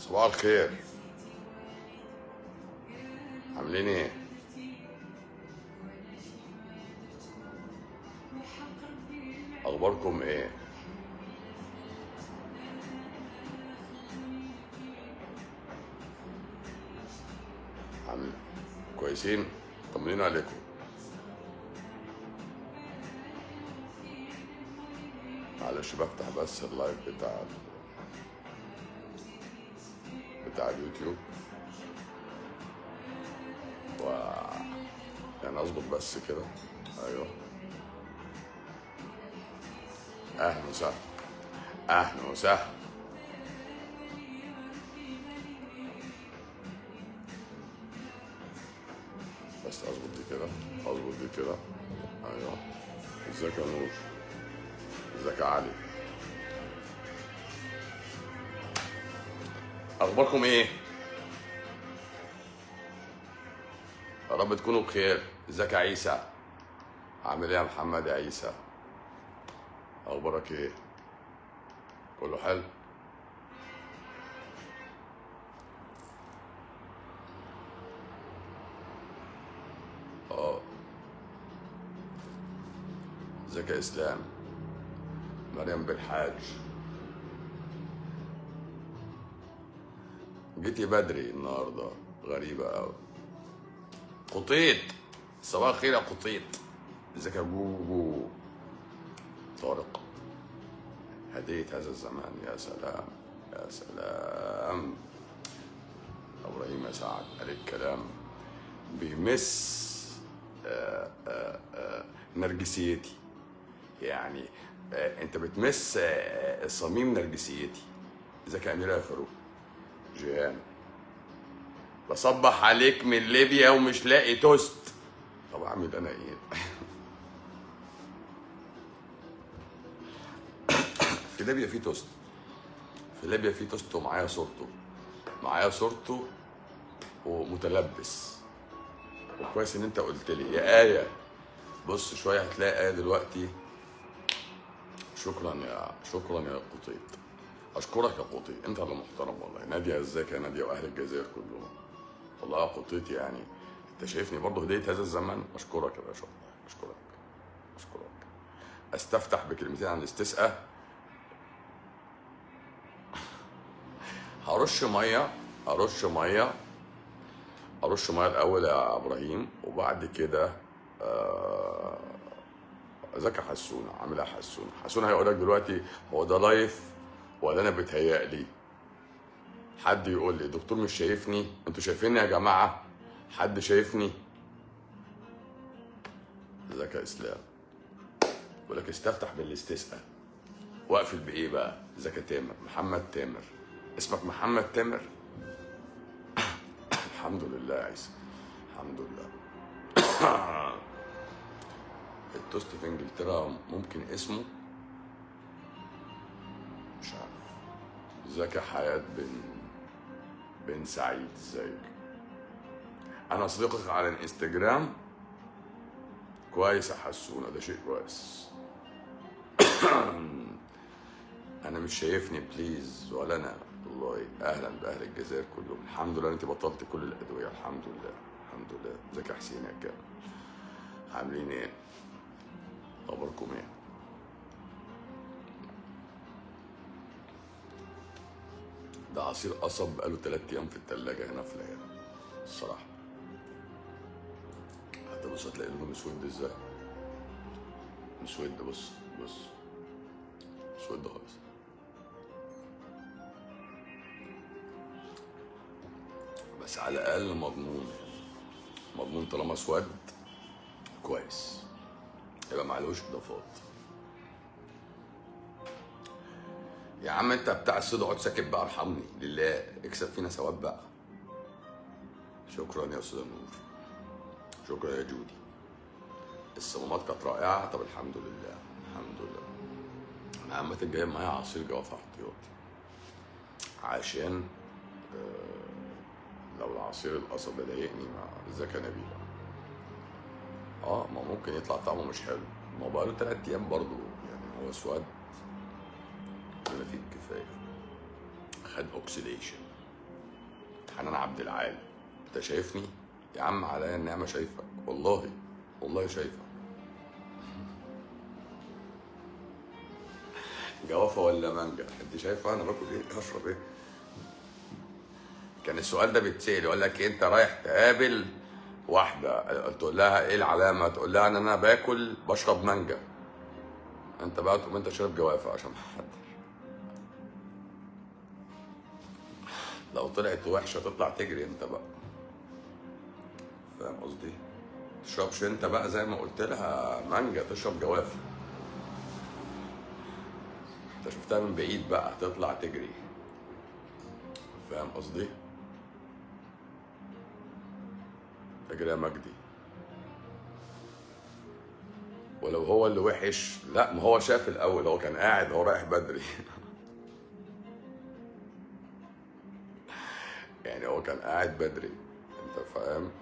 صباح الخير عاملين ايه اخباركم ايه عامل كويسين طمنين عليكم معلش بفتح بس اللايف بتاع بتاع اليوتيوب و يعني اظبط بس كده ايوه اهلا وسهلا اهلا وسهلا بس اظبط دي كده اظبط دي كده ايوه ازيك يا نور ازيك يا علي اخباركم ايه يا رب تكونوا بخير ازيك يا عيسى عامل ايه يا محمد يا عيسى اخبارك ايه كله حلو اه ازيك يا اسلام مريم بالحاج جيتي بدري النهارده غريبة أوي قطيط صباح الخير يا قطيط ازيك يا جوجو طارق هدية هذا الزمان يا سلام يا سلام ابراهيم يا سعد قال الكلام بيمس آه، آه، آه، نرجسيتي يعني آه، انت بتمس آه، صميم نرجسيتي ازيك يا اميره يا فاروق جيهان بصبح عليك من ليبيا ومش لاقي توست طب اعمل انا ايه في ليبيا في توست في ليبيا في توست ومعايا صورته معايا صورته ومتلبس وكويس ان انت قلت لي يا آية بص شوية هتلاقي آية دلوقتي شكرا يا شكرا يا قطيط اشكرك يا قطيط انت اللي محترم والله نادية ازيك يا نادية واهل الجزائر كلهم والله يا قطيط يعني انت شايفني برضه هدية هذا الزمن اشكرك يا باشا اشكرك اشكرك استفتح بكلمتين عن الاستسقاء هرش ميه ارش ميه ارش ميه الاول يا ابراهيم وبعد كده آه، ازيك يا حسونه عامل ايه يا حسونه حسونه هيقول لك دلوقتي هو ده لايف ولا انا بيتهيألي حد يقول لي دكتور مش شايفني انتوا شايفيني يا جماعه حد شايفني ازيك يا اسلام بقول لك استفتح بالاستسقاء واقفل بايه بقى ازيك يا تامر محمد تامر اسمك محمد تامر الحمد لله يا عيسى الحمد لله التوست في انجلترا ممكن اسمه مش عارف ازيك يا حياة بن بن سعيد ازيك انا صديقك على الانستجرام كويس يا حسونة ده شيء كويس انا مش شايفني بليز ولا انا والله اهلا باهل الجزائر كلهم الحمد لله انت بطلت كل الادويه الحمد لله الحمد لله ازيك يا حسين يا كامل عاملين ايه اخباركم ايه ده عصير قصب بقاله تلات ايام في التلاجة هنا في العيادة الصراحة حتى بص هتلاقي لونه مسود ازاي مسود بص بص مسود خالص بس على الاقل مضمون مضمون طالما اسود كويس يبقى معلوش اضافات يا عم انت بتاع الصيد اقعد ساكت بقى ارحمني لله اكسب فينا ثواب بقى شكرا يا استاذ نور شكرا يا جودي الصمامات كانت رائعه طب الحمد لله الحمد لله انا عامه جايب معايا عصير جوافه احتياطي عشان آه، لو العصير القصب ده ضايقني مع ازيك يا نبيل اه ما ممكن يطلع طعمه مش حلو ما هو بقاله تلات ايام برضه يعني هو اسود بما فيه الكفايه خد اوكسيديشن حنان عبد العال انت شايفني يا عم عليا النعمه شايفك والله والله شايفك جوافه ولا مانجا انت شايفه انا باكل ايه اشرب ايه كان السؤال ده بيتسال يقول لك انت رايح تقابل واحده تقول لها ايه العلامه تقول لها ان انا باكل بشرب مانجا انت بقى تقوم انت شارب جوافه عشان محدش لو طلعت وحشه تطلع تجري انت بقى فاهم قصدي تشربش انت بقى زي ما قلت لها مانجا تشرب جوافه انت شفتها من بعيد بقى تطلع تجري فاهم قصدي تجري يا مجدي ولو هو اللي وحش لا ما هو شاف الاول هو كان قاعد هو رايح بدري يعني هو كان قاعد بدري انت فاهم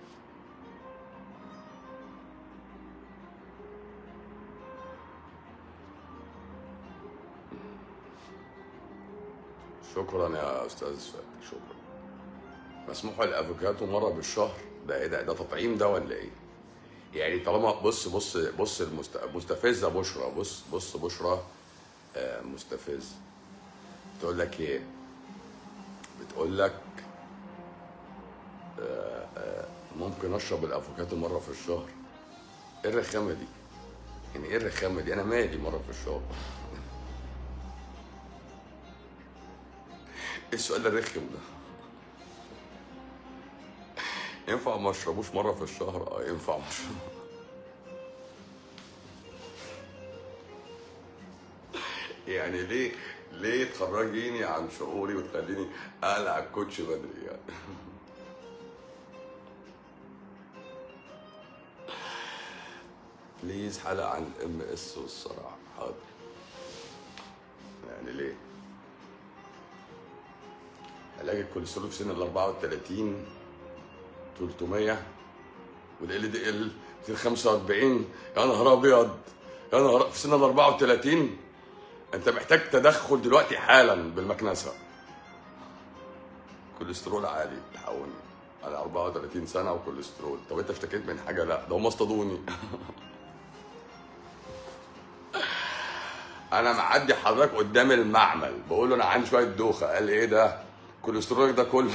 شكرا يا استاذ فاتح شكرا مسموح الافوكاتو مره بالشهر ده ايه ده ده تطعيم ده ولا ايه يعني طالما بص بص بص المست... مستفزه بشرى بص بص بشرى آه، مستفز بتقول لك ايه بتقول لك آه، آه، ممكن اشرب الافوكاتو مره في الشهر ايه الرخامه دي يعني ايه الرخامه دي انا مالي مره في الشهر ايه السؤال الرخم ده ينفع ما اشربوش مره في الشهر اه ينفع ما اشرب يعني ليه ليه تخرجيني عن شعوري وتخليني اقلع الكوتش بدري يعني بليز حلقة عن الام اس والصراع حاضر يعني ليه علاج الكوليسترول في سن ال 34 300 والال دي ال 245 يا نهار ابيض يا نهار في سن ال 34 انت محتاج تدخل دلوقتي حالا بالمكنسه كوليسترول عالي الحقوني انا 34 سنه وكوليسترول طب انت اشتكيت من حاجه لا ده هم اصطادوني انا معدي حضرتك قدام المعمل بقول له انا عندي شويه دوخه قال لي ايه ده كوليسترولك ده كله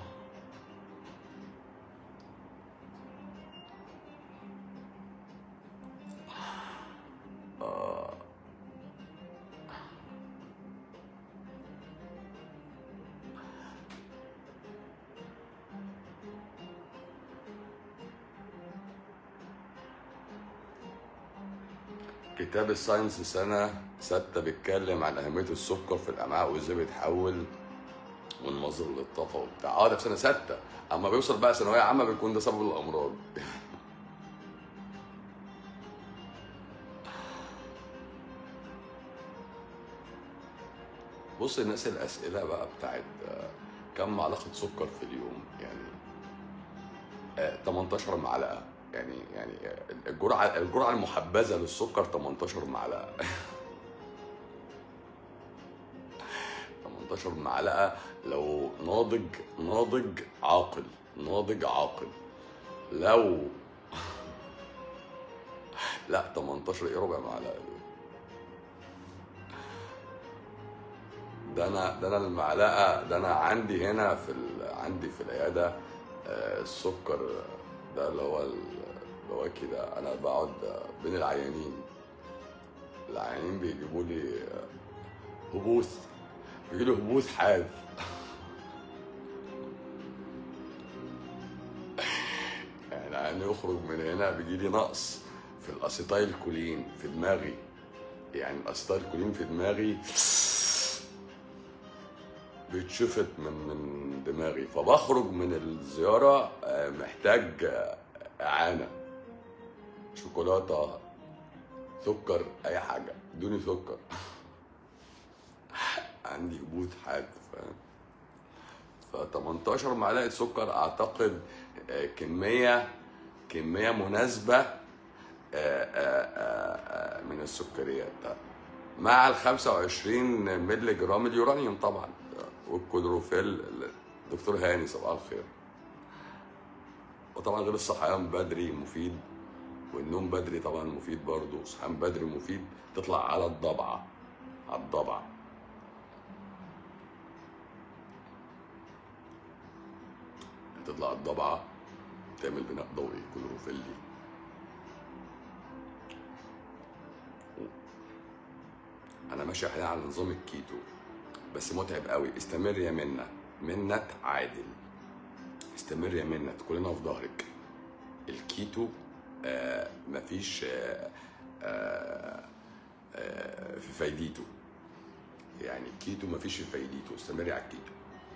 كتاب الساينس سنة ستة بيتكلم عن أهمية السكر في الأمعاء وإزاي بيتحول من مصدر للطاقة وبتاع اه ده في سنة ستة أما بيوصل بقى ثانوية عامة بيكون ده سبب الأمراض بص الناس الأسئلة بقى بتاعت آه، كم معلقة سكر في اليوم يعني آه، 18 معلقة يعني يعني آه، الجرعة الجرعة المحبذة للسكر 18 معلقة 18 معلقة لو ناضج ناضج عاقل ناضج عاقل لو لا 18 ايه ربع معلقة دي ده انا ده انا المعلقة ده انا عندي هنا في ال... عندي في العيادة آه، السكر ده اللي هو البواكي ده انا بقعد بين العيانين العيانين بيجيبوا لي هبوث بيجي له هبوث حاد يعني يعني يخرج من هنا بيجي لي نقص في الاسيتايل كولين في دماغي يعني الاسيتايل كولين في دماغي بيتشفط من من دماغي فبخرج من الزياره آه، محتاج آه، اعانه شوكولاته سكر اي حاجه ادوني سكر عندي هبوط حاد فاهم ف 18 معلقه سكر اعتقد آه، كميه كميه مناسبه آه، آه، آه، آه، من السكريات مع ال 25 مللي جرام اليورانيوم طبعا والكلوروفيل دكتور هاني صباح الخير وطبعا غير الصحيان بدري مفيد والنوم بدري طبعا مفيد برضه صحيان بدري مفيد تطلع على الضبعه على الضبعه تطلع الضبعه تعمل بناء ضوئي كلوروفيلي انا ماشي حاليا على نظام الكيتو بس متعب قوي استمر يا منة منة عادل استمر يا منة كلنا في ظهرك الكيتو آه مفيش آه آه آه في فايدته يعني الكيتو مفيش في فايدته استمري على الكيتو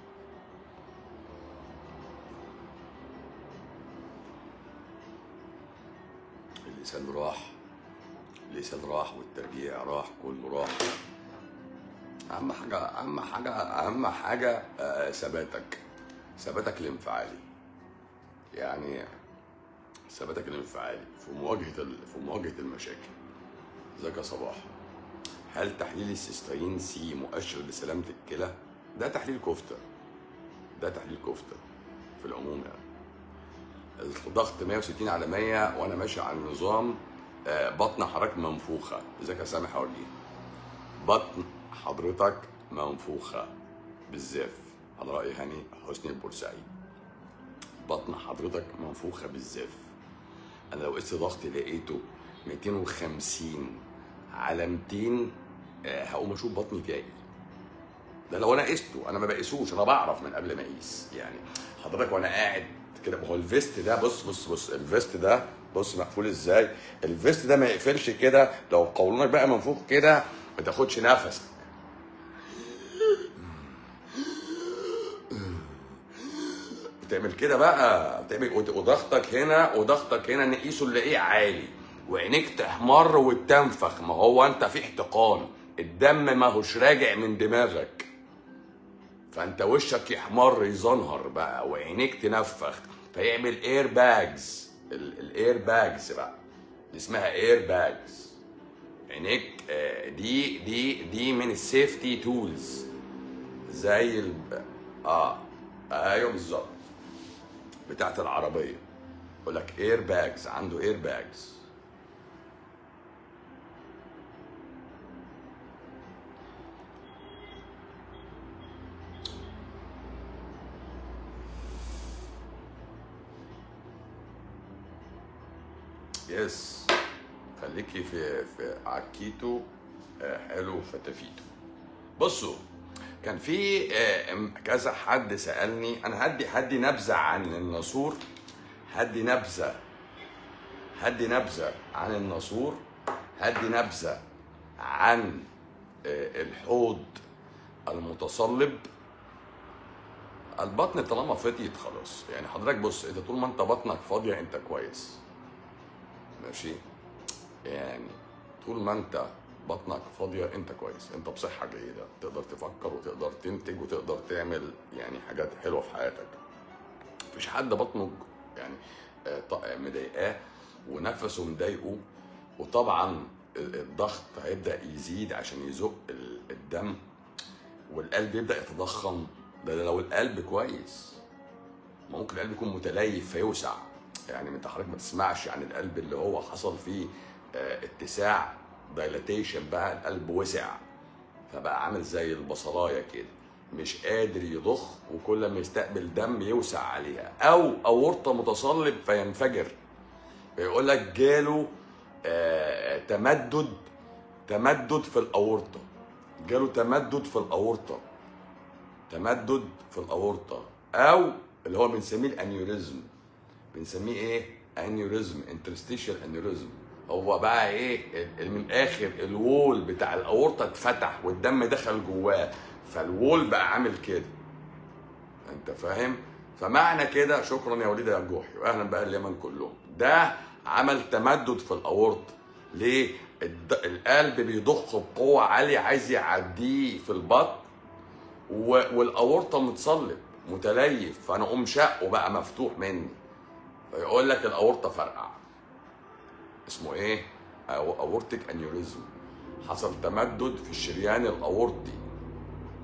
اللسان راح اللسان راح والترجيع راح كله راح اهم حاجه اهم حاجه اهم حاجه آه، ثباتك ثباتك الانفعالي يعني ثباتك الانفعالي في مواجهه ال- في مواجهه المشاكل ازيك يا صباح هل تحليل السيستين سي مؤشر لسلامه الكلى ده تحليل كفته ده تحليل كفته في العموم يعني الضغط 160 على 100 وانا ماشي على النظام آه، بطن حضرتك منفوخه ازيك يا سامح وجيه بطن حضرتك منفوخه بالزاف على راي هاني حسني البورسعيد بطن حضرتك منفوخه بالزاف انا لو قست ضغطي لقيته 250 على 200 آه، هقوم اشوف بطني تاني ده لو انا قسته انا ما بقيسوش انا بعرف من قبل ما اقيس يعني حضرتك وانا قاعد كده ما هو الفيست ده بص بص بص الفيست ده بص مقفول ازاي الفيست ده ما يقفلش كده لو قولونك بقى منفوخ كده ما تاخدش نفسك بتعمل كده بقى بتعمل ود- وضغطك هنا وضغطك هنا نقيسه نلاقيه عالي وعينيك تحمر وتنفخ ما هو انت في احتقان الدم ما هوش راجع من دماغك فانت وشك يحمر يزنهر بقى وعينيك تنفخ فيعمل اير باجز الاير باجز بقى دي اسمها اير باجز عينيك آه، دي دي دي من السيفتي تولز زي ال اه ايوه بالظبط بتاعت العربيه يقول لك اير باجز عنده اير باجز يس خليكي في في عكيتو آه، حلو فتافيتو بصوا كان في آه، م- كذا حد سالني انا هدي هدي نبذه عن الناسور هدي نبذه هدي نبذه عن الناسور هدي نبذه عن آه، الحوض المتصلب البطن طالما فضيت خلاص يعني حضرتك بص انت طول ما انت بطنك فاضيه انت كويس ماشي يعني طول ما انت بطنك فاضيه انت كويس انت بصحه جيده تقدر تفكر وتقدر تنتج وتقدر تعمل يعني حاجات حلوه في حياتك مفيش حد بطنه يعني آه، ط- آه، مضايقاه ونفسه مضايقه وطبعا ال- الضغط هيبدا يزيد عشان يزق ال- الدم والقلب يبدا يتضخم ده, ده لو القلب كويس ما ممكن القلب يكون متليف فيوسع يعني انت حضرتك ما تسمعش عن القلب اللي هو حصل فيه آه، اتساع دايلاتيشن بقى القلب وسع فبقى عامل زي البصلايه كده مش قادر يضخ وكل ما يستقبل دم يوسع عليها او اورطه متصلب فينفجر فيقول لك جاله آه، تمدد تمدد في الاورطه جاله تمدد في الاورطه تمدد في الاورطه او اللي هو بنسميه الانيوريزم بنسميه ايه انيوريزم انترستيشال انيوريزم هو بقى ايه ال- من الاخر الوول بتاع الاورطه اتفتح والدم دخل جواه فالوول بقى عامل كده انت فاهم فمعنى كده شكرا يا وليد يا جوحي واهلا بقى اليمن كلهم ده عمل تمدد في الاورطه ليه الد... القلب بيضخ بقوه عاليه عايز يعديه في البطن و... والاورطه متصلب متليف فانا اقوم شقه بقى مفتوح مني فيقول لك الاورطه فرقع اسمه ايه أو اورتيك انيوريزم حصل تمدد في الشريان الاورطي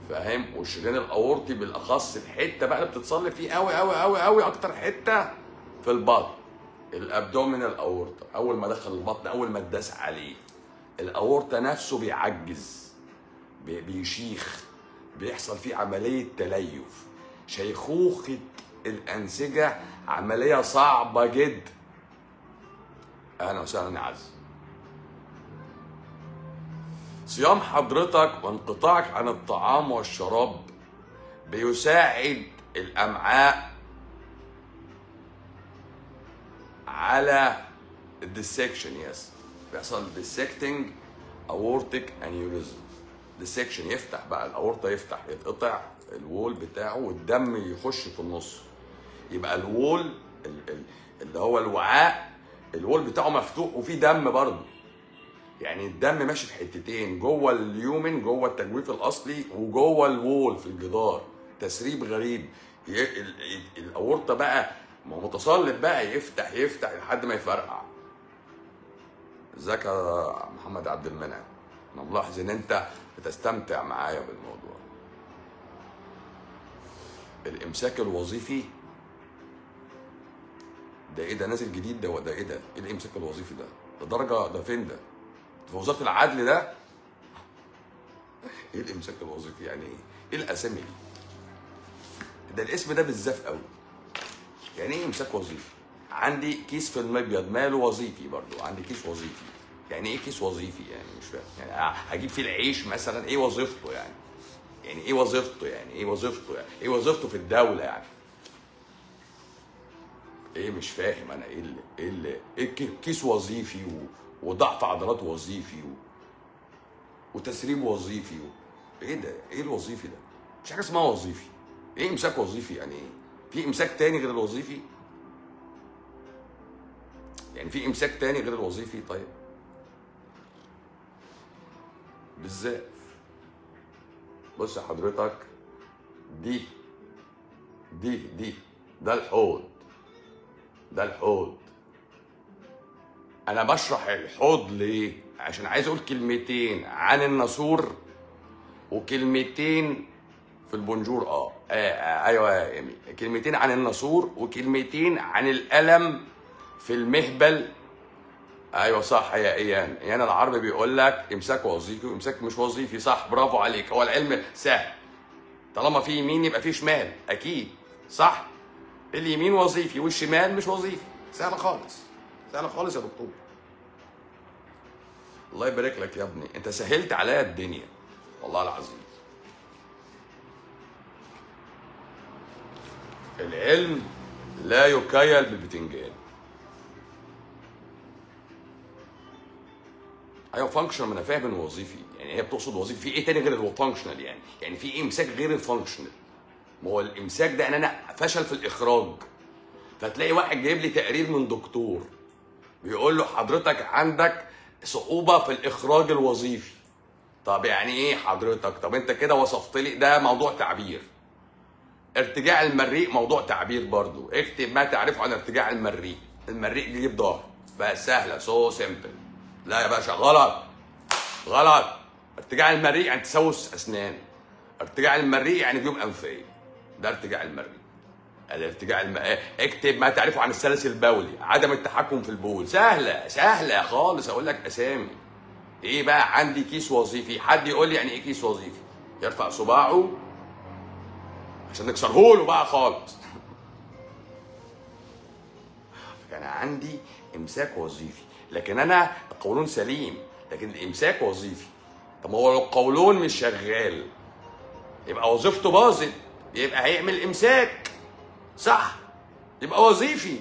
فاهم والشريان الاورطي بالاخص الحته بقى اللي بتتصلي فيه قوي قوي قوي قوي اكتر حته في البطن الابدومينال اورطه اول ما دخل البطن اول ما اتداس عليه الاورطه نفسه بيعجز بي- بيشيخ بيحصل فيه عمليه تليف شيخوخه الانسجه عمليه صعبه جدا اهلا وسهلا يا عز صيام حضرتك وانقطاعك عن الطعام والشراب بيساعد الامعاء على الديسكشن يس بيحصل ديسكتنج اورتيك انيوريزم ديسكشن يفتح بقى الاورطه يفتح يتقطع الوول بتاعه والدم يخش في النص يبقى الوول ال- ال- اللي هو الوعاء الوول بتاعه مفتوح وفيه دم برضه يعني الدم ماشي في حتتين جوه اليومن جوه التجويف الاصلي وجوه الوول في الجدار تسريب غريب ي- ال- ال- الاورطه بقى ما هو متصلب بقى يفتح يفتح لحد ما يفرقع ازيك يا محمد عبد المنعم انا ملاحظ ان انت بتستمتع معايا بالموضوع الامساك الوظيفي ده ايه ده نازل جديد ده ده ايه ده؟ ايه الامساك الوظيفي ده؟ ده درجه ده فين ده؟ في وزاره العدل ده؟ ايه الامساك الوظيفي يعني ايه؟ ايه الاسامي دي؟ ده الاسم ده بالزاف قوي. يعني ايه امساك وظيفي؟ عندي كيس في المبيض ماله وظيفي برضو عندي كيس وظيفي. يعني ايه كيس وظيفي يعني مش فاهم يعني هجيب فيه العيش مثلا ايه وظيفته يعني؟ يعني ايه وظيفته يعني؟ ايه وظيفته يعني؟ ايه وظيفته في الدوله يعني؟ ايه مش فاهم انا ايه اللي ايه اللي ايه كي- كيس وظيفي و... وضعف عضلات وظيفي و... وتسريب وظيفي و... ايه ده ايه الوظيفي ده مش حاجه اسمها وظيفي ايه امساك وظيفي يعني ايه في امساك تاني غير الوظيفي يعني في امساك تاني غير الوظيفي طيب بالذات بص يا حضرتك دي دي دي ده الحوض ده الحوض انا بشرح الحوض ليه عشان عايز اقول كلمتين عن الناسور وكلمتين في البونجور اه, آه, آه ايوه يا ايمي كلمتين عن الناسور وكلمتين عن الالم في المهبل ايوه صح يا ايان ايان العربي بيقول لك امساك وظيفي وامساك مش وظيفي صح برافو عليك هو العلم سهل طالما في يمين يبقى في شمال اكيد صح اليمين وظيفي والشمال مش وظيفي سهله خالص سهله خالص يا دكتور الله يبارك لك يا ابني انت سهلت عليا الدنيا والله العظيم العلم لا يكيل بالبتنجان ايوه فانكشنال ما انا فاهم انه وظيفي يعني هي بتقصد وظيفي في ايه تاني غير الفانكشنال يعني يعني في امساك غير الفانكشنال ما هو الامساك ده ان انا فشل في الاخراج فتلاقي واحد جايب لي تقرير من دكتور بيقول له حضرتك عندك صعوبه في الاخراج الوظيفي طب يعني ايه حضرتك طب انت كده وصفت لي ده موضوع تعبير ارتجاع المريء موضوع تعبير برضو اكتب ما تعرفه عن ارتجاع المريء المريء بيجيب ظهر بقى سهله سو سيمبل لا يا باشا غلط غلط ارتجاع المريء يعني تسوس اسنان ارتجاع المريء يعني جيوب انفيه ده ارتجاع المريء الارتجاع الم... اكتب ما تعرفه عن السلس البولي عدم التحكم في البول سهله سهله خالص اقول لك اسامي ايه بقى عندي كيس وظيفي حد يقول لي يعني ايه كيس وظيفي يرفع صباعه عشان نكسره له بقى خالص كان عندي امساك وظيفي لكن انا القولون سليم لكن الامساك وظيفي طب ما هو لو القولون مش شغال يبقى وظيفته باظت يبقى هيعمل امساك صح يبقى وظيفي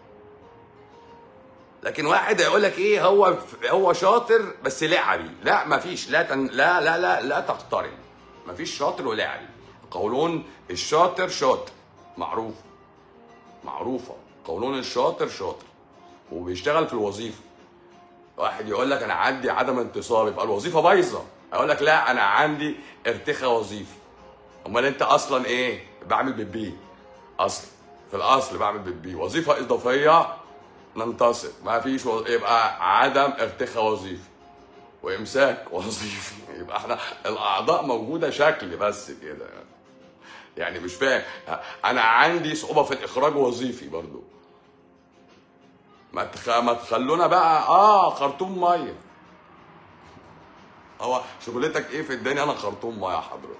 لكن واحد هيقول لك ايه هو هو شاطر بس لعبي لا مفيش لا تن لا لا لا لا تقترن مفيش شاطر ولعبي قولون الشاطر شاطر معروف معروفه قولون الشاطر شاطر وبيشتغل في الوظيفه واحد يقول لك انا عندي عدم انتصاب يبقى الوظيفه بايظه اقول لك لا انا عندي ارتخاء وظيفي امال انت اصلا ايه بعمل بالبي اصل في الاصل بعمل بالبي وظيفه اضافيه ننتصر ما فيش و... يبقى عدم ارتخاء وظيفي وامساك وظيفي يبقى احنا الاعضاء موجوده شكل بس كده يعني يعني مش فاهم انا عندي صعوبه في الاخراج وظيفي برضو ما تخ... ما تخلونا بقى اه خرطوم ميه هو شغلتك ايه في الدنيا انا خرطوم ميه حضرتك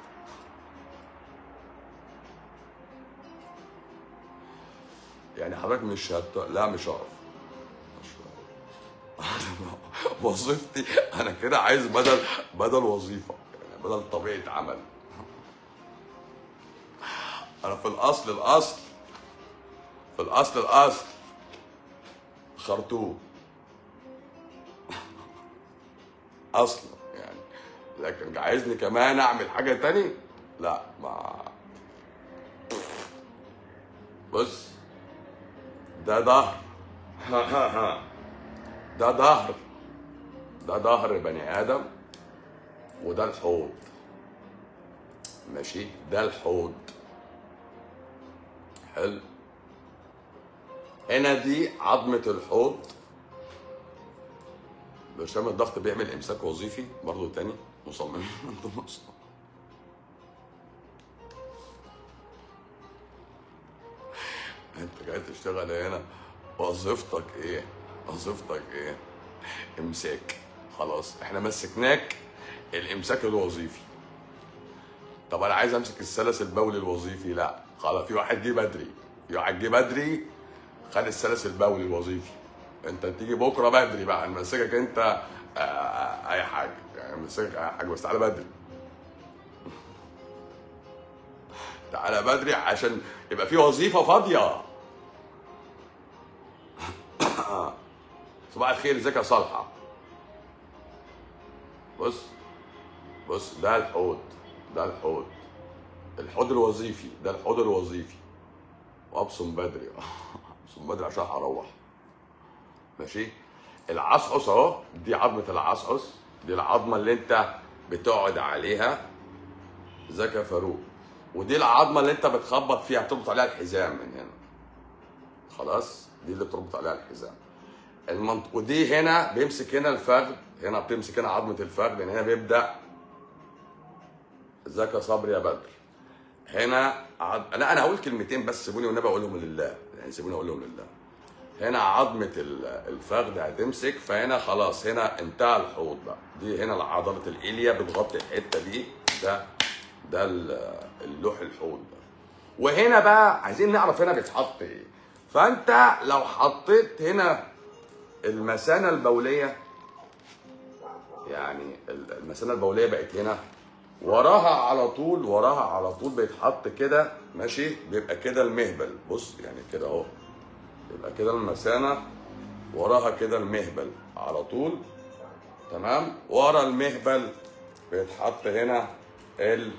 يعني حضرتك مش هت... لا مش هقف مش هقف. وظيفتي انا كده عايز بدل بدل وظيفه يعني بدل طبيعه عمل انا في الاصل الاصل في الاصل الاصل خرطوم اصلا يعني لكن عايزني كمان اعمل حاجه تاني لا ما بص ده ظهر ده ظهر ده ظهر بني ادم وده الحوض ماشي ده الحوض حلو هنا دي عظمة الحوض برشام الضغط بيعمل امساك وظيفي برضه تاني مصمم انتم مصمم انت جاي تشتغل هنا وظيفتك ايه؟ وظيفتك ايه؟ امساك خلاص احنا مسكناك الامساك الوظيفي طب انا عايز امسك السلس البولي الوظيفي لا خلاص في واحد جه بدري في واحد جه بدري خد السلس البولي الوظيفي انت تيجي بكره بدري بقى نمسكك انت آه، اي حاجه يعني نمسكك اي حاجه بس تعالى بدري تعالى بدري عشان يبقى في وظيفه فاضيه صباح الخير ازيك يا صالحه بص بص ده الحوض ده الحوض الحوض الوظيفي ده الحوض الوظيفي وابصم بدري ابصم بدري عشان هروح ماشي العصعص اهو دي عظمه العصعص دي العظمه اللي انت بتقعد عليها ازيك يا فاروق ودي العظمه اللي انت بتخبط فيها بتربط عليها الحزام من هنا خلاص دي اللي بتربط عليها الحزام المنط... ودي هنا بيمسك هنا الفخذ هنا بتمسك هنا عظمه الفخذ لان هنا بيبدا ازيك يا صبري يا بدر هنا عض... لا انا هقول كلمتين بس سيبوني والنبي اقولهم لله يعني سيبوني اقولهم لله هنا عظمه ال- الفخذ هتمسك فهنا خلاص هنا انتهى الحوض بقى دي هنا عضله الاليا بتغطي الحته دي ده ده ال- اللوح الحوض ده وهنا بقى عايزين نعرف هنا بيتحط ايه فانت لو حطيت هنا المثانه البوليه يعني المثانه البوليه بقت هنا وراها على طول وراها على طول بيتحط كده ماشي بيبقى كده المهبل بص يعني كده اهو يبقى كده المثانه وراها كده المهبل على طول تمام ورا المهبل بيتحط هنا ال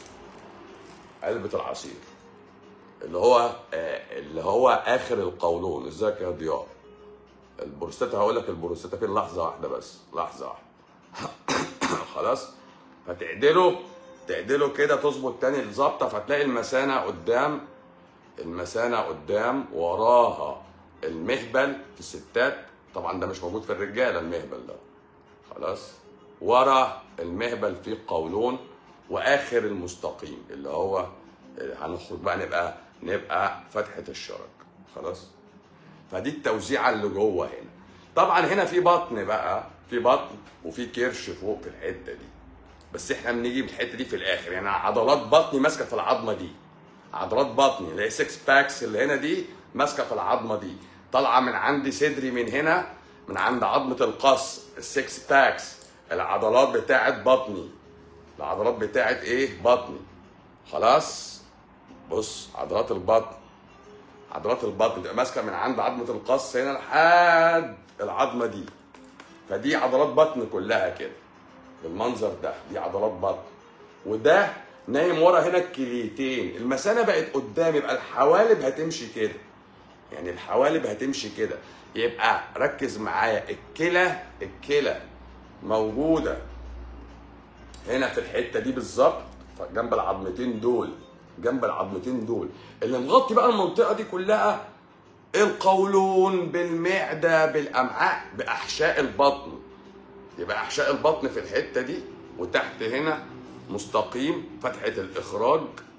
علبه العصير اللي هو آه، اللي هو اخر القولون ازيك يا ضياء البروستاتا هقول لك البروستاتا فين لحظه واحده بس لحظه واحده خلاص فتعدله تعدله كده تظبط تاني الظبطه فتلاقي المثانه قدام المثانه قدام وراها المهبل في الستات طبعا ده مش موجود في الرجاله المهبل ده خلاص ورا المهبل في قولون واخر المستقيم اللي هو هنخرج بقى نبقى نبقى فتحه الشرج خلاص فدي التوزيعه اللي جوه هنا طبعا هنا في بطن بقى في بطن وفي كرش فوق في الحته دي بس احنا بنيجي بالحته دي في الاخر يعني عضلات بطني ماسكه في العظمه دي عضلات بطني اللي هي 6 باكس اللي هنا دي ماسكه في العظمه دي طالعه من عندي صدري من هنا من عند عظمه القص السكس باكس العضلات بتاعت بطني العضلات بتاعت ايه بطني خلاص بص عضلات البطن عضلات البطن بتبقى ماسكه من عند عظمه القص هنا لحد العظمه دي فدي عضلات بطن كلها كده بالمنظر ده دي عضلات بطن وده نايم ورا هنا الكليتين المثانه بقت قدام يبقى الحوالب هتمشي كده يعني الحوالب هتمشي كده يبقى ركز معايا الكلى الكلى موجوده هنا في الحته دي بالظبط جنب العظمتين دول جنب العظمتين دول اللي مغطي بقى المنطقه دي كلها القولون بالمعده بالامعاء باحشاء البطن يبقى احشاء البطن في الحته دي وتحت هنا مستقيم فتحه الاخراج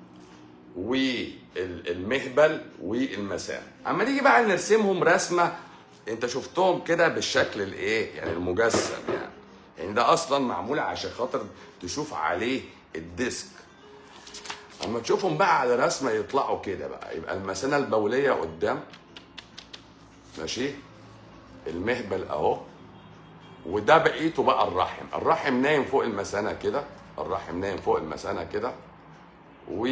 والمهبل والمسام اما نيجي بقى نرسمهم رسمه انت شفتهم كده بالشكل الايه يعني المجسم يعني يعني ده اصلا معمول عشان خاطر تشوف عليه الديسك اما تشوفهم بقى على رسمه يطلعوا كده بقى يبقى المثانه البوليه قدام ماشي المهبل اهو وده بقيته بقى الرحم الرحم نايم فوق المثانه كده الرحم نايم فوق المثانه كده و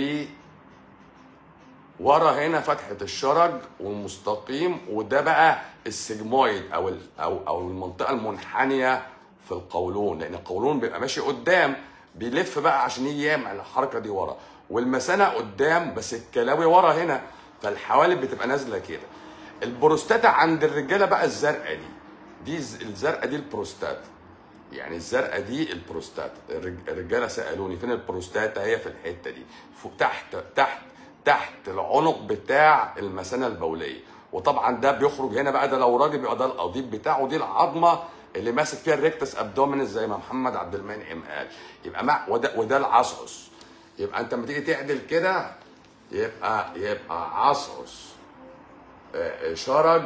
ورا هنا فتحة الشرج والمستقيم وده بقى السجمويد او ال- او او المنطقة المنحنية في القولون لان القولون بيبقى ماشي قدام بيلف بقى عشان يجي يعمل الحركة دي ورا والمثانة قدام بس الكلاوي ورا هنا فالحوالب بتبقى نازلة كده البروستاتا عند الرجالة بقى الزرقاء دي دي ز- الزرقاء دي البروستاتا يعني الزرقاء دي البروستاتا الرج- الرجاله سالوني فين البروستاتا هي في الحته دي فوق تحت تحت تحت العنق بتاع المثانه البوليه وطبعا ده بيخرج هنا بقى ده لو راجل بيبقى ده القضيب بتاعه دي العظمه اللي ماسك فيها الريكتس ابدومينس زي ما محمد عبد المنعم قال يبقى مع وده وده العصعص يبقى انت لما تيجي تعدل كده يبقى يبقى عصعص آه، شرج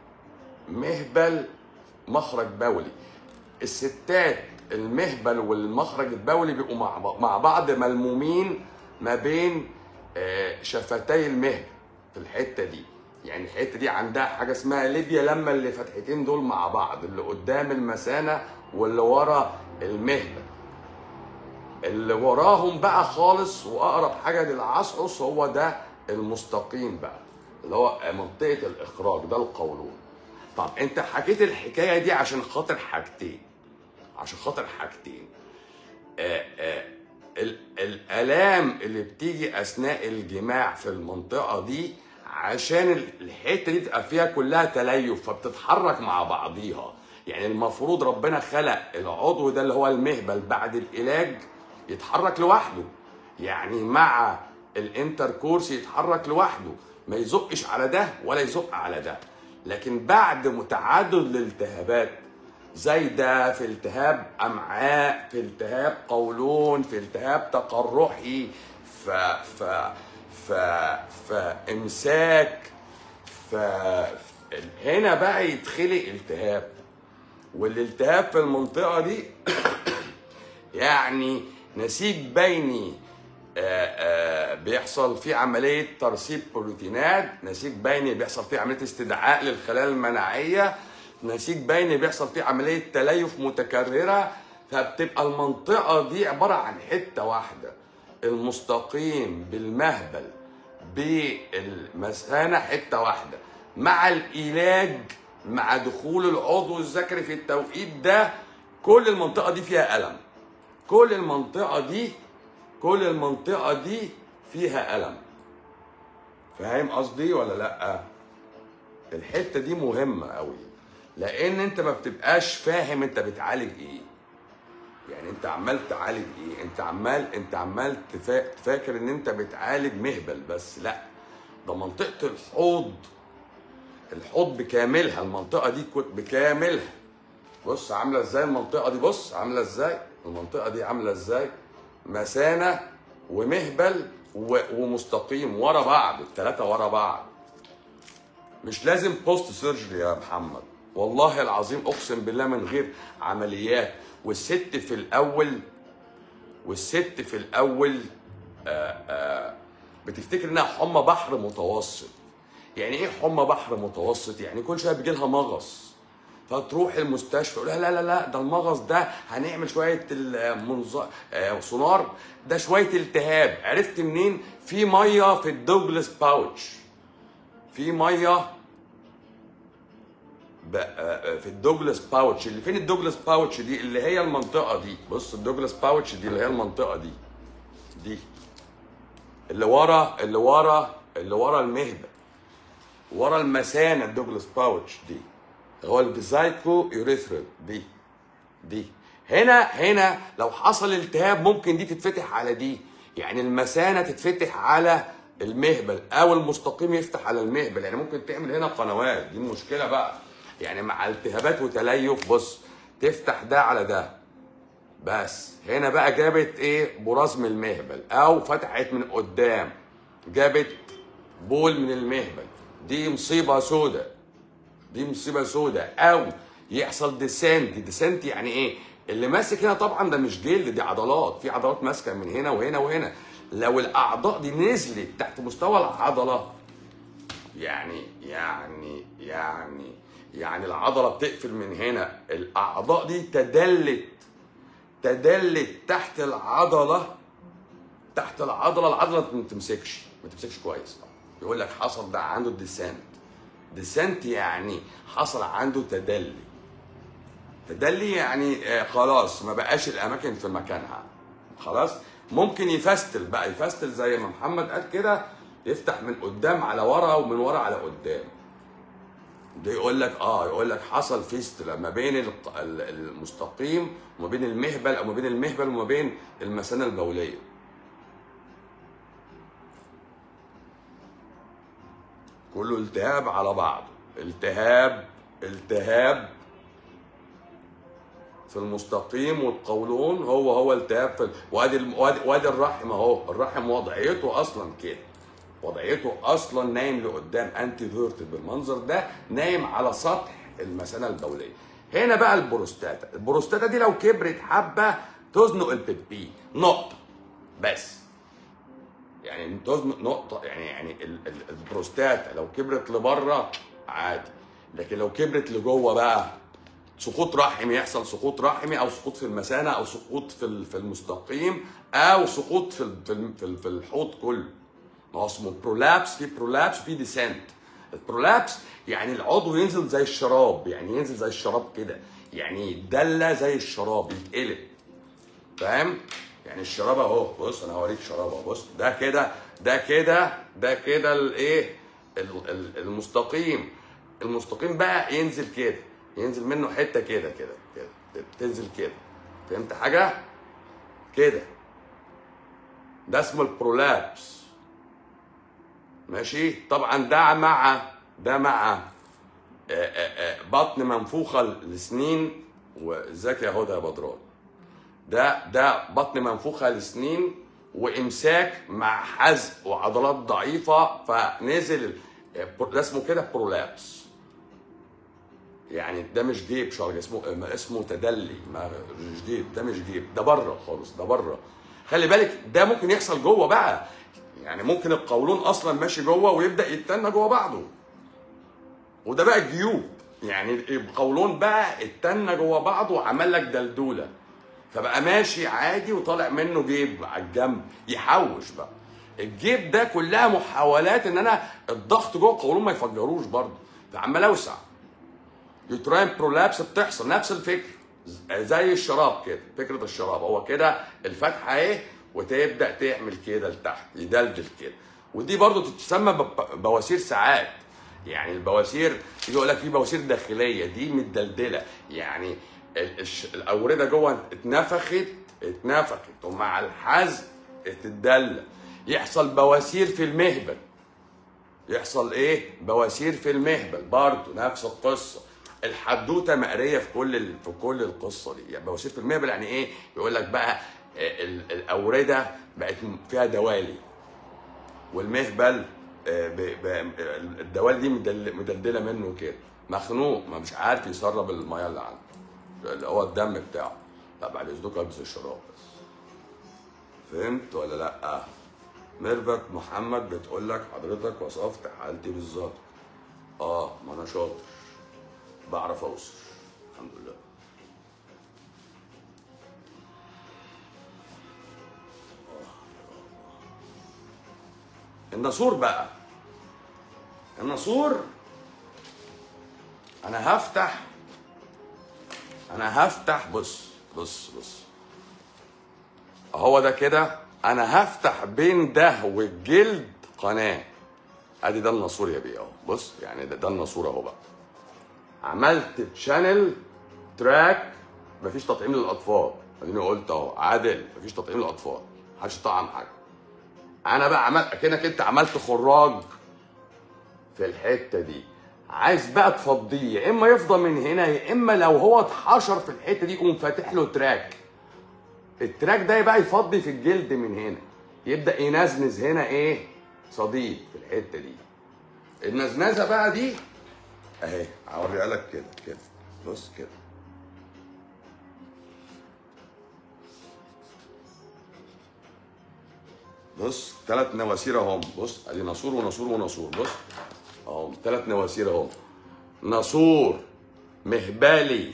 مهبل مخرج بولي الستات المهبل والمخرج البولي بيبقوا مع مع بعض ملمومين ما بين آه، شفتي المهبل في الحته دي يعني الحته دي عندها حاجه اسمها ليبيا لما اللي فتحتين دول مع بعض اللي قدام المثانه واللي ورا المهبل اللي وراهم بقى خالص واقرب حاجه للعصعص هو ده المستقيم بقى اللي هو منطقه الاخراج ده القولون طب انت حكيت الحكايه دي عشان خاطر حاجتين عشان خاطر حاجتين آه آه ال- الالام اللي بتيجي اثناء الجماع في المنطقه دي عشان ال- الحته دي تبقى فيها كلها تليف فبتتحرك مع بعضيها يعني المفروض ربنا خلق العضو ده اللي هو المهبل بعد العلاج يتحرك لوحده يعني مع الانتركورس يتحرك لوحده ما يزقش على ده ولا يزق على ده لكن بعد تعدد الالتهابات زي ده في التهاب امعاء في التهاب قولون في التهاب تقرحي ف ف ف فامساك ف هنا بقى يتخلق التهاب والالتهاب في المنطقه دي يعني نسيج بيني آه، آه، بيحصل فيه عملية ترسيب بروتينات نسيج بيني بيحصل فيه عملية استدعاء للخلايا المناعية نسيج بيني بيحصل فيه عملية تليف متكررة فبتبقى المنطقة دي عبارة عن حتة واحدة المستقيم بالمهبل بالمثانة حتة واحدة مع العلاج مع دخول العضو الذكري في التوقيت ده كل المنطقة دي فيها ألم كل المنطقة دي كل المنطقة دي فيها ألم فاهم قصدي ولا لأ؟ الحتة دي مهمة قوي لأن أنت ما بتبقاش فاهم أنت بتعالج إيه يعني أنت عمال تعالج إيه؟ أنت عمال أنت عمال تفا- تفاكر إن أنت بتعالج مهبل بس لأ ده منطقة الحوض الحوض بكاملها المنطقة دي كت- بكاملها بص عامله ازاي المنطقه دي بص عامله ازاي المنطقه دي عامله ازاي مثانه ومهبل و- ومستقيم ورا بعض الثلاثه ورا بعض مش لازم بوست سيرجري يا محمد والله العظيم اقسم بالله من غير عمليات والست في الاول والست في الاول آآ آآ بتفتكر انها حمى بحر متوسط يعني ايه حمى بحر متوسط يعني كل شويه بيجي لها مغص فتروح المستشفى يقول لها لا لا لا ده المغص ده هنعمل شويه المنظ... آه، سونار ده شويه التهاب عرفت منين في ميه في الدوجلاس باوتش في ميه ب- آه، في الدوجلاس باوتش اللي فين الدوجلاس باوتش دي اللي هي المنطقه دي بص الدوجلاس باوتش دي اللي هي المنطقه دي دي اللي ورا اللي ورا اللي ورا المهبل ورا المثانه الدوجلاس باوتش دي هو الفيزايكو يوريثرال دي دي هنا هنا لو حصل التهاب ممكن دي تتفتح على دي يعني المثانه تتفتح على المهبل او المستقيم يفتح على المهبل يعني ممكن تعمل هنا قنوات دي المشكله بقى يعني مع التهابات وتليف بص تفتح ده على ده بس هنا بقى جابت ايه براز من المهبل او فتحت من قدام جابت بول من المهبل دي مصيبه سودة دي مصيبه سودة او يحصل ديسنت ديسنت يعني ايه اللي ماسك هنا طبعا ده مش جلد دي عضلات في عضلات ماسكه من هنا وهنا وهنا لو الاعضاء دي نزلت تحت مستوى العضله يعني يعني يعني يعني العضله بتقفل من هنا الاعضاء دي تدلت تدلت تحت العضله تحت العضله العضله ما تمسكش ما تمسكش كويس يقول لك حصل ده عنده ديسنت ديسنت يعني حصل عنده تدلي تدلي يعني آه خلاص ما بقاش الاماكن في مكانها خلاص ممكن يفستل بقى يفستل زي ما محمد قال كده يفتح من قدام على ورا ومن ورا على قدام ده يقول لك اه يقول لك حصل فيستلا ما بين الق- ال- المستقيم وما بين المهبل او ما بين المهبل وما بين المثانه البوليه كله التهاب على بعضه التهاب التهاب في المستقيم والقولون هو هو التهاب في وادي الم- وادي وادي الرحم اهو الرحم وضعيته اصلا كده وضعيته اصلا نايم لقدام انتي فيرتد بالمنظر ده نايم على سطح المثانه البوليه هنا بقى البروستاتا البروستاتا دي لو كبرت حبه تزنق البيبي نقطه بس يعني تزنق نقطه يعني يعني ال- ال- البروستاتا لو كبرت لبره عادي لكن لو كبرت لجوه بقى سقوط رحمي يحصل سقوط رحمي او سقوط في المثانه او سقوط في ال- في المستقيم او سقوط في ال- في ال- في ال- في الحوض كله ما هو اسمه برولابس في برولابس في ديسنت البرولابس يعني العضو ينزل زي الشراب يعني ينزل زي الشراب كده يعني يتدلى زي الشراب يتقلب فاهم يعني الشراب اهو بص انا هوريك شراب اهو بص ده كده ده كده ده كده الايه ال- ال- المستقيم المستقيم بقى ينزل كده ينزل منه حته كده كده كده تنزل كده فهمت حاجه كده ده اسمه البرولابس ماشي طبعا ده مع ده مع آه، آه، آه، بطن منفوخه لسنين وازيك يا هدى يا بدران ده ده بطن منفوخه لسنين وامساك مع حزق وعضلات ضعيفه فنزل ده اسمه كده برولابس يعني ده مش جيب شرج اسمه اسمه تدلي ما مش جيب ده مش جيب ده بره خالص ده بره خلي بالك ده ممكن يحصل جوه بقى يعني ممكن القولون اصلا ماشي جوه ويبدا يتنى جوه بعضه وده بقى الجيوب يعني القولون بقى اتنى جوه بعضه وعمل لك دلدوله فبقى ماشي عادي وطالع منه جيب على الجنب يحوش بقى الجيب ده كلها محاولات ان انا الضغط جوه القولون ما يفجروش برضه فعمال اوسع يوتراين برولابس بتحصل نفس الفكره زي الشراب كده فكره الشراب هو كده الفتحه اهي وتبدا تعمل كده لتحت يدلدل كده ودي برضو تتسمى ب- بواسير ساعات يعني البواسير يجي يقول لك في بواسير داخليه دي متدلدله يعني ال- الش- الاورده جوه اتنفخت اتنفخت ومع الحزق تتدلى يحصل بواسير في المهبل يحصل ايه بواسير في المهبل برضه نفس القصه الحدوته مقريه في كل ال... في كل القصه دي يعني بواسير في المهبل يعني ايه يقول لك بقى ال- الاورده بقت فيها دوالي والمهبل آه، ب... ب... الدوالي دي مدل... مدلدله منه كده مخنوق ما مش عارف يسرب الميه اللي عنده اللي هو الدم بتاعه لا بعد اذنك البس الشراب بس فهمت ولا لا ميرفت محمد بتقول لك حضرتك وصفت حالتي بالظبط اه ما انا شاطر بعرف اوصف الحمد لله الناسور بقى الناسور انا هفتح انا هفتح بص بص بص هو ده كده انا هفتح بين ده والجلد قناه ادي ده الناسور يا بيه اهو بص يعني ده, ده الناسور اهو بقى عملت تشانل تراك مفيش تطعيم للاطفال اديني قلت اهو عادل مفيش تطعيم للاطفال محدش طعم حاجه انا بقى عملت كانك انت عملت خراج في الحته دي عايز بقى تفضيه يا اما يفضى من هنا يا اما لو هو اتحشر في الحته دي قوم فاتح له تراك التراك ده بقى يفضي في الجلد من هنا يبدا ينزنز هنا ايه صديد في الحته دي النزنزه بقى دي اهي هوريها لك كده كده بص كده بص ثلاث نواسير اهم بص ادي ناسور وناسور وناسور بص اهم ثلاث نواسير اهم ناسور مهبلي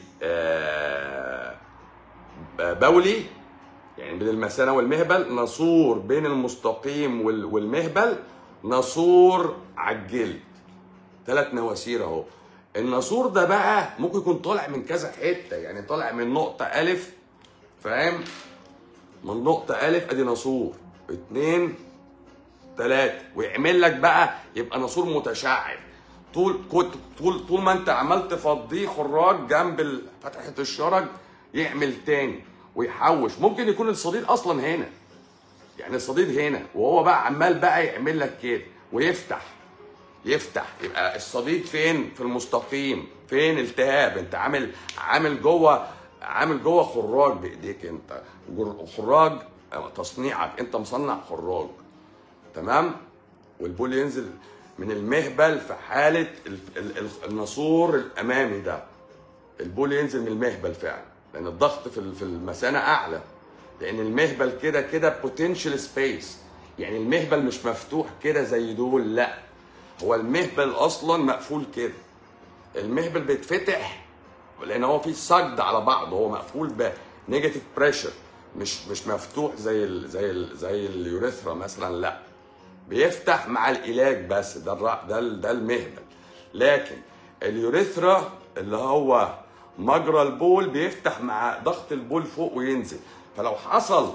آه بولي يعني بين المثانه والمهبل ناسور بين المستقيم وال- والمهبل ناسور على الجلد ثلاث نواسير اهو الناسور ده بقى ممكن يكون طالع من كذا حته يعني طالع من نقطه الف فاهم من نقطه الف ادي ناسور اتنين تلاتة ويعمل لك بقى يبقى ناسور متشعب طول كنت طول طول ما انت عمال تفضيه خراج جنب ال- فتحه الشرج يعمل تاني ويحوش ممكن يكون الصديد اصلا هنا يعني الصديد هنا وهو بقى عمال بقى يعمل لك كده ويفتح يفتح يبقى الصديد فين في المستقيم فين التهاب انت عامل عامل جوه عامل جوه خراج بايديك انت جر- خراج اه، تصنيعك انت مصنع خراج تمام والبول ينزل من المهبل في حاله ال- ال- ال- الناسور الامامي ده البول ينزل من المهبل فعلا لان الضغط في ال- في المثانه اعلى لان المهبل كده كده بوتنشال سبيس يعني المهبل مش مفتوح كده زي دول لا هو المهبل اصلا مقفول كده المهبل بيتفتح لان هو فيه صجد على بعض هو مقفول بنيجاتيف بريشر مش مش مفتوح زي ال زي ال زي اليوريثرا مثلا لا بيفتح مع العلاج بس ده الرع ده ال- ده المهبل لكن اليوريثرا اللي هو مجرى البول بيفتح مع ضغط البول فوق وينزل فلو حصل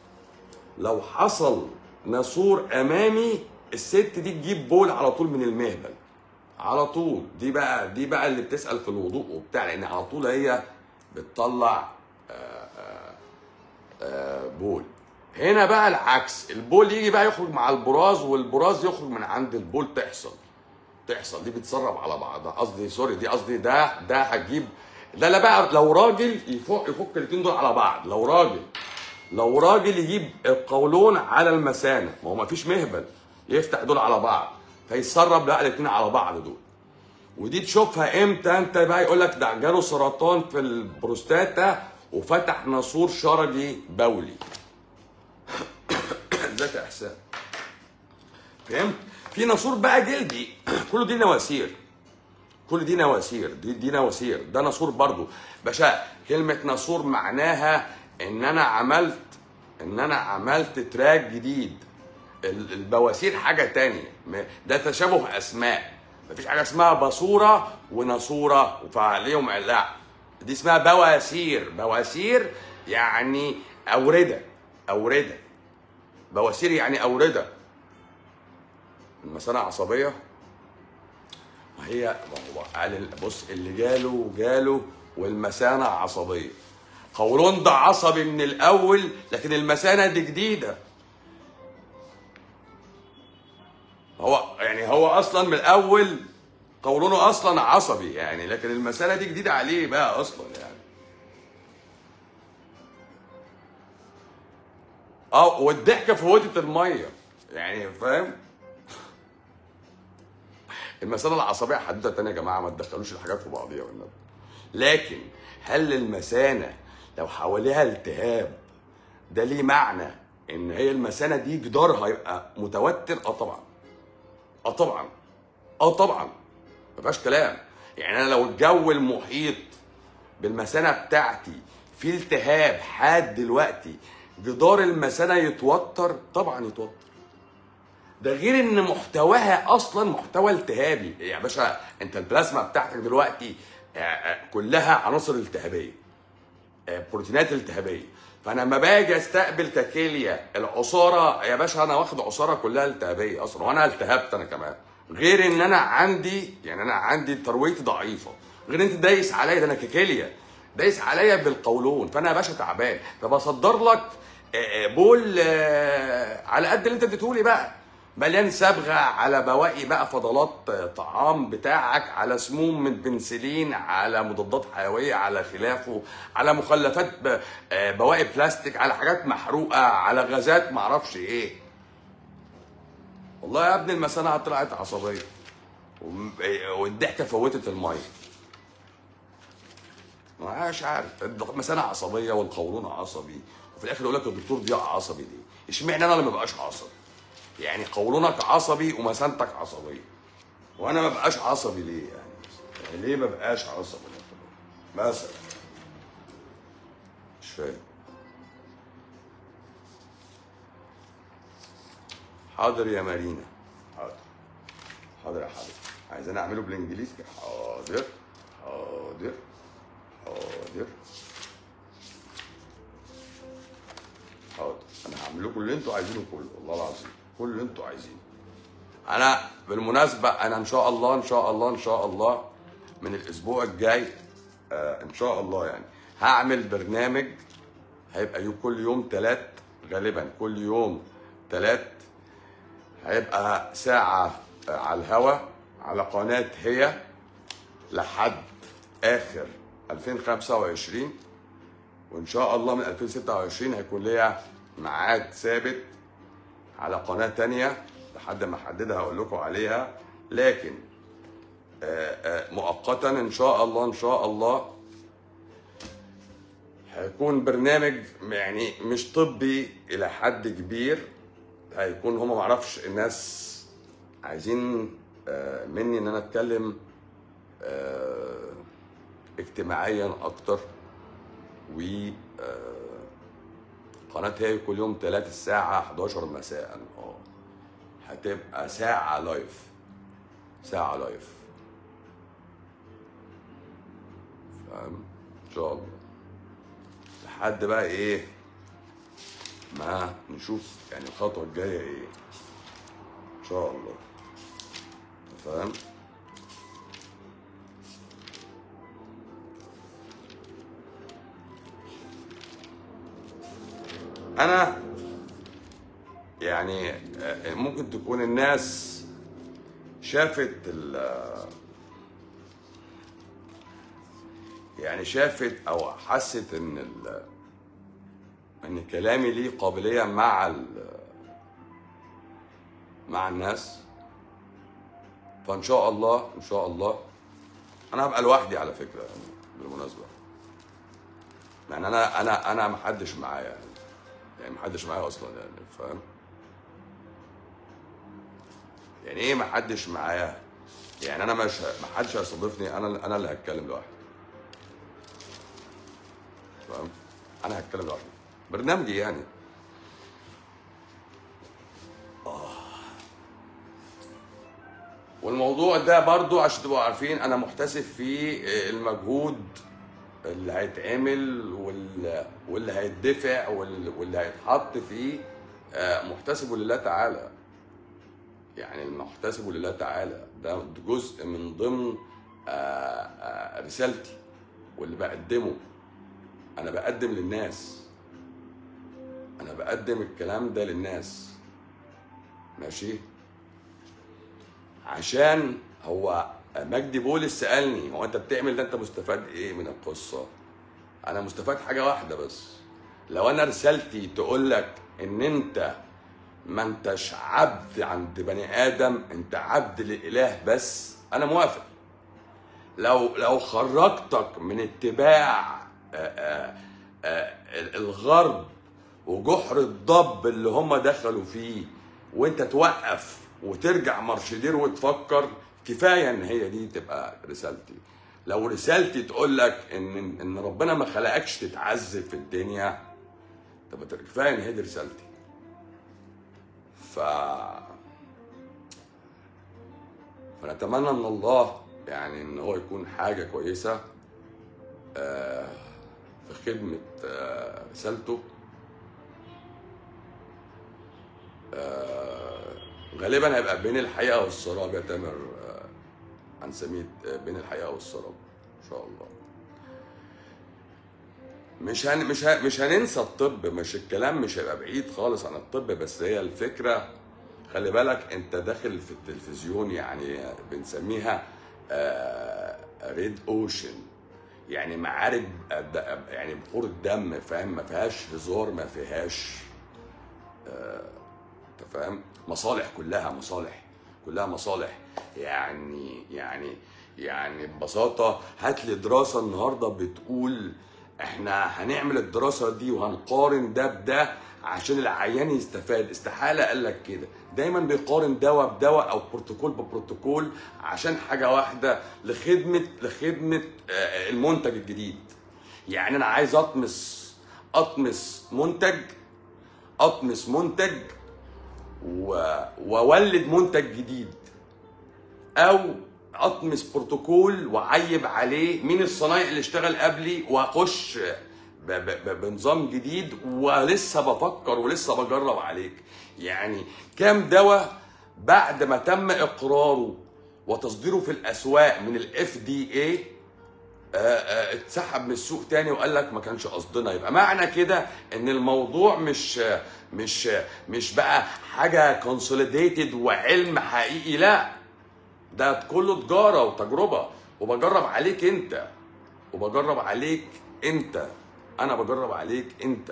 لو حصل ناسور امامي الست دي تجيب بول على طول من المهبل على طول دي بقى دي بقى اللي بتسال في الوضوء وبتاع لان على طول هي بتطلع آه، بول هنا بقى العكس البول يجي بقى يخرج مع البراز والبراز يخرج من عند البول تحصل تحصل دي بتسرب على بعضها قصدي سوري دي قصدي ده ده هتجيب لا لا بقى لو راجل يفك يفك الاثنين دول على بعض لو راجل لو راجل يجيب القولون على المثانه ما هو ما فيش مهبل يفتح دول على بعض فيسرب بقى الاثنين على بعض دول ودي تشوفها امتى انت بقى يقول لك ده جاله سرطان في البروستاتا وفتح ناسور شرجي بولي ازيك يا احسان فهمت في ناسور بقى جلدي كله دي نواسير كل دي نواسير دي دي نواسير ده ناسور برضو باشا كلمة ناسور معناها ان انا عملت ان انا عملت تراك جديد ال- البواسير حاجة تانية م- ده تشابه اسماء مفيش حاجة اسمها باسورة وناسورة فعليهم لا دي اسمها بواسير بواسير يعني أوردة أوردة بواسير يعني أوردة المثانة عصبية وهي ما هو قال ال- بص اللي جاله جاله والمثانة عصبية قولون ده عصبي من الأول لكن المثانة دي جديدة هو يعني هو أصلا من الأول قولونه أصلا عصبي يعني لكن المثانة دي جديدة عليه بقى أصلا يعني اه والضحكة في هودة المية يعني فاهم المثانه العصبيه حدوته تانية يا جماعه ما تدخلوش الحاجات في بعضيها والنبي لكن هل المثانه لو حواليها التهاب ده ليه معنى ان هي المثانه دي جدارها يبقى متوتر اه طبعا اه طبعا اه طبعا ما فيهاش كلام يعني انا لو الجو المحيط بالمثانه بتاعتي في التهاب حاد دلوقتي جدار المثانه يتوتر طبعا يتوتر ده غير ان محتواها اصلا محتوى التهابي يا باشا انت البلازما بتاعتك دلوقتي آه، آه، كلها عناصر التهابيه آه، بروتينات التهابيه فانا لما باجي استقبل ككيليا العصاره يا باشا انا واخد عصاره كلها التهابيه اصلا وانا التهبت انا كمان غير ان انا عندي يعني انا عندي ترويتي ضعيفه غير انت دايس عليا ده انا ككيليا دايس عليا بالقولون فانا يا باشا تعبان فبصدر لك آه، آه، بول آه، على قد اللي انت اديتهولي بقى مليان صبغه على بواقي بقى فضلات طعام بتاعك على سموم من بنسلين على مضادات حيويه على خلافه على مخلفات ب- آه، بواقي بلاستيك على حاجات محروقه على غازات معرفش ايه والله يا ابني المثانه طلعت عصبيه وم- والضحكه فوتت الميه مش عارف المثانه عصبيه والقولون عصبي وفي الاخر يقول لك الدكتور ضياء عصبي ليه؟ اشمعنى انا اللي ما بقاش عصبي؟ يعني قولونك عصبي ومثانتك عصبيه وانا ما بقاش عصبي ليه يعني؟ يعني ليه ما بقاش عصبي مثلا مش فاهم حاضر يا مارينا حاضر حاضر يا حبيبي عايزين اعمله بالانجليزي حاضر حاضر حاضر حاضر انا هعمل لكم اللي انتوا عايزينه كله والله العظيم كل اللي انتوا عايزينه انا بالمناسبه انا ان شاء الله ان شاء الله ان شاء الله من الاسبوع الجاي آه ان شاء الله يعني هعمل برنامج هيبقى يوم كل يوم تلات غالبا كل يوم تلات هيبقى ساعة آه، على الهوا على قناة هي لحد آخر 2025 وإن شاء الله من 2026 هيكون ليا ميعاد ثابت على قناة تانية لحد ما أحددها هقول لكم عليها لكن آه، آه، مؤقتا إن شاء الله إن شاء الله هيكون برنامج يعني مش طبي إلى حد كبير هيكون هما معرفش الناس عايزين آه، مني إن أنا أتكلم آه، اجتماعيا أكتر و آه، قناة هي كل يوم 3 الساعة 11 مساء اه هتبقى ساعة لايف ساعة لايف فاهم ان شاء الله لحد بقى ايه ما نشوف يعني الخطوة الجاية ايه ان شاء الله فاهم انا يعني آه، ممكن تكون الناس شافت ال يعني شافت او حست ان ال ان كلامي ليه قابليه مع ال مع الناس فان شاء الله ان شاء الله انا هبقى لوحدي على فكره يعني بالمناسبه يعني انا انا انا محدش معايا يعني يعني محدش معايا اصلا يعني فاهم يعني ايه محدش معايا يعني انا مش محدش هيستضيفني انا انا اللي هتكلم لوحدي فاهم انا هتكلم لوحدي برنامجي يعني آه. والموضوع ده برضو عشان تبقوا عارفين انا محتسب فيه المجهود اللي هيتعمل وال- واللي هيدفع وال- واللي هيتحط فيه آه، محتسبه لله تعالى يعني المحتسب لله تعالى ده جزء من ضمن آه، آه، رسالتي واللي بقدمه انا بقدم للناس انا بقدم الكلام ده للناس ماشي عشان هو مجدي بولس سالني هو انت بتعمل ده انت مستفاد ايه من القصه انا مستفاد حاجه واحده بس لو انا رسالتي تقول لك ان انت ما انتش عبد عند بني ادم انت عبد للاله بس انا موافق لو لو خرجتك من اتباع آه، آه، آه، الغرب وجحر الضب اللي هم دخلوا فيه وانت توقف وترجع مرشدير وتفكر كفايه ان هي دي تبقى رسالتي لو رسالتي تقول لك ان ان ربنا ما خلقكش تتعذب في الدنيا طب كفايه ان هي دي رسالتي ف فنتمنى من الله يعني ان هو يكون حاجه كويسه آه، في خدمه آه، رسالته آه، غالبا هيبقى بين الحقيقه والسراب يا تامر آه، عن سميت آه، بين الحقيقه والسراب ان شاء الله مش هن مش ه... مش هننسى الطب مش الكلام مش هيبقى بعيد خالص عن الطب بس هي الفكره خلي بالك انت داخل في التلفزيون يعني بنسميها ريد اوشن يعني معارك الد- يعني بحور الدم فاهم ما فيهاش هزار ما فيهاش انت فاهم مصالح كلها مصالح كلها مصالح يعني يعني يعني ببساطه هات لي دراسه النهارده بتقول احنا هنعمل الدراسه دي وهنقارن ده بده عشان العيان يستفاد استحاله قال لك كده دايما بيقارن دواء بدواء او بروتوكول ببروتوكول عشان حاجه واحده لخدمه لخدمه آه، المنتج الجديد يعني انا عايز اطمس اطمس منتج اطمس منتج و... واولد منتج جديد او اطمس بروتوكول واعيب عليه مين الصنايع اللي اشتغل قبلي واخش ب... ب... ب... بنظام جديد ولسه بفكر ولسه بجرب عليك يعني كام دواء بعد ما تم اقراره وتصديره في الاسواق من الاف دي اي اتسحب من السوق تاني وقال لك ما كانش قصدنا يبقى معنى كده ان الموضوع مش مش مش بقى حاجه كونسوليديتد وعلم حقيقي لا ده كله تجاره وتجربه وبجرب عليك انت وبجرب عليك انت انا بجرب عليك انت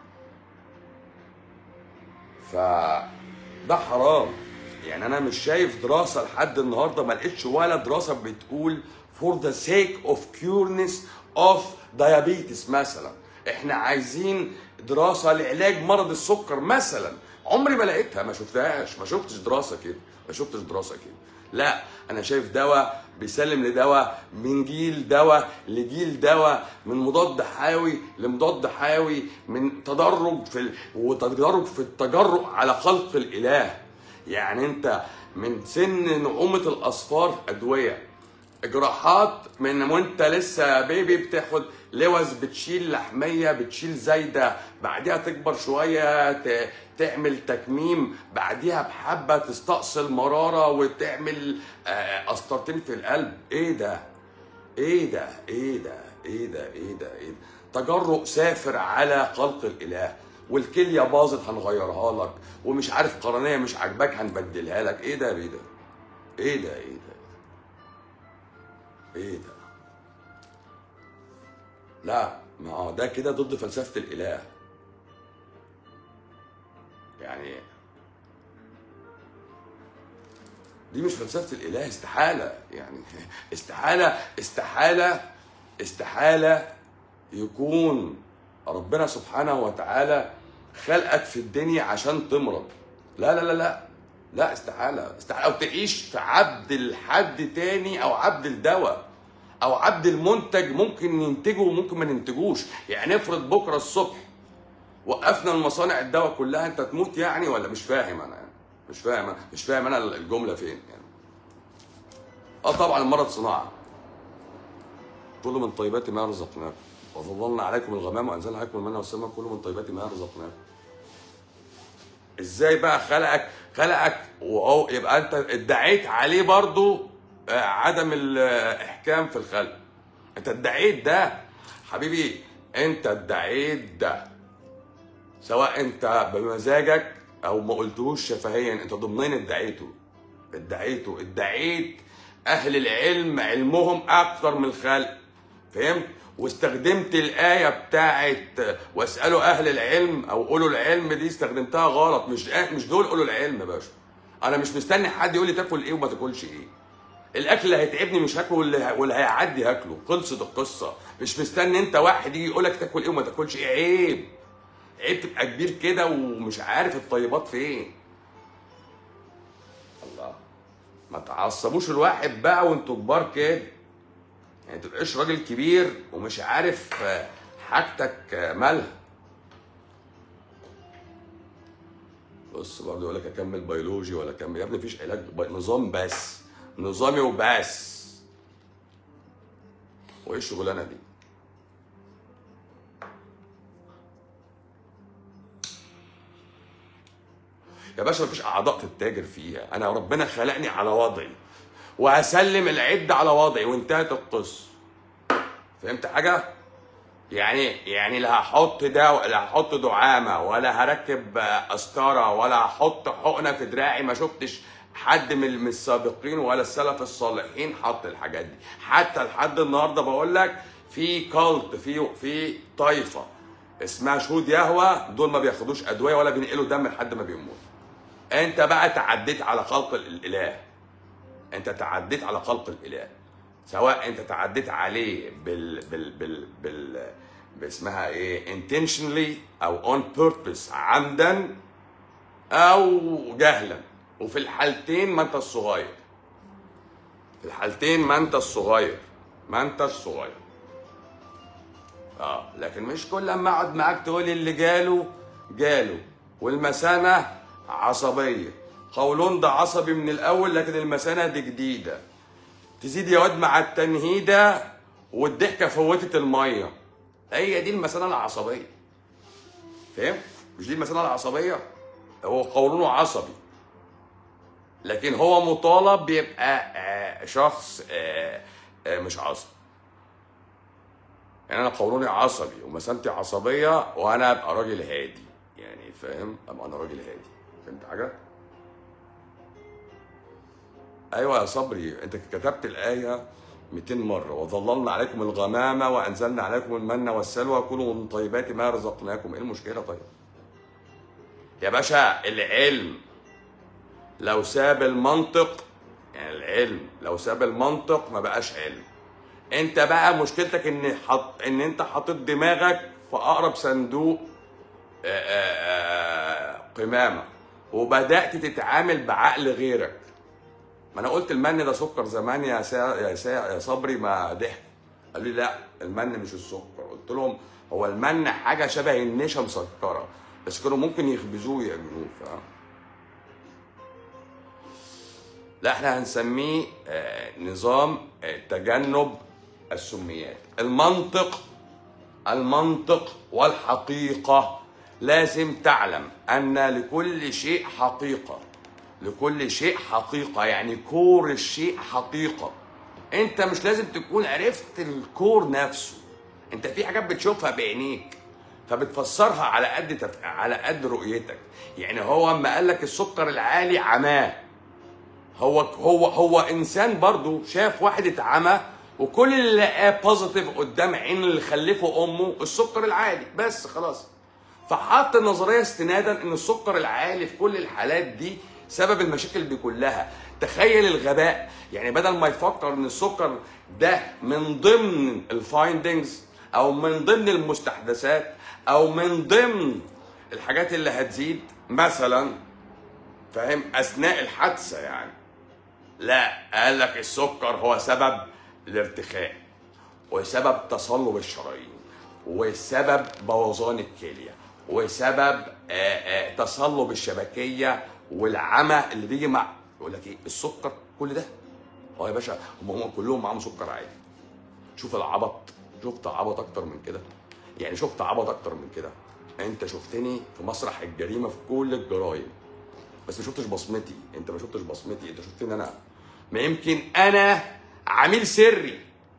ف ده حرام يعني انا مش شايف دراسه لحد النهارده ما لقيتش ولا دراسه بتقول for the sake of cureness of diabetes مثلا احنا عايزين دراسه لعلاج مرض السكر مثلا عمري ما لقيتها ما شفتهاش ما شفتش دراسه كده ما شفتش دراسه كده لا انا شايف دواء بيسلم لدواء من جيل دواء لجيل دواء من مضاد حيوي لمضاد حيوي من تدرج في ال... وتدرج في التجرؤ على خلق الاله يعني انت من سن نعومه الاصفار ادويه جراحات من وانت لسه بيبي بتاخد لوز بتشيل لحميه بتشيل زايده بعديها تكبر شويه ت... تعمل تكميم بعديها بحبه تستأصل مراره وتعمل آه، قسطرتين في القلب ايه ده ايه ده ايه ده ايه ده ايه ده ايه ده تجرؤ سافر على خلق الاله والكليه باظت هنغيرها لك ومش عارف قرنيه مش عاجباك هنبدلها لك ايه ده ايه ده ايه ده ايه ده ايه ده لا ما هو ده كده ضد فلسفه الاله يعني دي مش فلسفه الاله استحاله يعني استحاله استحاله استحاله يكون ربنا سبحانه وتعالى خلقك في الدنيا عشان تمرض لا لا لا لا لا استحاله استحاله او تعيش في عبد الحد تاني او عبد الدواء او عبد المنتج ممكن ننتجه وممكن ما ننتجوش يعني افرض بكره الصبح وقفنا المصانع الدواء كلها انت تموت يعني ولا مش فاهم انا يعني مش فاهم أنا مش فاهم انا الجمله فين يعني اه طبعا المرض صناعه كل من طيبات ما رزقناكم وفضلنا عليكم الغمام وانزلنا عليكم المن والسلام كل من طيبات ما رزقناكم ازاي بقى خلقك خلقك وهو يبقى انت ادعيت عليه برضو آه، عدم الاحكام في الخلق انت ادعيت ده حبيبي انت ادعيت ده سواء انت بمزاجك او ما قلتهوش شفهيا انت ضمنيا ادعيته ادعيته ادعيت اهل العلم علمهم اكتر من الخلق فهمت واستخدمت الآية بتاعت واسألوا أهل العلم أو قولوا العلم دي استخدمتها غلط مش مش دول قولوا العلم يا باشا أنا مش مستني حد يقول لي تاكل إيه وما تاكلش إيه الأكل اللي هيتعبني مش هاكله واللي واللي هيعدي هاكله خلصت القصة مش مستني أنت واحد يجي يقول لك تاكل إيه وما تاكلش إيه عيب عيب تبقى كبير كده ومش عارف الطيبات فين الله ما تعصبوش الواحد بقى وانتوا كبار كده يعني تبقاش راجل كبير ومش عارف آه، حاجتك آه، مالها بص برضه يقول لك اكمل بيولوجي ولا اكمل يا ابني مفيش علاج بي- نظام بس نظامي وبس وايه الشغلانه دي يا باشا مفيش اعضاء تتاجر فيها انا ربنا خلقني على وضعي وهسلم العد على وضعي وانتهت القصه فهمت حاجه يعني يعني لا هحط ده لا هحط دعامه ولا هركب آه، قسطره ولا هحط حقنه في دراعي ما شفتش حد من من السابقين ولا السلف الصالحين حط الحاجات دي حتى لحد النهارده بقول لك في كالت في في طائفه اسمها شهود يهوى دول ما بياخدوش ادويه ولا بينقلوا دم لحد ما بيموت انت بقى تعديت على خلق الاله انت تعديت على خلق الاله سواء انت تعديت عليه بال بال بال بال باسمها ايه intentionally او on purpose عمدا او جهلا وفي الحالتين ما انت الصغير في الحالتين ما انت الصغير ما انت الصغير اه لكن مش كل لما اقعد معاك تقول اللي جاله جاله والمثانه عصبيه قولون ده عصبي من الاول لكن المثانه دي جديده تزيد يا واد مع التنهيده والضحكه فوتت الميه هي دي المثانه العصبيه فاهم مش دي المثانه العصبيه هو قولونه عصبي لكن هو مطالب بيبقى آه، شخص آه، آه، مش عصبي يعني انا قولوني عصبي ومثانتي عصبيه وانا ابقى راجل هادي يعني فاهم ابقى انا راجل هادي فهمت حاجه ايوه يا صبري انت كتبت الايه 200 مره وظللنا عليكم الغمامه وانزلنا عليكم المن والسلوى كلوا من طيبات ما رزقناكم ايه المشكله طيب يا باشا العلم لو ساب المنطق يعني العلم لو ساب المنطق ما بقاش علم انت بقى مشكلتك ان حط ان انت حاطط دماغك في اقرب صندوق آه، آه، آه، قمامه وبدات تتعامل بعقل غيرك ما انا قلت المن ده سكر زمان يا سا يا سا يا صبري ما ضحك قال لي لا المن مش السكر قلت لهم هو المن حاجه شبه النشا مسكره بس كانوا ممكن يخبزوه ويعملوه فاهم لا احنا هنسميه آه، نظام آه، تجنب السميات المنطق المنطق والحقيقة لازم تعلم أن لكل شيء حقيقة لكل شيء حقيقة يعني كور الشيء حقيقة أنت مش لازم تكون عرفت الكور نفسه أنت في حاجات بتشوفها بعينيك فبتفسرها على قد تف... على قد رؤيتك يعني هو اما قال لك السكر العالي عماه هو هو هو انسان برضو شاف واحد اتعمى وكل اللي لقاه بوزيتيف قدام عين اللي خلفه امه السكر العالي بس خلاص فحط النظريه استنادا ان السكر العالي في كل الحالات دي سبب المشاكل دي كلها تخيل الغباء يعني بدل ما يفكر ان السكر ده من ضمن الفايندنجز او من ضمن المستحدثات او من ضمن الحاجات اللي هتزيد مثلا فاهم اثناء الحادثه يعني لا قال لك السكر هو سبب الارتخاء وسبب تصلب الشرايين وسبب بوظان الكليه وسبب آه، آه، تصلب الشبكيه والعمى اللي بيجي مع يقول لك ايه السكر كل ده اه يا باشا هم هم كلهم معاهم سكر عادي شوف العبط شفت عبط اكتر من كده يعني شفت عبط اكتر من كده انت شفتني في مسرح الجريمه في كل الجرايم بس ما شفتش بصمتي انت ما شفتش بصمتي انت شفتني انا ما يمكن انا عميل سري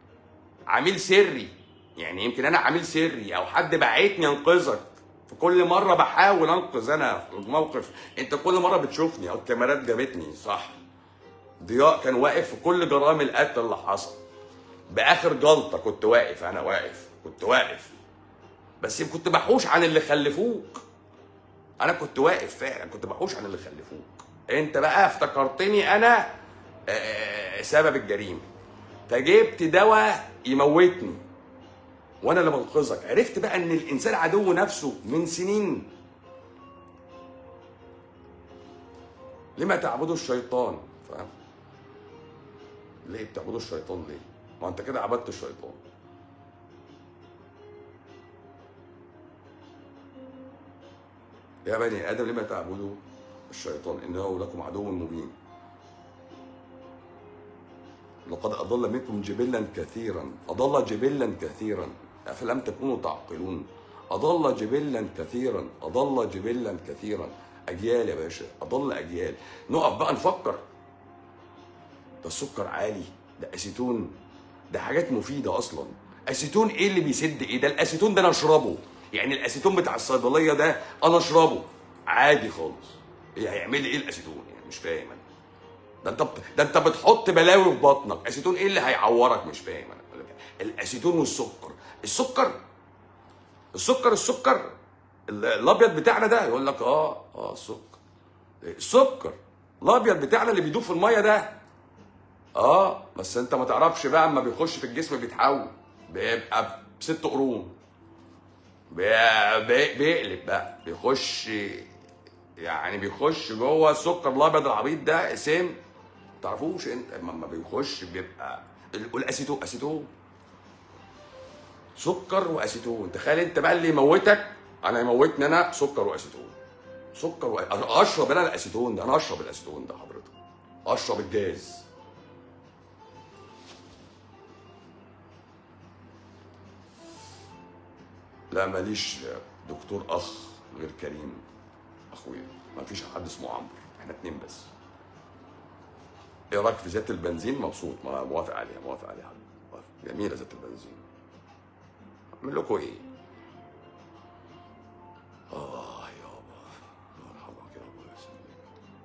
عميل سري يعني يمكن انا عميل سري او حد بعتني انقذك في كل مره بحاول انقذ انا في الموقف انت كل مره بتشوفني او الكاميرات جابتني صح ضياء كان واقف في كل جرائم القتل اللي حصل باخر جلطه كنت واقف انا واقف كنت واقف بس كنت بحوش عن اللي خلفوك انا كنت واقف فعلا كنت بحوش عن اللي خلفوك انت بقى افتكرتني انا آه، سبب الجريمه فجبت دواء يموتني وانا اللي بنقذك عرفت بقى ان الانسان عدو نفسه من سنين لما تعبدوا الشيطان فاهم ليه بتعبدوا الشيطان ليه ما انت كده عبدت الشيطان يا بني ادم لما تعبدوا الشيطان انه لكم عدو مبين لقد اضل منكم جبلا كثيرا اضل جبلا كثيرا افلم تكونوا تعقلون اضل جبلا كثيرا اضل جبلا كثيرا اجيال يا باشا اضل اجيال نقف بقى نفكر ده السكر عالي ده اسيتون ده حاجات مفيده اصلا اسيتون ايه اللي بيسد ايه ده الاسيتون ده انا اشربه يعني الاسيتون بتاع الصيدليه ده انا اشربه عادي خالص ايه هيعمل لي ايه الاسيتون يعني مش فاهم انا ده انت ده انت بتحط بلاوي في بطنك اسيتون ايه اللي هيعورك مش فاهم انا الاسيتون والسكر السكر السكر السكر ال- الابيض بتاعنا ده يقول لك اه اه السكر السكر الابيض بتاعنا اللي بيدوب في الميه ده اه بس انت ما تعرفش بقى اما بيخش في الجسم بيتحول بيبقى بست قرون بي- بي- بيقلب بقى بيخش يعني بيخش جوه السكر الابيض العبيط ده سم ما تعرفوش انت لما بيخش بيبقى ال- والاسيتون اسيتون سكر واسيتون تخيل انت بقى اللي يموتك انا يموتني انا سكر واسيتون سكر و... أنا اشرب انا الاسيتون ده انا اشرب الاسيتون ده حضرتك اشرب الجاز لا ماليش دكتور اخ غير كريم اخويا ما فيش حد اسمه عمرو احنا اتنين بس ايه رايك في زيت البنزين مبسوط ما موافق عليها موافق عليها موافق. جميله زيت البنزين اعمل لكم ايه اه يابا الله يرحمك يابا يا سيدي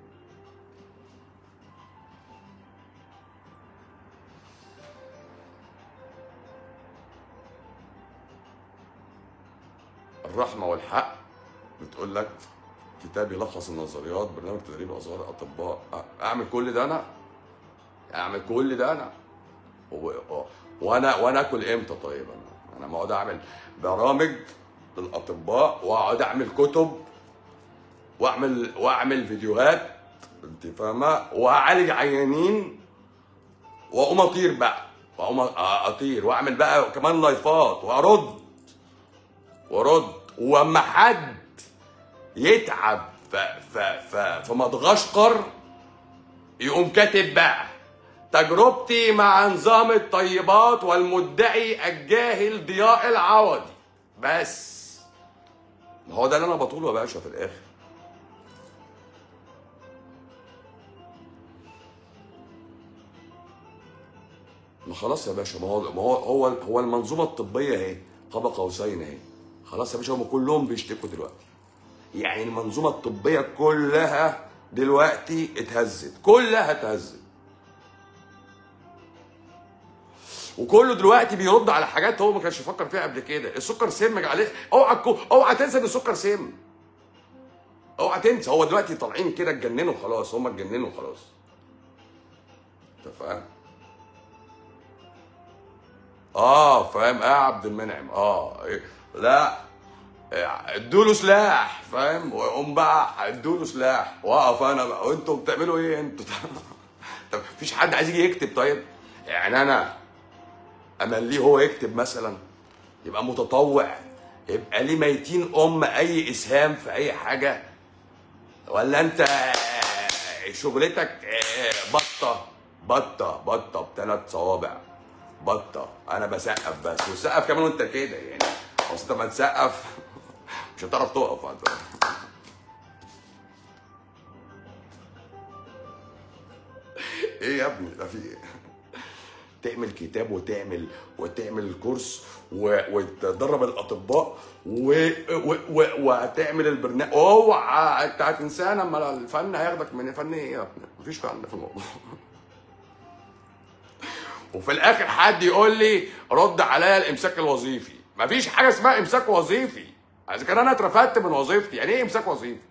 الرحمه والحق بتقول لك كتاب يلخص النظريات برنامج تدريب اصغر الاطباء أ- اعمل كل ده انا اعمل كل ده انا و... و... وانا وانا اكل امتى طيب انا انا بقعد اعمل برامج للاطباء واقعد اعمل كتب واعمل واعمل فيديوهات انت فاهمه واعالج عيانين واقوم اطير بقى واقوم أ- اطير واعمل بقى كمان لايفات وارد وارد واما حد يتعب ف ف ف في مدغشقر يقوم كاتب بقى تجربتي مع نظام الطيبات والمدعي الجاهل ضياء العوضي بس ما هو ده اللي انا بطوله يا باشا في الاخر ما خلاص يا باشا ما هو ما هو هو هو المنظومه الطبيه اهي قاب قوسين اهي خلاص يا باشا هم كلهم بيشتكوا دلوقتي يعني المنظومه الطبيه كلها دلوقتي اتهزت كلها اتهزت وكله دلوقتي بيرد على حاجات هو ما كانش يفكر فيها قبل كده السكر سم عليه اوعى تكو- اوعى تنسى ان السكر سم اوعى تنسى هو دلوقتي طالعين كده اتجننوا خلاص هم اتجننوا خلاص انت فاهم اه فاهم اه يا عبد المنعم اه إيه. لا ادوا له سلاح فاهم ويقوم بقى ادوا له سلاح واقف انا بقى وانتوا بتعملوا ايه انتوا طب مفيش حد عايز يجي يكتب طيب يعني انا امليه هو يكتب مثلا يبقى متطوع يبقى ليه ميتين ام اي اسهام في اي حاجه ولا انت شغلتك بطه بطه بطه بثلاث صوابع بطه انا بسقف بس وسقف كمان وانت كده يعني اصل انت ما تسقف مش هتعرف تقف انت ايه يا ابني ده في ايه تعمل كتاب وتعمل وتعمل كورس و... وتدرب الاطباء و... و... و... وتعمل البرنامج اوعى انت هتنساه لما الفن هياخدك من فن ايه يا ابني مفيش فن في الموضوع وفي الاخر حد يقول لي رد عليا الامساك الوظيفي مفيش حاجه اسمها امساك وظيفي اذا كان انا اترفدت من وظيفتي يعني ايه امساك وظيفي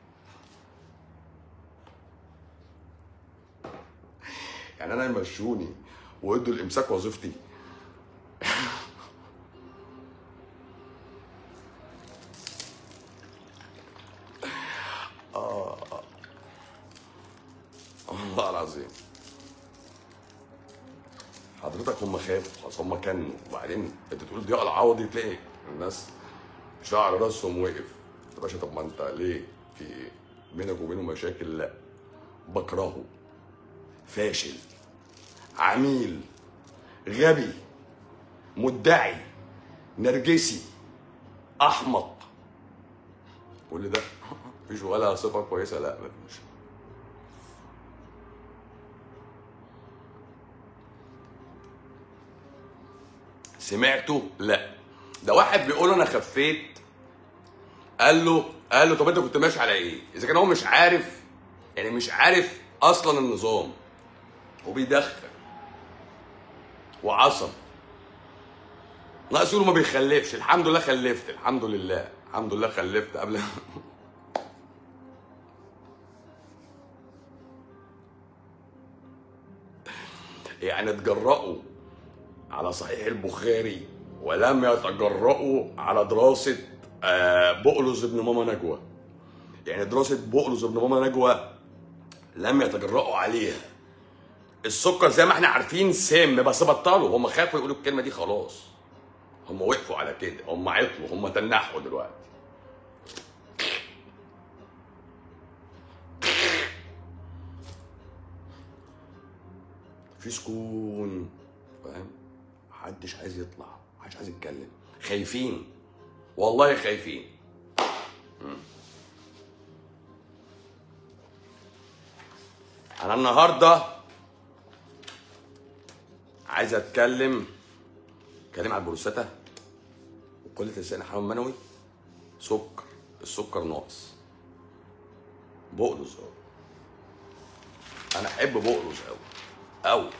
يعني انا يمشوني ويدوا الامساك وظيفتي آه. والله العظيم حضرتك هم خافوا خلاص هم كانوا وبعدين انت تقول ضياء العوضي تلاقي الناس شعر راسهم وقف يا باشا طب ما انت ليه في ايه؟ بينك وبينه مشاكل لا بكرهه فاشل عميل غبي مدعي نرجسي احمق كل ده مفيش ولا صفه كويسه لا مفيش سمعته لا ده واحد بيقول انا خفيت قال له قال له طب انت كنت ماشي على ايه اذا كان هو مش عارف يعني مش عارف اصلا النظام وبيدخن وعصب ناقص يقول ما بيخلفش الحمد لله خلفت الحمد لله الحمد لله خلفت قبل يعني اتجرأوا على صحيح البخاري ولم يتجرأوا على دراسة آه، بقلز ابن ماما نجوى يعني دراسة بقلز ابن ماما نجوى لم يتجرأوا عليها السكر زي ما احنا عارفين سام بس بطلوا هم خافوا يقولوا الكلمة دي خلاص هم وقفوا على كده هم عطلوا هم تنحوا دلوقتي في سكون فاهم محدش عايز يطلع محدش عايز يتكلم خايفين والله خايفين مم. انا النهارده عايز اتكلم اتكلم على البروستاتا وقله لسان الحمام المنوي سكر السكر ناقص بقلص اهو انا احب بقلص قوي قوي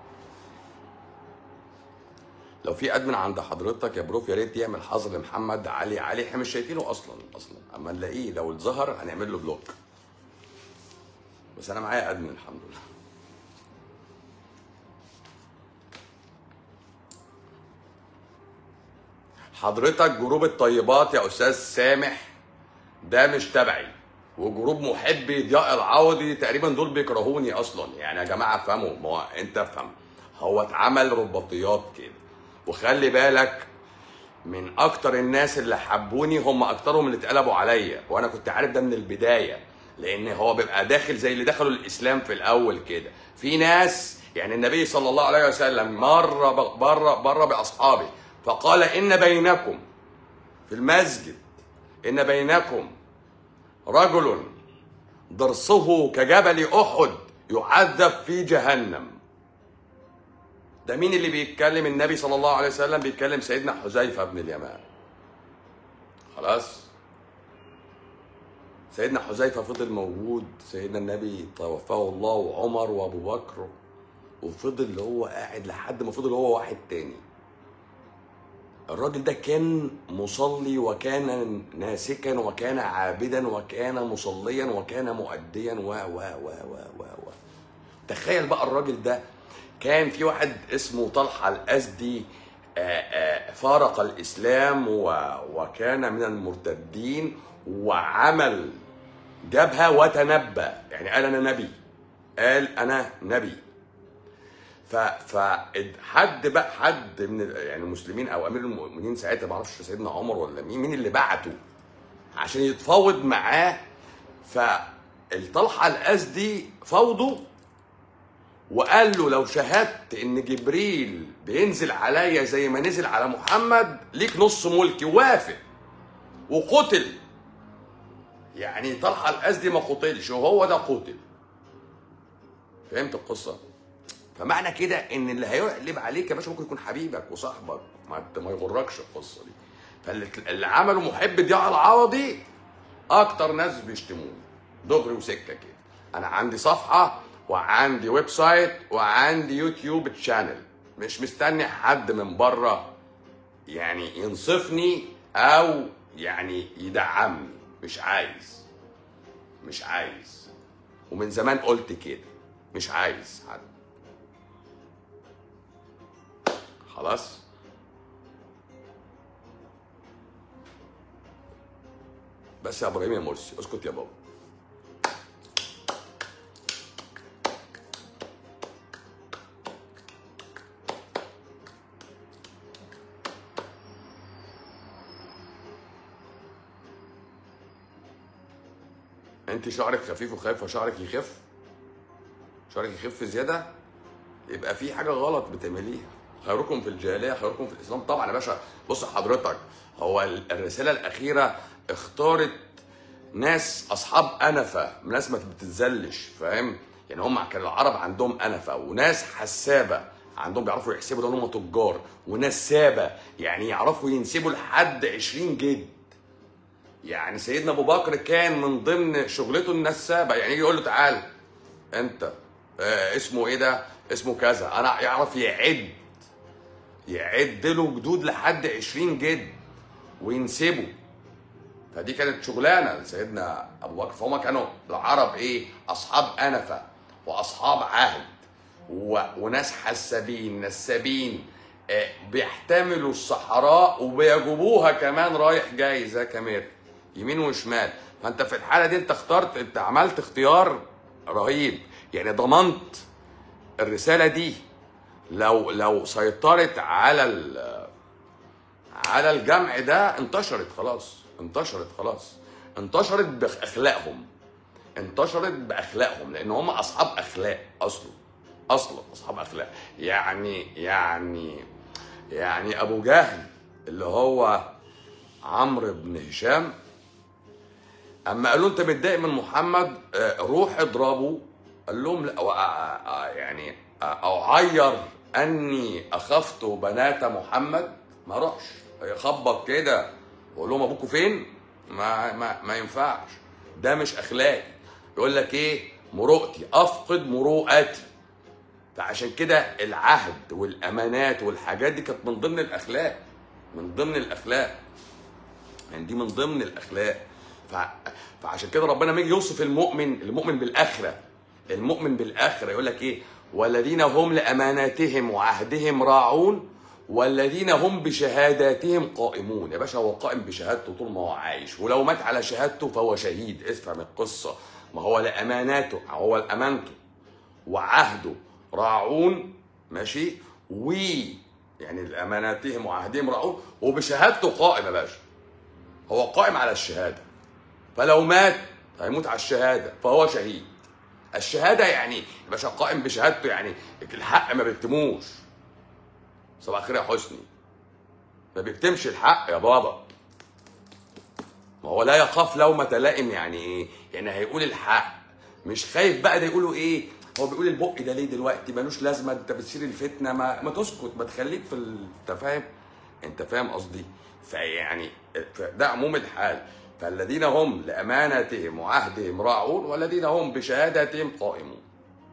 لو في ادمن عند حضرتك يا بروف يا ريت يعمل حظر لمحمد علي علي احنا مش شايفينه اصلا اصلا اما نلاقيه لو اتظهر هنعمل له بلوك بس انا معايا ادمن الحمد لله حضرتك جروب الطيبات يا استاذ سامح ده مش تبعي وجروب محبي ضياء العوضي تقريبا دول بيكرهوني اصلا يعني يا جماعه افهموا ما هو انت افهم هو اتعمل رباطيات كده وخلي بالك من اكتر الناس اللي حبوني هم اكترهم اللي اتقلبوا عليا وانا كنت عارف ده من البدايه لان هو بيبقى داخل زي اللي دخلوا الاسلام في الاول كده في ناس يعني النبي صلى الله عليه وسلم مر بره بره باصحابه فقال ان بينكم في المسجد ان بينكم رجل ضرسه كجبل احد يعذب في جهنم ده مين اللي بيتكلم النبي صلى الله عليه وسلم بيتكلم سيدنا حذيفه بن اليمان خلاص سيدنا حذيفه فضل موجود سيدنا النبي توفاه الله وعمر وابو بكر وفضل اللي هو قاعد لحد ما فضل هو واحد تاني الراجل ده كان مصلي وكان ناسكا وكان عابدا وكان مصليا وكان مؤديا و و و و و و تخيل بقى الراجل ده كان في واحد اسمه طلحه الازدي آه، آه، فارق الاسلام و- وكان من المرتدين وعمل جبهه وتنبأ يعني قال انا نبي قال انا نبي ف ف حد بقى حد من ال- يعني المسلمين او امير المؤمنين ساعتها ما اعرفش سيدنا عمر ولا مين مين اللي بعته عشان يتفاوض معاه فالطلحه الازدي فاوضه وقال له لو شهدت ان جبريل بينزل عليا زي ما نزل على محمد ليك نص ملكي وافق وقتل يعني طلحه الازدي ما قتلش وهو ده قتل فهمت القصه فمعنى كده ان اللي هيقلب عليك يا باشا ممكن يكون حبيبك وصاحبك ما ما يغركش القصه دي فاللي اللي عمله محب ضياء العوضي اكتر ناس بيشتموني دغري وسكه كده انا عندي صفحه وعندي ويب سايت وعندي يوتيوب تشانل مش مستني حد من بره يعني ينصفني او يعني يدعمني مش عايز مش عايز ومن زمان قلت كده مش عايز حد خلاص بس يا ابراهيم يا مرسي اسكت يا بابا انت شعرك خفيف وخايفه شعرك يخف شعرك يخف زياده يبقى في حاجه غلط بتعمليها خيركم في الجاهليه خيركم في الاسلام طبعا يا باشا بص حضرتك هو ال- الرساله الاخيره اختارت ناس اصحاب انفه ناس ما بتتذلش فاهم يعني هم كان العرب عندهم انفه وناس حسابه عندهم بيعرفوا يحسبوا ده ان هم تجار ونسابه يعني يعرفوا ينسبوا لحد 20 جد يعني سيدنا ابو بكر كان من ضمن شغلته النسابه يعني يجي يقول له تعال انت آه اسمه ايه ده اسمه كذا انا يعرف يعد يعد له جدود لحد 20 جد وينسبه فدي كانت شغلانه لسيدنا ابو بكر فهم كانوا العرب ايه اصحاب انفه واصحاب عهد و... وناس حسابين نسابين آه، بيحتملوا الصحراء وبيجوبوها كمان رايح جاي زي كامير يمين وشمال فانت في الحاله دي انت اخترت انت عملت اختيار رهيب يعني ضمنت الرساله دي لو لو سيطرت على ال- على الجمع ده انتشرت خلاص انتشرت خلاص انتشرت باخلاقهم انتشرت باخلاقهم لان هم اصحاب اخلاق اصلا اصلا اصحاب اخلاق يعني يعني يعني ابو جهل اللي هو عمرو بن هشام اما قالوا انت متضايق من محمد آه، روح اضربه قال لهم لا و- آه، آه، يعني آه، اعير اني اخفت بنات محمد ما اروحش يخبط كده واقول لهم ابوكوا فين ما ما ما ينفعش ده مش اخلاقي يقول لك ايه مروءتي افقد مروءتي فعشان كده العهد والامانات والحاجات دي كانت من ضمن الاخلاق من ضمن الاخلاق يعني دي من ضمن الاخلاق ف... فعشان كده ربنا لما يجي يوصف المؤمن المؤمن بالاخره المؤمن بالاخره يقول لك ايه والذين هم لاماناتهم وعهدهم راعون والذين هم بشهاداتهم قائمون يا باشا هو قائم بشهادته طول ما هو عايش ولو مات على شهادته فهو شهيد افهم القصه ما هو لاماناته هو لامانته وعهده راعون ماشي و يعني لاماناتهم وعهدهم راعون وبشهادته قائم يا باشا هو قائم على الشهاده فلو مات هيموت على الشهاده فهو شهيد الشهاده يعني يا باشا قائم بشهادته يعني الحق ما بيكتموش صباح الخير يا حسني ما بيكتمش الحق يا بابا ما هو لا يخاف لومة لائم يعني ايه؟ يعني هيقول الحق مش خايف بقى ده يقولوا ايه؟ هو بيقول البق ده ليه دلوقتي ملوش لازمه انت بتثير الفتنه ما, ما تسكت ما تخليك في ال- انت فاهم؟ انت فاهم قصدي؟ فيعني ده عموم الحال فالذين هم لاماناتهم وعهدهم راعون والذين هم بشهاداتهم قائمون.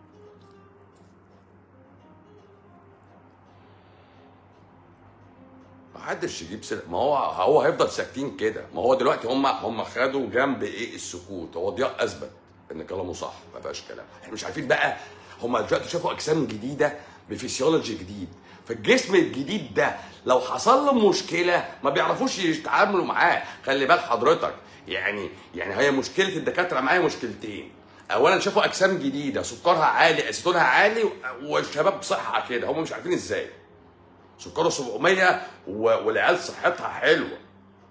محدش يجيب سر ما هو هو هيفضل ساكتين كده ما هو دلوقتي هم هم خدوا جنب ايه السكوت هو ضياء اثبت ان كلامه صح ما فيهاش كلام احنا مش عارفين بقى هم دلوقتي شافوا اجسام جديده بفسيولوجي جديد فالجسم الجديد ده لو حصل له مشكله ما بيعرفوش يتعاملوا معاه خلي بال حضرتك يعني يعني هي مشكله الدكاتره معايا مشكلتين اولا شافوا اجسام جديده سكرها عالي اسيتونها عالي والشباب صحه كده هم مش عارفين ازاي سكره 700 و- والعيال صحتها حلوه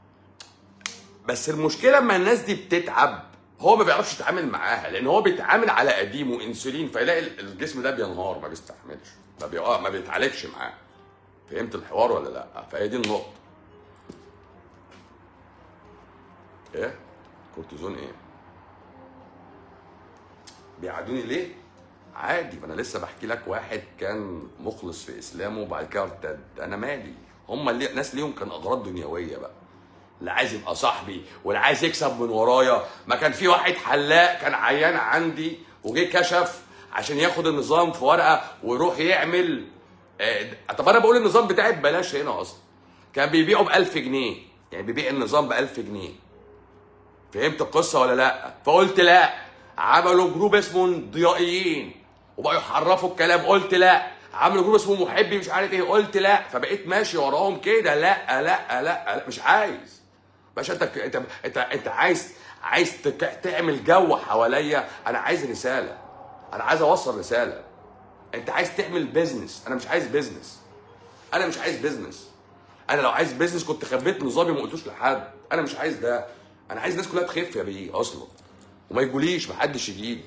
بس المشكله لما الناس دي بتتعب هو ما بيعرفش يتعامل معاها لان هو بيتعامل على قديمه انسولين فيلاقي ال- الجسم ده بينهار ما بيستحملش ما, بي... آه ما بيتعالجش معاه فهمت الحوار ولا لا فهي دي النقطه ايه كورتيزون ايه بيعادوني ليه عادي ما انا لسه بحكي لك واحد كان مخلص في اسلامه وبعد كده ارتد انا مالي هم اللي ناس ليهم كان اغراض دنيويه بقى اللي عايز يبقى صاحبي واللي عايز يكسب من ورايا ما كان في واحد حلاق كان عيان عندي وجه كشف عشان ياخد النظام في ورقه ويروح يعمل آه، طب انا بقول النظام بتاعي ببلاش هنا اصلا كان بيبيعه ب 1000 جنيه يعني بيبيع النظام ب 1000 جنيه فهمت القصه ولا لا فقلت لا عملوا جروب اسمه ضيائيين وبقوا يحرفوا الكلام قلت لا عملوا جروب اسمه محبي مش عارف ايه قلت لا فبقيت ماشي وراهم كده لا لا لا, لا مش عايز باشا انت انت انت انت عايز عايز تك- تعمل جو حواليا انا عايز رساله انا عايز اوصل رساله انت عايز تعمل بيزنس انا مش عايز بيزنس انا مش عايز بيزنس انا لو عايز بيزنس كنت خبيت نظامي وما قلتوش لحد انا مش عايز ده انا عايز الناس كلها تخف يا بيه اصلا وما يجوليش محدش يجيلي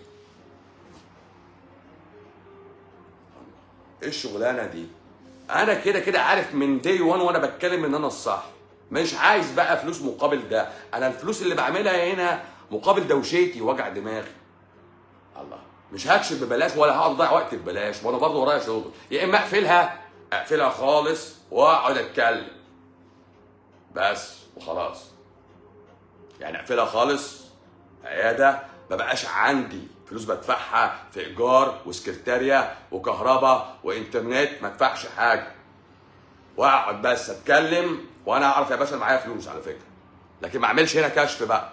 ايه الشغلانه دي انا كده كده عارف من دي 1 وانا بتكلم ان انا الصح مش عايز بقى فلوس مقابل ده انا الفلوس اللي بعملها هنا مقابل دوشتي ووجع دماغي الله مش هكشف ببلاش ولا هقعد اضيع وقت ببلاش وانا برضه ورايا شغل يا اما اقفلها اقفلها خالص واقعد اتكلم بس وخلاص يعني اقفلها خالص عياده ما بقاش عندي فلوس بدفعها في ايجار وسكرتاريه وكهرباء وانترنت ما ادفعش حاجه واقعد بس اتكلم وانا اعرف يا باشا معايا فلوس على فكره لكن ما اعملش هنا كشف بقى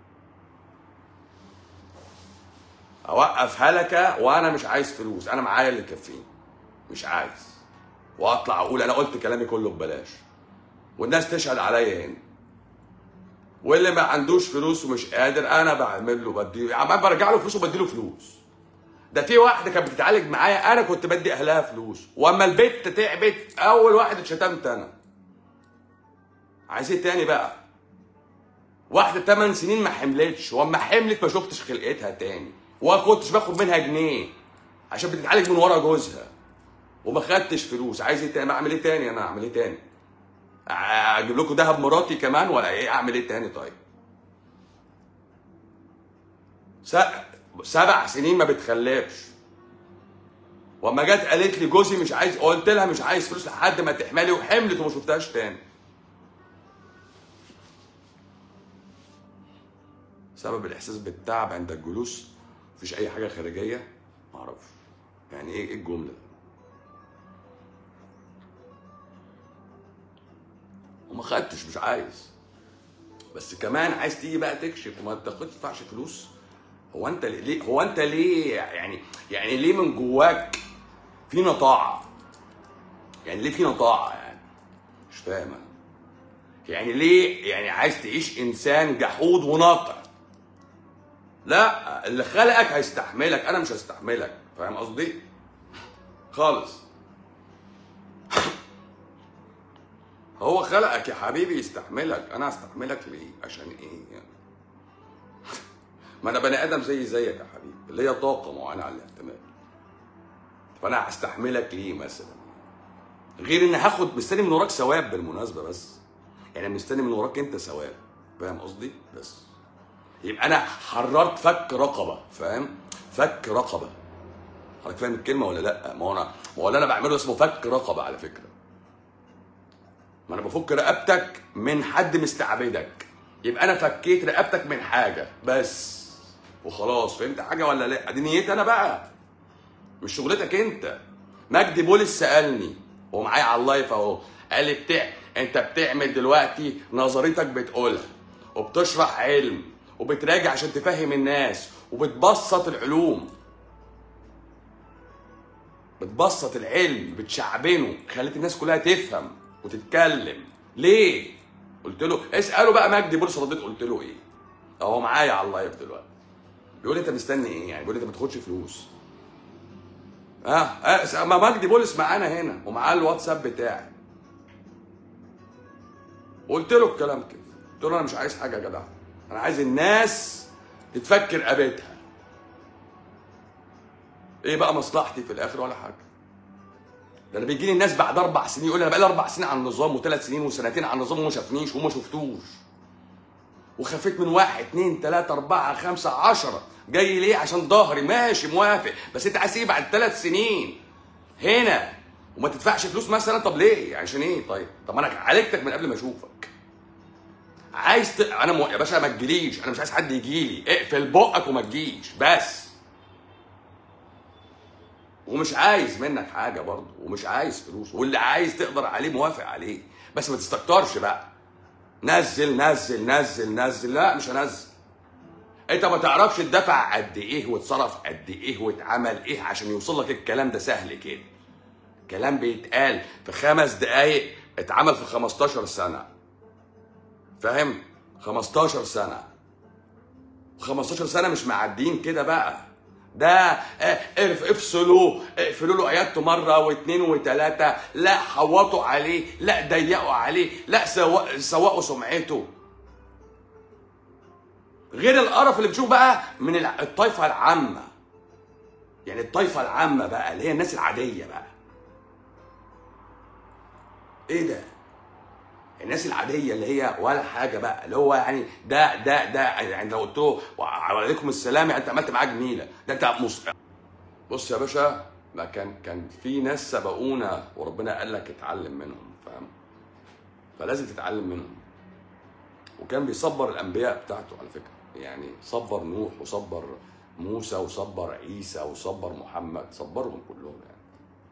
اوقف هلكه وانا مش عايز فلوس انا معايا اللي يكفيني مش عايز واطلع اقول انا قلت كلامي كله ببلاش والناس تشهد عليا هنا واللي ما عندوش فلوس ومش قادر انا بعمل له بدي عمال برجع له فلوس وبدي له فلوس ده في واحده كانت بتتعالج معايا انا كنت بدي اهلها فلوس واما البت تعبت اول واحد اتشتمت انا عايز ايه تاني بقى واحده 8 سنين ما حملتش واما حملت ما شفتش خلقتها تاني وما كنتش باخد منها جنيه عشان بتتعالج من ورا جوزها وما خدتش فلوس عايز ايه تاني اعمل ايه تاني انا اعمل ايه تاني اجيب لكم دهب مراتي كمان ولا ايه اعمل ايه تاني طيب س- سبع سنين ما بتخلفش واما جت قالت لي جوزي مش عايز قلت لها مش عايز فلوس لحد ما تحملي وحملت وما شفتهاش تاني سبب الاحساس بالتعب عند الجلوس مفيش اي حاجه خارجيه معرفش يعني ايه إيه الجمله دي؟ وما خدتش مش عايز بس كمان عايز تيجي بقى تكشف وما تاخدش تدفعش فلوس هو انت ليه هو انت ليه يعني يعني ليه من جواك في نطاعه يعني ليه في نطاعه يعني مش فاهم انا يعني ليه يعني عايز تعيش انسان جحود وناطع لا اللي خلقك هيستحملك انا مش هستحملك فاهم قصدي خالص هو خلقك يا حبيبي يستحملك انا هستحملك ليه عشان ايه يعني ما انا بني ادم زي زيك يا حبيبي اللي هي طاقه معينه على الاحتمال فانا هستحملك ليه مثلا غير ان هاخد مستني من وراك ثواب بالمناسبه بس يعني مستني من وراك انت ثواب فاهم قصدي بس يبقى انا حررت فك رقبه فاهم فك رقبه حضرتك فاهم الكلمه ولا لا ما هو انا ما هو اللي انا بعمله اسمه فك رقبه على فكره ما انا بفك رقبتك من حد مستعبدك يبقى انا فكيت رقبتك من حاجه بس وخلاص فهمت حاجه ولا لا دي نيتي انا بقى مش شغلتك انت مجدي بولس سالني ومعايا على اللايف اهو قال لي بتاع انت بتعمل دلوقتي نظريتك بتقولها وبتشرح علم وبتراجع عشان تفهم الناس وبتبسط العلوم بتبسط العلم بتشعبنه خليت الناس كلها تفهم وتتكلم ليه قلت له اساله بقى مجدي بولس رديت قلت له ايه اهو معايا على اللايف دلوقتي بيقول لي انت مستني ايه يعني بيقول لي انت ما تاخدش فلوس اه, آه ما مجدي بولس معانا هنا ومعاه الواتساب بتاعي قلت له الكلام كده قلت له انا مش عايز حاجه يا جدع انا عايز الناس تتفكر رقبتها ايه بقى مصلحتي في الاخر ولا حاجه ده انا بيجي لي الناس بعد اربع سنين يقول لي انا بقالي اربع سنين على النظام وثلاث سنين وسنتين على النظام وما شافنيش وما شفتوش وخفيت من واحد اتنين تلاته اربعه خمسه عشره جاي ليه عشان ظهري ماشي موافق بس انت عايز ايه بعد ثلاث سنين هنا وما تدفعش فلوس مثلا طب ليه عشان ايه طيب طب ما انا عالجتك من قبل ما اشوفك عايز ت... انا م... يا باشا ما تجيليش انا مش عايز حد يجي لي اقفل بقك وما تجيش بس ومش عايز منك حاجه برضه ومش عايز فلوس واللي عايز تقدر عليه موافق عليه بس ما تستكترش بقى نزل نزل نزل نزل لا مش هنزل انت ما تعرفش اتدفع قد ايه واتصرف قد ايه واتعمل ايه عشان يوصل لك الكلام ده سهل كده كلام بيتقال في خمس دقايق اتعمل في 15 سنه فاهم 15 سنه 15 سنه مش معديين كده بقى ده اه، اف- افصلوه اقفلوا له عيادته مره واثنين وثلاثه لا حوطوا عليه لا ضيقوا عليه لا سوا- سوقوا سمعته غير القرف اللي بتشوف بقى من الع- الطائفه العامه يعني الطائفه العامه بقى اللي هي الناس العاديه بقى ايه ده الناس العاديه اللي هي ولا حاجه بقى اللي هو يعني ده ده ده يعني لو قلت له وعليكم السلام يعني انت عملت معاه جميله ده انت مص... بص يا باشا ما كان كان في ناس سبقونا وربنا قال لك اتعلم منهم فاهم فلازم تتعلم منهم وكان بيصبر الانبياء بتاعته على فكره يعني صبر نوح وصبر موسى وصبر عيسى وصبر محمد صبرهم كلهم يعني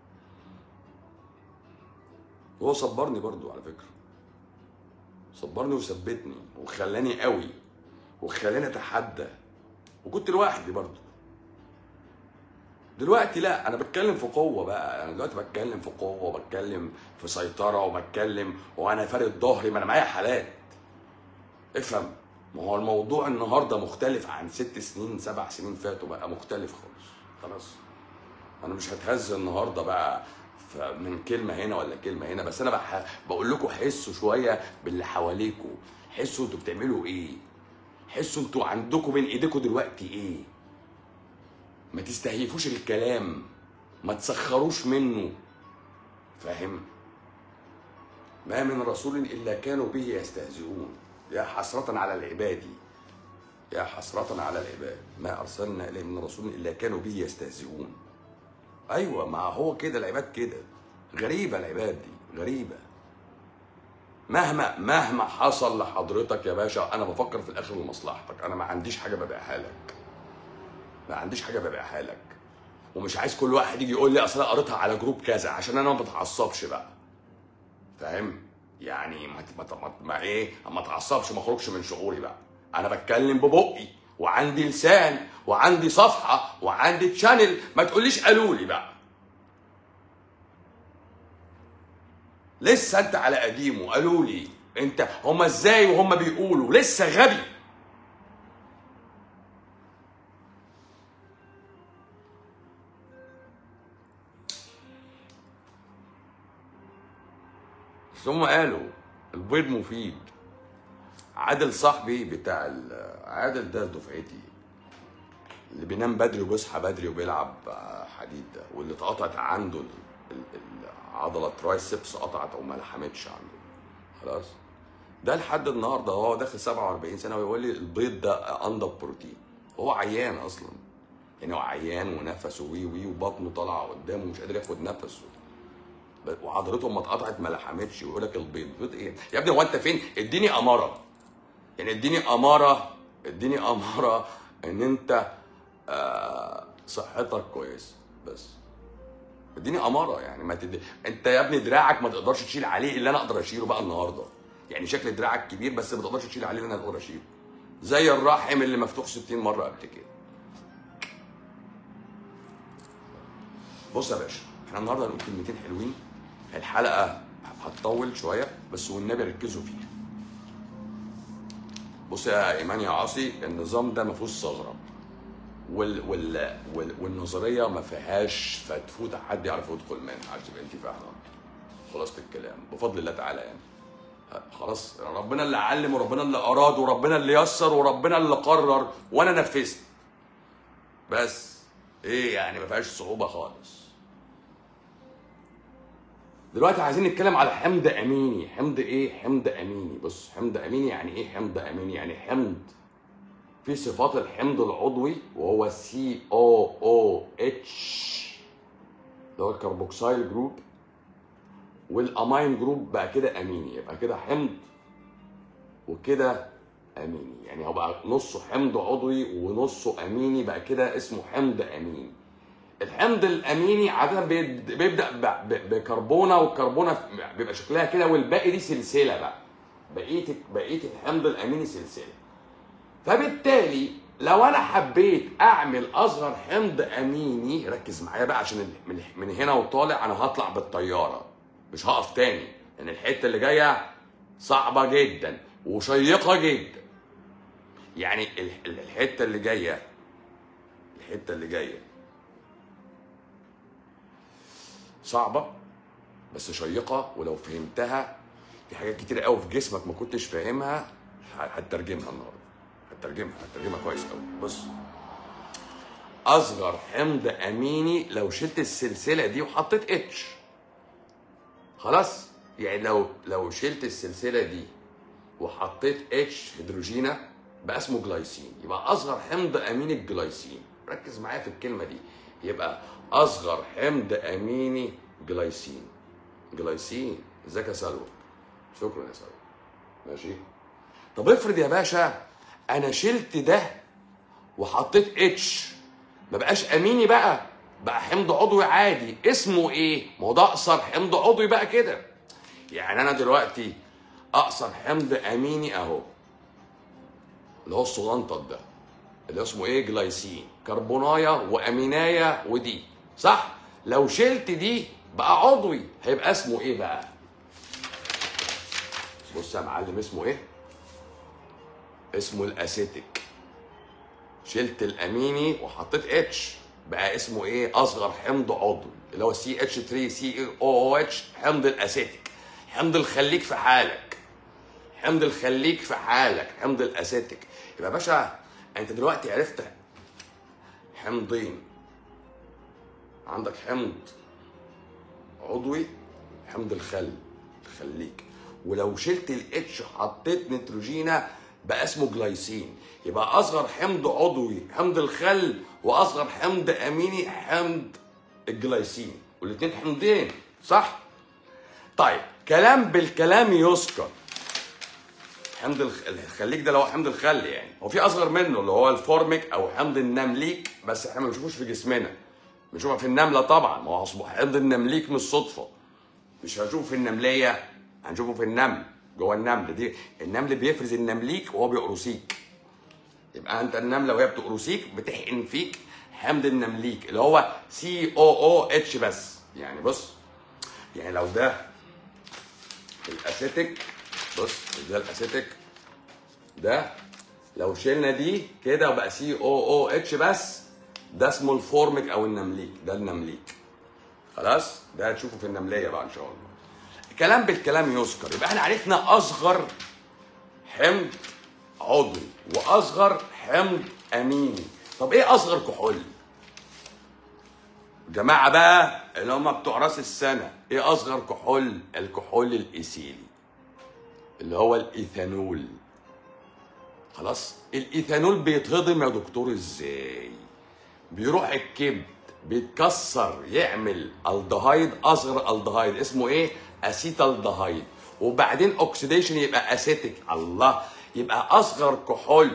هو صبرني برضو على فكره صبرني وثبتني وخلاني قوي وخلاني اتحدى وكنت لوحدي برضو دلوقتي لا انا بتكلم في قوه بقى انا دلوقتي بتكلم في قوه وبتكلم في سيطره وبتكلم وانا فارد ظهري ما انا معايا حالات افهم ما هو الموضوع النهارده مختلف عن ست سنين سبع سنين فاتوا بقى مختلف خالص خلاص انا مش هتهز النهارده بقى ف- من كلمه هنا ولا كلمه هنا بس انا بح... بقول لكم حسوا شويه باللي حواليكوا حسوا انتوا بتعملوا ايه حسوا انتوا عندكم بين ايديكم دلوقتي ايه ما تستهيفوش الكلام ما تسخروش منه فاهم ما من رسول الا كانوا به يستهزئون يا حسرة على العباد يا حسرة على العباد ما ارسلنا اليه من رسول الا كانوا به يستهزئون ايوه ما هو كده العباد كده غريبه العباد دي غريبه مهما مهما حصل لحضرتك يا باشا انا بفكر في الاخر لمصلحتك انا ما عنديش حاجه ببيعها لك ما عنديش حاجه ببيعها لك ومش عايز كل واحد يجي يقول لي اصل انا قريتها على جروب كذا عشان انا ما بتعصبش بقى فاهم يعني ما ما ما, ما ايه ما اتعصبش ما اخرجش من شعوري بقى انا بتكلم ببقي وعندي لسان وعندي صفحه وعندي تشانل ما تقوليش قالوا لي بقى لسه انت على قديمه قالوا لي انت هما ازاي وهم بيقولوا لسه غبي بس هم قالوا البيض مفيد عادل صاحبي بتاع ال- عادل ده دفعتي اللي بينام بدري وبيصحى بدري وبيلعب حديد ده واللي اتقطعت عنده ال- ال- العضله ترايسبس قطعت او ما لحمتش عنده خلاص ده لحد النهارده هو داخل 47 سنه ويقول لي البيض ده انضف بروتين هو عيان اصلا يعني هو عيان ونفسه وي وي وبطنه طالعه قدامه ومش قادر ياخد نفسه وعضلته ما اتقطعت ما لحمتش ويقول لك البيض بيض ايه يا ابني هو انت فين اديني اماره يعني اديني اماره اديني اماره ان انت آه صحتك كويس بس اديني اماره يعني ما تدي انت يا ابني دراعك ما تقدرش تشيل عليه اللي انا اقدر اشيله بقى النهارده يعني شكل دراعك كبير بس ما تقدرش تشيل عليه اللي انا اقدر اشيله زي الرحم اللي مفتوح 60 مره قبل كده بص يا باشا احنا النهارده هنقول كلمتين حلوين الحلقه هتطول شويه بس والنبي ركزوا فيها بص يا ايمان يا عاصي النظام ده ما فيهوش ثغره وال وال وال والنظريه ما فيهاش فتفوته حد يعرف يدخل منها عشان تبقى انت فاهمه خلاصه الكلام بفضل الله تعالى يعني خلاص ربنا اللي علم وربنا اللي اراد وربنا اللي يسر وربنا اللي قرر وانا نفذت بس ايه يعني ما فيهاش صعوبه خالص دلوقتي عايزين نتكلم على حمض اميني حمض ايه حمض اميني بص حمض اميني يعني ايه حمض اميني يعني حمض في صفات الحمض العضوي وهو سي او او اتش اللي هو الكربوكسيل جروب والامين جروب بقى كده اميني يبقى كده حمض وكده اميني يعني هو بقى نصه حمض عضوي ونصه اميني بقى كده اسمه حمض اميني الحمض الاميني عاده بيد- بيبدا ب- ب- بكربونه والكربونه بيبقى شكلها كده والباقي دي سلسله بقى بقيه بقيه الحمض الاميني سلسله فبالتالي لو انا حبيت اعمل اصغر حمض اميني ركز معايا بقى عشان ال- من من هنا وطالع انا هطلع بالطياره مش هقف تاني لان الحته اللي جايه صعبه جدا وشيقه جدا يعني ال- ال- الحته اللي جايه الحته اللي جايه صعبه بس شيقه ولو فهمتها في حاجات كتير قوي في جسمك ما كنتش فاهمها ه- هترجمها النهارده هترجمها هترجمها كويس قوي بص اصغر حمض اميني لو شلت السلسله دي وحطيت اتش خلاص يعني لو لو شلت السلسله دي وحطيت اتش هيدروجينا بقى اسمه جلايسين يبقى اصغر حمض اميني الجلايسين ركز معايا في الكلمه دي يبقى اصغر حمض اميني جلايسين جلايسين ازيك يا سلوى شكرا يا سلوى ماشي طب افرض يا باشا انا شلت ده وحطيت اتش ما بقاش اميني بقى بقى حمض عضوي عادي اسمه ايه ما هو ده اقصر حمض عضوي بقى كده يعني انا دلوقتي اقصر حمض اميني اهو اللي هو الصغنطط ده اللي اسمه ايه جلايسين كربونايه وامينايه ودي صح لو شلت دي بقى عضوي هيبقى اسمه ايه بقى بص يا معلم اسمه ايه اسمه الاسيتيك شلت الاميني وحطيت اتش بقى اسمه ايه اصغر حمض عضوي اللي هو سي اتش 3 سي او او اتش حمض الاسيتيك حمض الخليك في حالك حمض الخليك في حالك حمض الاسيتيك يبقى يا باشا انت دلوقتي عرفت حمضين عندك حمض عضوي حمض الخل الخليك ولو شلت الاتش حطيت نيتروجينا بقى اسمه جلايسين يبقى اصغر حمض عضوي حمض الخل واصغر حمض اميني حمض الجلايسين والاثنين حمضين صح طيب كلام بالكلام يذكر حمض الخ- الخليك ده اللي هو حمض الخل يعني هو في اصغر منه اللي هو الفورميك او حمض النمليك بس احنا ما بنشوفوش في جسمنا بنشوفها في النمله طبعا ما هو اصبح حمض النمليك مش صدفه مش هنشوفه في النمليه هنشوفه في النمل جوه النمل دي النمل بيفرز النمليك وهو بيقرصيك يبقى انت النمله وهي بتقرصيك بتحقن فيك حمض النمليك اللي هو سي او او اتش بس يعني بص يعني لو ده الاسيتيك بص ده الاسيتيك ده لو شلنا دي كده وبقى سي او او اتش بس ده اسمه الفورميك او النمليك ده النمليك خلاص ده هتشوفه في النمليه بقى ان شاء الله الكلام بالكلام يذكر يبقى احنا عرفنا اصغر حمض عضوي واصغر حمض اميني طب ايه اصغر كحول جماعه بقى اللي هم بتوع راس السنه ايه اصغر كحول الكحول الايثيلي اللي هو الايثانول خلاص الايثانول بيتهضم يا دكتور ازاي بيروح الكبد بيتكسر يعمل الدهايد اصغر الدهايد اسمه ايه اسيتالدهايد وبعدين اوكسيديشن يبقى اسيتيك الله يبقى اصغر كحول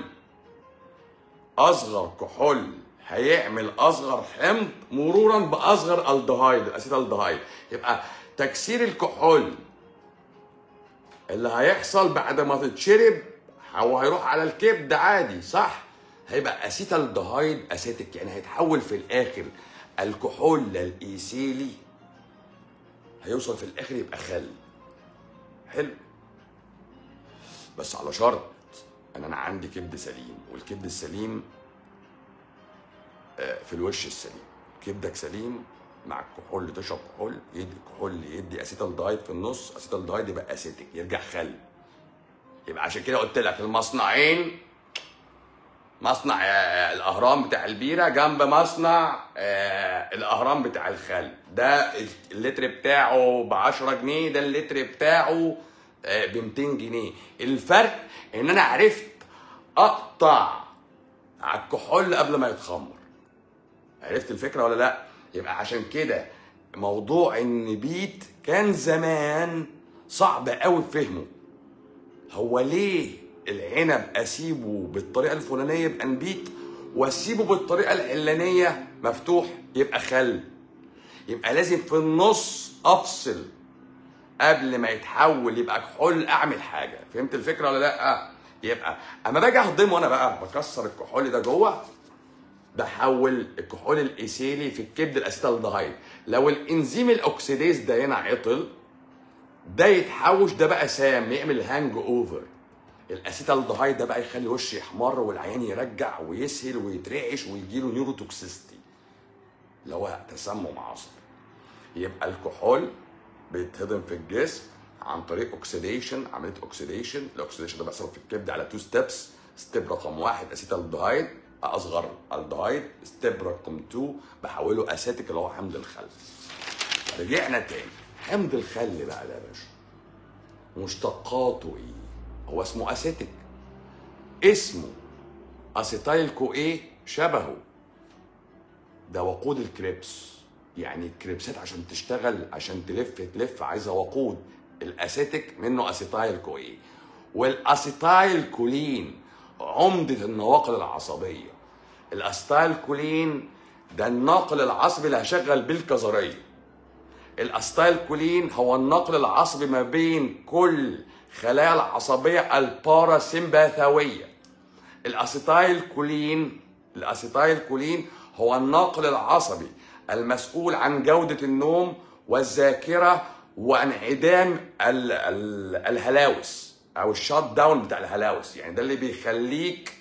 اصغر كحول هيعمل اصغر حمض مرورا باصغر الدهايد الاسيتالدهايد يبقى تكسير الكحول اللي هيحصل بعد ما تتشرب هو هيروح على الكبد عادي صح هيبقى اسيتالدهايد اسيتيك يعني هيتحول في الاخر الكحول الايثيلي هيوصل في الاخر يبقى خل حلو بس على شرط ان انا عندي كبد سليم والكبد السليم آه، في الوش السليم كبدك سليم مع الكحول تشرب كحول يدي كحول يدي اسيتالدهايد في النص اسيتالدهايد يبقى اسيتيك يرجع خل يبقى عشان كده قلت لك المصنعين مصنع آه، الاهرام بتاع البيره جنب مصنع آه، الاهرام بتاع الخل ده اللتر بتاعه ب 10 جنيه ده اللتر بتاعه ب 200 جنيه الفرق ان انا عرفت اقطع على الكحول قبل ما يتخمر عرفت الفكره ولا لا يبقى عشان كده موضوع النبيت كان زمان صعب قوي فهمه هو ليه العنب اسيبه بالطريقه الفلانيه يبقى نبيت واسيبه بالطريقه العلانيه مفتوح يبقى خل يبقى لازم في النص افصل قبل ما يتحول يبقى كحول اعمل حاجه فهمت الفكره ولا لا يبقى اما باجي اهضمه انا بقى بكسر الكحول ده جوه بحول الكحول الايثيلي في الكبد الاسيتالدهايد لو الانزيم الاكسيديز ده هنا عطل ده يتحوش ده بقى سام يعمل هانج اوفر الاسيتالدهايد ده بقى يخلي وشي يحمر والعيان يرجع ويسهل ويترعش ويجيله نيوروتوكسيستي اللي هو تسمم عصبي يبقى الكحول بيتهضم في الجسم عن طريق اوكسيديشن عمليه اوكسيديشن الاكسيديشن ده بيحصل في الكبد على تو ستيبس ستيب رقم واحد اسيتالدهايد اصغر الدهايد ستيب رقم 2 بحوله اسيتيك اللي هو حمض الخل رجعنا تاني حمض الخل بقى ده يا باشا مشتقاته ايه هو اسمه اسيتيك اسمه اسيتايل كو ايه شبهه ده وقود الكريبس يعني الكريبسات عشان تشتغل عشان تلف تلف عايزه وقود الاسيتيك منه اسيتايل كو ايه والاسيتايل كولين عمده النواقل العصبيه الاسيتايل كولين ده الناقل العصبي اللي هشغل بيه الكظريه الاستايل كولين هو النقل العصبي ما بين كل خلايا العصبية الباراسيمباثاوية الاسيتايل كولين الاسيتايل كولين هو الناقل العصبي المسؤول عن جودة النوم والذاكرة وانعدام ال ال الهلاوس او الشات داون بتاع الهلاوس يعني ده اللي بيخليك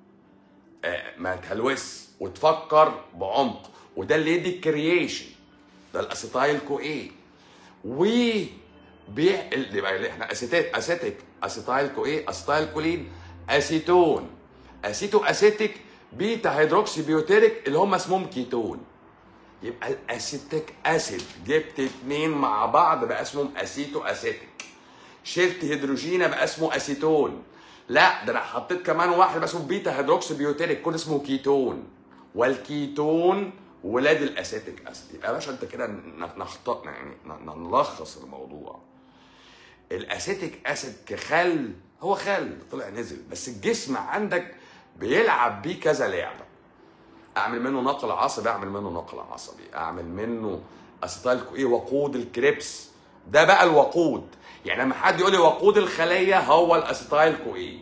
آه، ما تهلوس وتفكر بعمق وده اللي يدي الكرييشن ده الاسيتايل كو ايه و بيع اللي بقى اللي احنا اسيتات اسيتيك اسيتايل كو ايه اسيتايل كولين اسيتون اسيتو اسيتيك بيتا هيدروكسي بيوتيريك اللي هم اسمهم كيتون يبقى الاسيتيك اسيد جبت اتنين مع بعض بقى اسمهم اسيتو اسيتيك شلت هيدروجينا بقى اسمه اسيتون لا ده انا حطيت كمان واحد بقى اسمه بيتا هيدروكسي بيوتيريك كل اسمه كيتون والكيتون ولاد الاسيتيك اسيد يبقى يا باشا انت كده نخطط يعني نلخص الموضوع الاسيتيك اسيد كخل هو خل طلع نزل بس الجسم عندك بيلعب بيه كذا لعبه اعمل منه نقل عصبي اعمل منه نقل عصبي اعمل منه اسيتايل ايه وقود الكريبس ده بقى الوقود يعني لما حد يقول لي وقود الخليه هو الاسيتايل كو ايه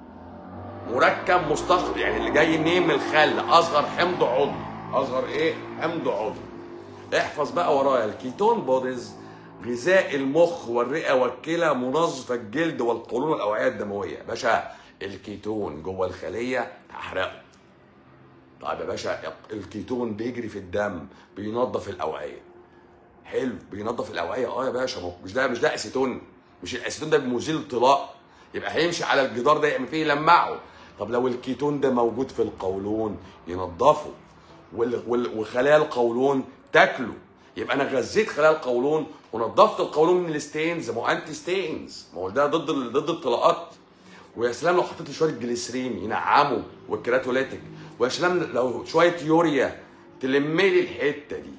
مركب مستخلص يعني اللي جاي منين من الخل اصغر حمض عضوي اصغر ايه حمض عضوي احفظ بقى ورايا الكيتون بوديز غذاء المخ والرئه والكلى منظفه الجلد والقولون والاوعيه الدمويه باشا الكيتون جوه الخليه احرقه طيب يا باشا الكيتون بيجري في الدم بينظف الاوعيه حلو بينظف الاوعيه اه يا باشا مش ده مش ده اسيتون مش الاسيتون ده مزيل طلاء يبقى هيمشي على الجدار ده يعمل فيه يلمعه طب لو الكيتون ده موجود في القولون ينضفه وخلايا القولون تاكله يبقى انا غذيت خلايا القولون ونظفت القولون من الستينز ما هو انتي ستينز ما هو ده ضد ضد الطلاقات ويا سلام لو حطيت شويه جليسرين ينعموا والكراتوليتك ويا سلام لو شويه يوريا تلم لي الحته دي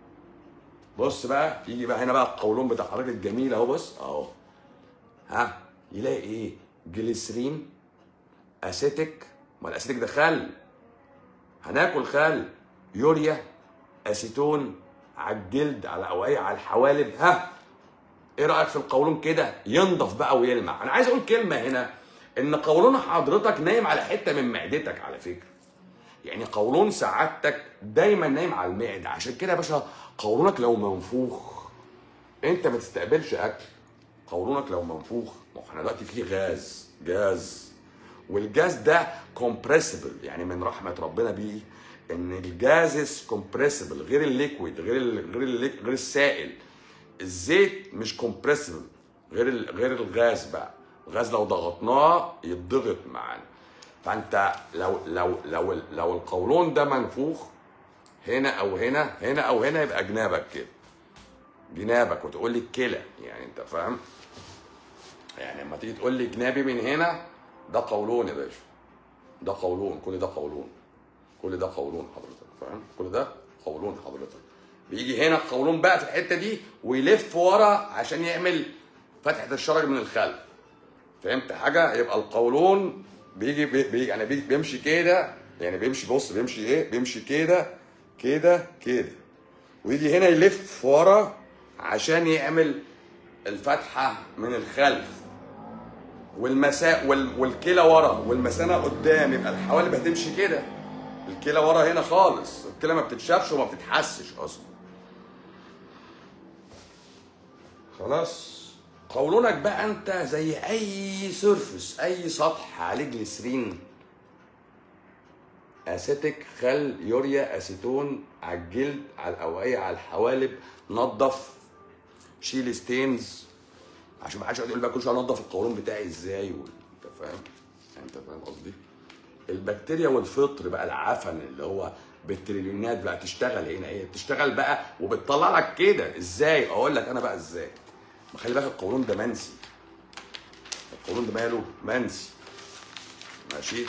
بص بقى يجي بقى هنا بقى القولون بتاع حضرتك الجميل اهو بص اهو ها يلاقي ايه جليسرين اسيتيك ما الاسيتيك ده خل هناكل خل يوريا اسيتون على الجلد على الاوعيه على الحوالب ها ايه رايك في القولون كده ينضف بقى ويلمع انا عايز اقول كلمه هنا ان قولون حضرتك نايم على حته من معدتك على فكره يعني قولون سعادتك دايما نايم على المعده عشان كده يا باشا قولونك لو منفوخ انت ما تستقبلش اكل قولونك لو منفوخ ما احنا دلوقتي في غاز جاز والجاز ده كومبريسبل يعني من رحمه ربنا بيه ان الجازس كومبريسبل غير الليكويد غير ال غير ال غير السائل الزيت مش كومبريسبل غير ال غير الغاز بقى الغاز لو ضغطناه يتضغط معانا فانت لو لو لو لو القولون ده منفوخ هنا او هنا هنا او هنا يبقى جنابك كده جنابك وتقول لي الكلى يعني انت فاهم يعني لما تيجي تقول لي جنابي من هنا ده قولون يا باشا ده قولون كل ده قولون كل ده قولون حضرتك فاهم كل ده قولون حضرتك بيجي هنا القولون بقى في الحته دي ويلف ورا عشان يعمل فتحه الشرج من الخلف فهمت حاجه يبقى القولون بيجي, بيجي يعني بيجي بيمشي كده يعني بيمشي بص بيمشي ايه بيمشي كده كده كده ويجي هنا يلف ورا عشان يعمل الفتحه من الخلف والمساء والكلى ورا والمثانه قدام يبقى الحوالب هتمشي كده الكلى ورا هنا خالص الكلى ما بتتشافش وما بتتحسش اصلا خلاص قولونك بقى انت زي اي سيرفس اي سطح عليه جليسرين اسيتيك خل يوريا اسيتون على الجلد على الاوعيه على الحوالب نظف شيل ستينز عشان ما حدش يقول بقى كل شويه انضف القولون بتاعي ازاي انت فاهم يعني انت فاهم قصدي البكتيريا والفطر بقى العفن اللي هو بالتريليونات بقى تشتغل هنا ايه بتشتغل بقى وبتطلع لك كده ازاي اقول لك انا بقى ازاي ما خلي بالك القولون ده منسي القولون ده ماله منسي ماشي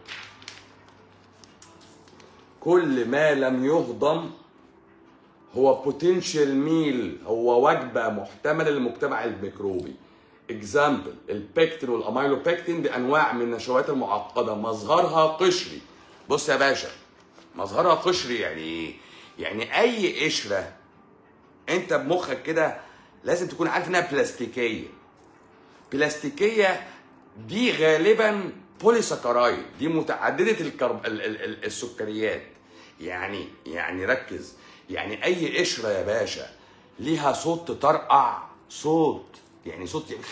كل ما لم يهضم هو بوتنشال ميل هو وجبه محتمله للمجتمع الميكروبي اكزامبل البكتين والاميلوبكتين دي انواع من النشويات المعقده مظهرها قشري بص يا باشا مظهرها قشري يعني ايه يعني اي قشره انت بمخك كده لازم تكون عارف انها بلاستيكيه بلاستيكيه دي غالبا بوليساكرايد دي متعدده الكرب... ال... ال... ال... السكريات يعني يعني ركز يعني اي قشره يا باشا ليها صوت تطرقع صوت يعني صوت يعني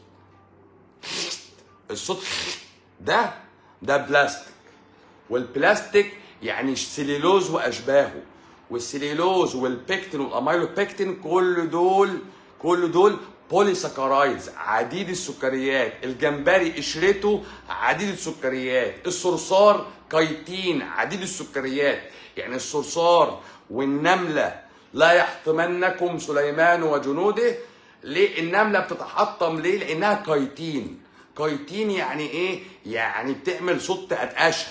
الصوت ده ده بلاستيك والبلاستيك يعني سليلوز واشباهه والسليلوز والبكتين والاميلوبكتين كل دول كل دول بوليساكرايدز عديد السكريات الجمبري قشرته عديد السكريات الصرصار كايتين عديد السكريات يعني الصرصار والنملة لا يحطمنكم سليمان وجنوده ليه النملة بتتحطم ليه لأنها كايتين كايتين يعني ايه يعني بتعمل صوت تقشها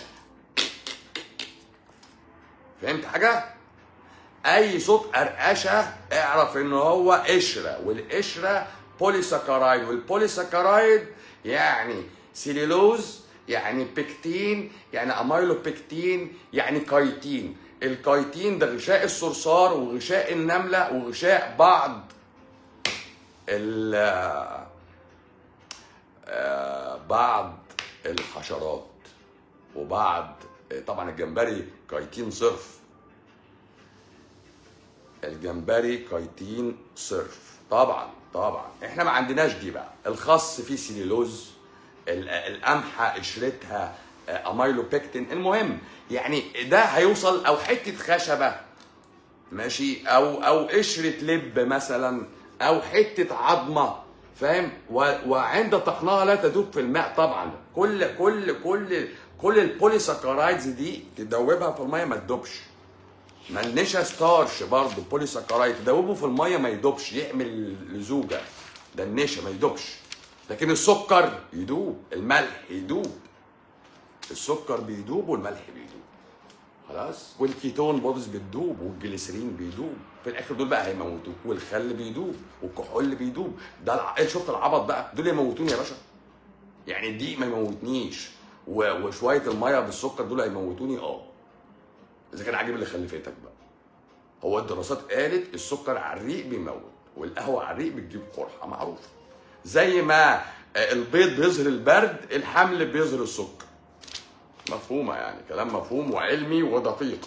فهمت حاجة؟ اي صوت قرقشه اعرف ان هو قشره والقشره بوليساكرايد والبوليساكرايد يعني سيليلوز يعني بكتين يعني اميلو بكتين يعني كايتين الكايتين ده غشاء الصرصار وغشاء النمله وغشاء بعض ال آه، بعض الحشرات وبعض طبعا الجمبري كايتين صرف الجمبري كايتين صرف طبعا طبعا احنا ما عندناش دي بقى الخس فيه سيليلوز ال- القمحه قشرتها آه، اميلوبكتين المهم يعني ده هيوصل او حته خشبه ماشي او او قشره لب مثلا او حته عظمه فاهم و- وعند طحنها لا تذوب في الماء طبعا كل كل كل كل البوليساكرايدز دي تدوبها في الميه ما تدوبش ما النشا ستارش برضه بوليساكرايد تدوبه في الميه ما يدوبش يعمل لزوجه ده النشا ما يدوبش لكن السكر يدوب الملح يدوب السكر بيدوب والملح بيدوب خلاص والكيتون بودز بتدوب والجليسرين بيدوب في الاخر دول بقى هيموتوك والخل بيدوب والكحول بيدوب ده الع... إيه شفت العبط بقى دول يموتوني يا باشا يعني الدقيق ما يموتنيش و... وشويه الميه بالسكر دول هيموتوني اه اذا كان عاجب اللي خلفتك بقى هو الدراسات قالت السكر على الريق بيموت والقهوه على الريق بتجيب قرحه معروفه زي ما البيض بيظهر البرد الحمل بيظهر السكر مفهومه يعني كلام مفهوم وعلمي ودقيق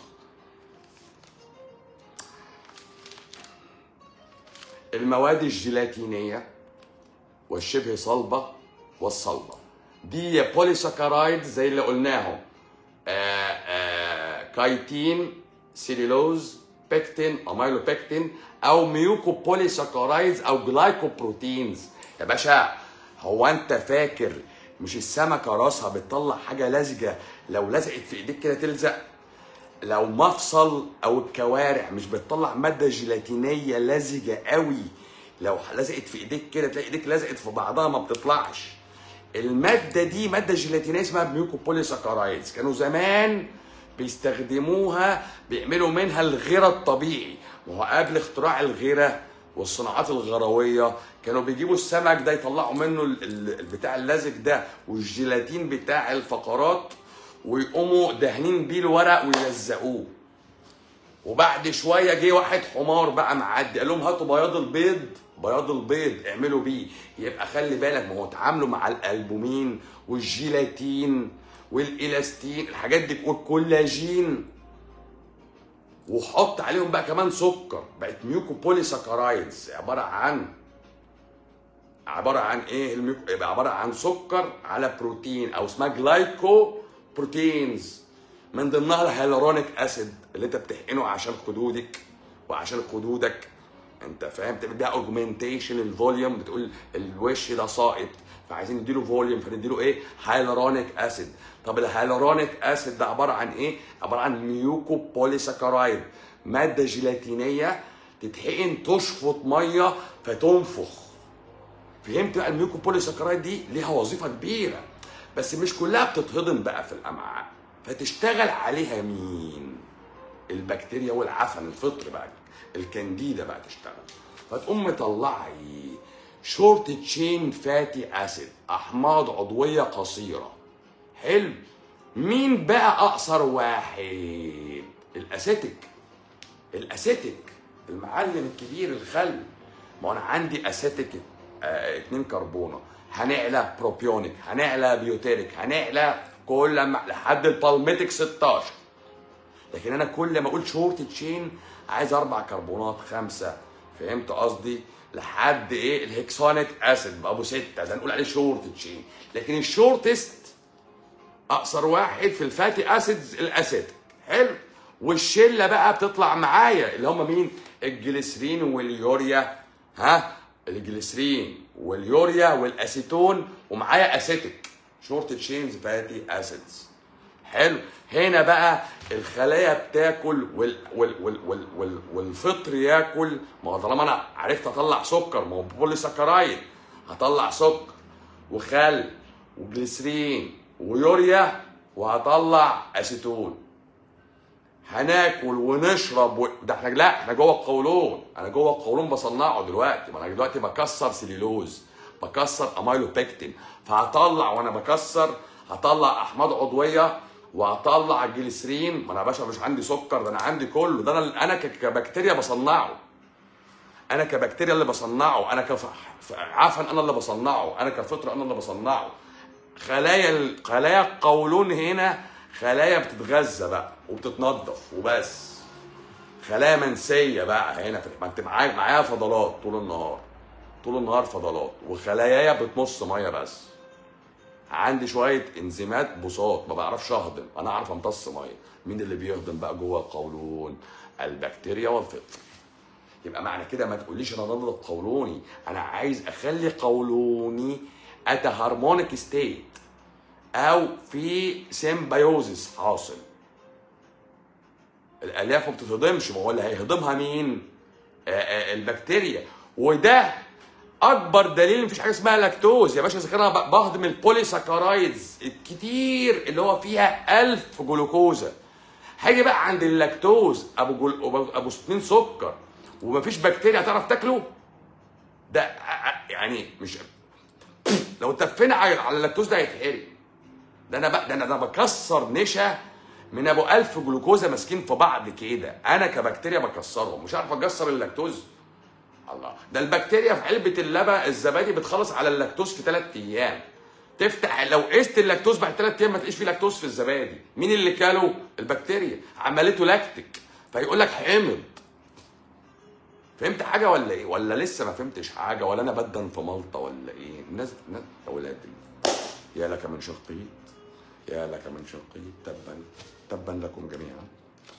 المواد الجيلاتينيه والشبه صلبه والصلبه دي بوليساكرايد زي اللي قلناهم آه، آه، كايتين سيليلوز بكتين اميلوبكتين او ميوكو بوليساكرايدز او جلايكوبروتينز يا باشا هو انت فاكر مش السمكه راسها بتطلع حاجه لزجه لو لزقت في ايديك كده تلزق لو مفصل او الكوارع مش بتطلع ماده جيلاتينيه لزجه قوي لو لزقت في ايديك كده تلاقي ايديك لزقت في بعضها ما بتطلعش الماده دي ماده جيلاتينيه اسمها ميوكوبوليساكرايدز كانوا زمان بيستخدموها بيعملوا منها الغيره الطبيعي وهو قبل اختراع الغيره والصناعات الغرويه كانوا بيجيبوا السمك ده يطلعوا منه ال- ال- البتاع اللزج ده والجيلاتين بتاع الفقرات ويقوموا دهنين بيه الورق ويلزقوه وبعد شويه جه واحد حمار بقى معدي قال لهم هاتوا بياض البيض بياض البيض اعملوا بيه يبقى خلي بالك ما هو اتعاملوا مع الالبومين والجيلاتين والالاستين الحاجات دي والكولاجين وحط عليهم بقى كمان سكر بقت ميوكو بوليساكرايدز عباره عن عباره عن ايه الميوكو يبقى عباره عن سكر على بروتين او اسمها جلايكو بروتينز من ضمنها الهيالورونيك اسيد اللي انت بتحقنه عشان خدودك وعشان خدودك انت فاهم تعمل بيها اوجمنتيشن الفوليوم بتقول الوش ده ساقط فعايزين نديله فوليوم فنديله ايه هيالورونيك اسيد طب الهيالورونيك اسيد ده عباره عن ايه عباره عن ميوكو بوليساكرايد ماده جيلاتينيه تتحقن تشفط ميه فتنفخ فهمت بقى الميوكو بوليساكرايد دي ليها وظيفه كبيره بس مش كلها بتتهضم بقى في الامعاء فتشتغل عليها مين البكتيريا والعفن الفطر بقى الكانديدا بقى تشتغل فتقوم مطلعه ايه شورت تشين فاتي اسيد احماض عضويه قصيره حلو مين بقى اقصر واحد الاسيتيك الاسيتيك المعلم الكبير الخل ما انا عندي اسيتيك آه اتنين كربونه هنعلى بروبيونيك هنعلى بيوتيريك هنعلى كل ما لحد البالميتيك 16 لكن انا كل ما اقول شورت تشين عايز اربع كربونات خمسه فهمت قصدي لحد ايه الهكسونيك اسيد ابو سته ده نقول عليه شورت تشين لكن الشورتست اقصر واحد في الفاتي اسيدز الاسيد حلو والشله بقى بتطلع معايا اللي هم مين الجليسرين واليوريا ها الجليسرين واليوريا والاسيتون ومعايا اسيتيك شورت تشينز فاتي اسيدز حلو هنا بقى الخلايا بتاكل وال وال وال وال وال والفطر ياكل ما هو طالما انا عرفت اطلع سكر ما هو بوليساكرايد هطلع سكر وخل وجليسرين ويوريا وهطلع اسيتون هناكل ونشرب و... ده احنا لا احنا جوه القولون انا جوه القولون بصنعه دلوقتي ما انا دلوقتي بكسر سليلوز بكسر اميلوبكتين فهطلع وانا بكسر هطلع احماض عضويه وهطلع جليسرين ما انا يا باشا مش عندي سكر ده انا عندي كله ده انا انا ك- كبكتيريا بصنعه انا كبكتيريا اللي بصنعه انا كعفن انا اللي بصنعه انا كفطر انا اللي بصنعه خلايا ال- خلايا القولون هنا خلايا بتتغذى بقى وبتتنضف وبس خلايا منسيه بقى هنا في ما انت معايا معايا فضلات طول النهار طول النهار فضلات وخلايايا بتمص ميه بس عندي شويه انزيمات بساط ما بعرفش اهضم انا اعرف امتص ميه مين اللي بيهضم بقى جوه القولون البكتيريا والفطر يبقى معنى كده ما تقوليش انا ضد قولوني انا عايز اخلي قولوني ات هارمونيك ستيت او في سيمبيوزس حاصل الالياف ما بتتهضمش ما هو اللي هيهضمها مين آه، آه، البكتيريا وده اكبر دليل مفيش حاجه اسمها لاكتوز يا باشا اذا كان انا ب- بهضم البوليساكرايدز الكتير اللي هو فيها 1000 جلوكوزا هاجي بقى عند اللاكتوز ابو جل... ابو ابو 60 سكر ومفيش بكتيريا هتعرف تاكله ده ع- ع- يعني مش لو اتفينا على على اللاكتوز ده هيتحرق ده انا بقى ده انا ده بكسر نشا من ابو 1000 جلوكوزا ماسكين في بعض كده انا كبكتيريا بكسرهم مش عارف اكسر اللاكتوز الله ده البكتيريا في علبه اللبن الزبادي بتخلص على اللاكتوز في ثلاث ايام تفتح لو قست اللاكتوز بعد ثلاث ايام ما تلاقيش فيه لاكتوز في الزبادي مين اللي كاله البكتيريا عملته لاكتيك فيقول لك حمض فهمت حاجه ولا ايه ولا لسه ما فهمتش حاجه ولا انا بدن في مالطا ولا ايه الناس الناس- يا ولاد ال- يا لك من شقيط يا لك من شقيط تبا تبا لكم جميعا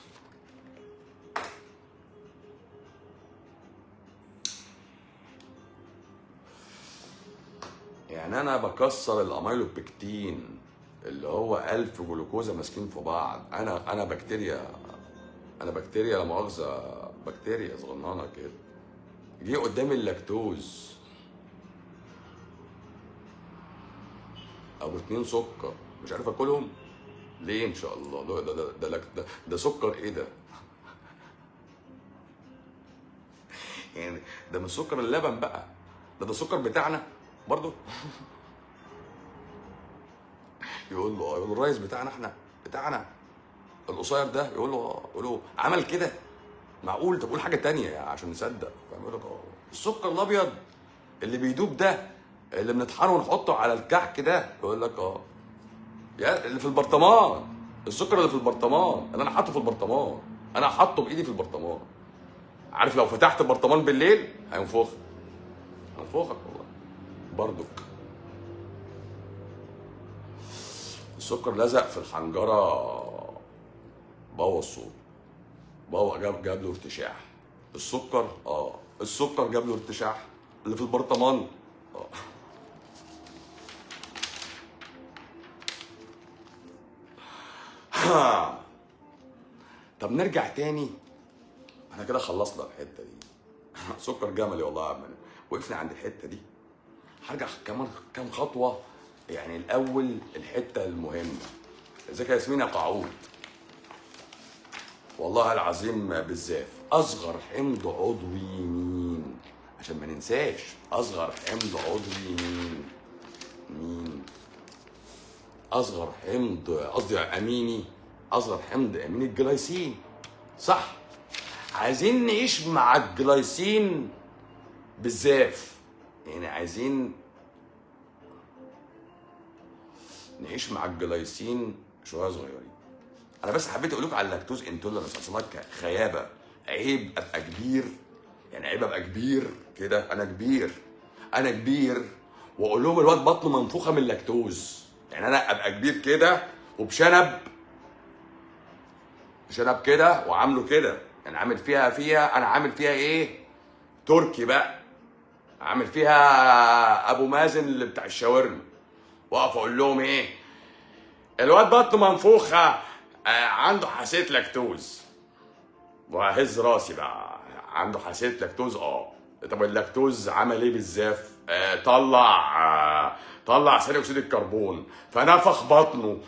يعني انا بكسر الاميلوبكتين اللي هو ألف جلوكوزا ماسكين في بعض انا انا بكتيريا انا بكتيريا لا مؤاخذه بكتيريا صغننه كده جه قدامي اللاكتوز ابو اتنين سكر مش عارف اكلهم ليه ان شاء الله ده ده ده, ده, لك- ده, ده سكر ايه ده يعني ده من سكر اللبن بقى ده ده سكر بتاعنا برضو يقول له اه يقول له الريس بتاعنا احنا بتاعنا القصير ده يقول له اه يقول له عمل كده معقول طب قول حاجه تانية يعني عشان نصدق فيقول لك اه السكر الابيض اللي بيدوب ده اللي بنطحنه ونحطه على الكحك ده يقول لك اه يا اللي في البرطمان السكر اللي في البرطمان اللي انا حاطه في البرطمان انا حاطه بايدي في البرطمان عارف لو فتحت البرطمان بالليل هينفخ هينفخك والله برضك السكر لزق في الحنجره بوظ صوت بوظ جاب جاب له ارتشاح السكر اه السكر جاب له ارتشاح اللي في البرطمان اه طب نرجع تاني احنا كده خلصنا الحته دي سكر جملي والله يا عم وقفنا عند الحته دي هرجع كمان كام خطوه يعني الاول الحته المهمه ازيك يا ياسمين يا قعود والله العظيم بالزاف اصغر حمض عضوي مين عشان ما ننساش اصغر حمض عضوي مين مين اصغر حمض قصدي اميني اصغر حمض اميني الجلايسين صح عايزين نعيش مع الجلايسين بالزاف يعني عايزين نعيش مع الجلايسين شويه صغيرين انا بس حبيت اقول لكم على اللاكتوز انتولرنس اصلا خيابه عيب ابقى كبير يعني عيب ابقى كبير كده انا كبير انا كبير واقول لهم الواد بطنه منفوخه من اللاكتوز يعني انا ابقى كبير كده وبشنب شنب كده وعامله كده يعني عامل فيها فيها انا عامل فيها ايه تركي بقى عامل فيها ابو مازن اللي بتاع الشاورما واقف اقول لهم ايه الواد بطنه منفوخه آه، عنده حساسيه لاكتوز وهز راسي بقى عنده حساسيه لاكتوز اه طب اللاكتوز عمل ايه بالزاف آه طلع آه طلع ثاني اكسيد الكربون فنفخ بطنه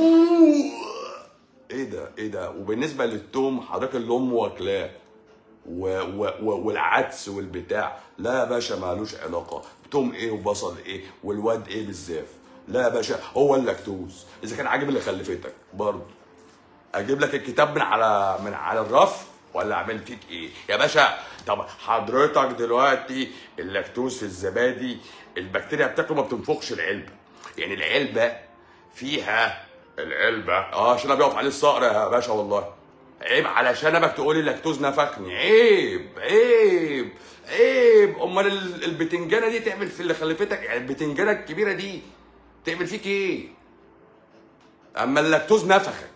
ايه ده ايه ده وبالنسبه للتوم حضرتك اللي امه واكلاه و- و- و- والعدس والبتاع لا يا باشا مالوش علاقه توم ايه وبصل ايه والواد ايه بالزاف لا يا باشا هو اللاكتوز اذا كان عاجب اللي خلفتك برضه اجيب لك الكتاب من على من على الرف ولا اعمل فيك ايه يا باشا طب حضرتك دلوقتي اللاكتوز في الزبادي البكتيريا بتاكله ما بتنفخش العلبه يعني العلبه فيها العلبه اه عشان بيقف عليه الصقر يا باشا والله عيب على شنبك تقولي اللاكتوز نفخني عيب عيب عيب امال ال- البتنجانه دي تعمل في اللي خلفتك يعني البتنجانه الكبيره دي تعمل فيك ايه اما اللاكتوز نفخك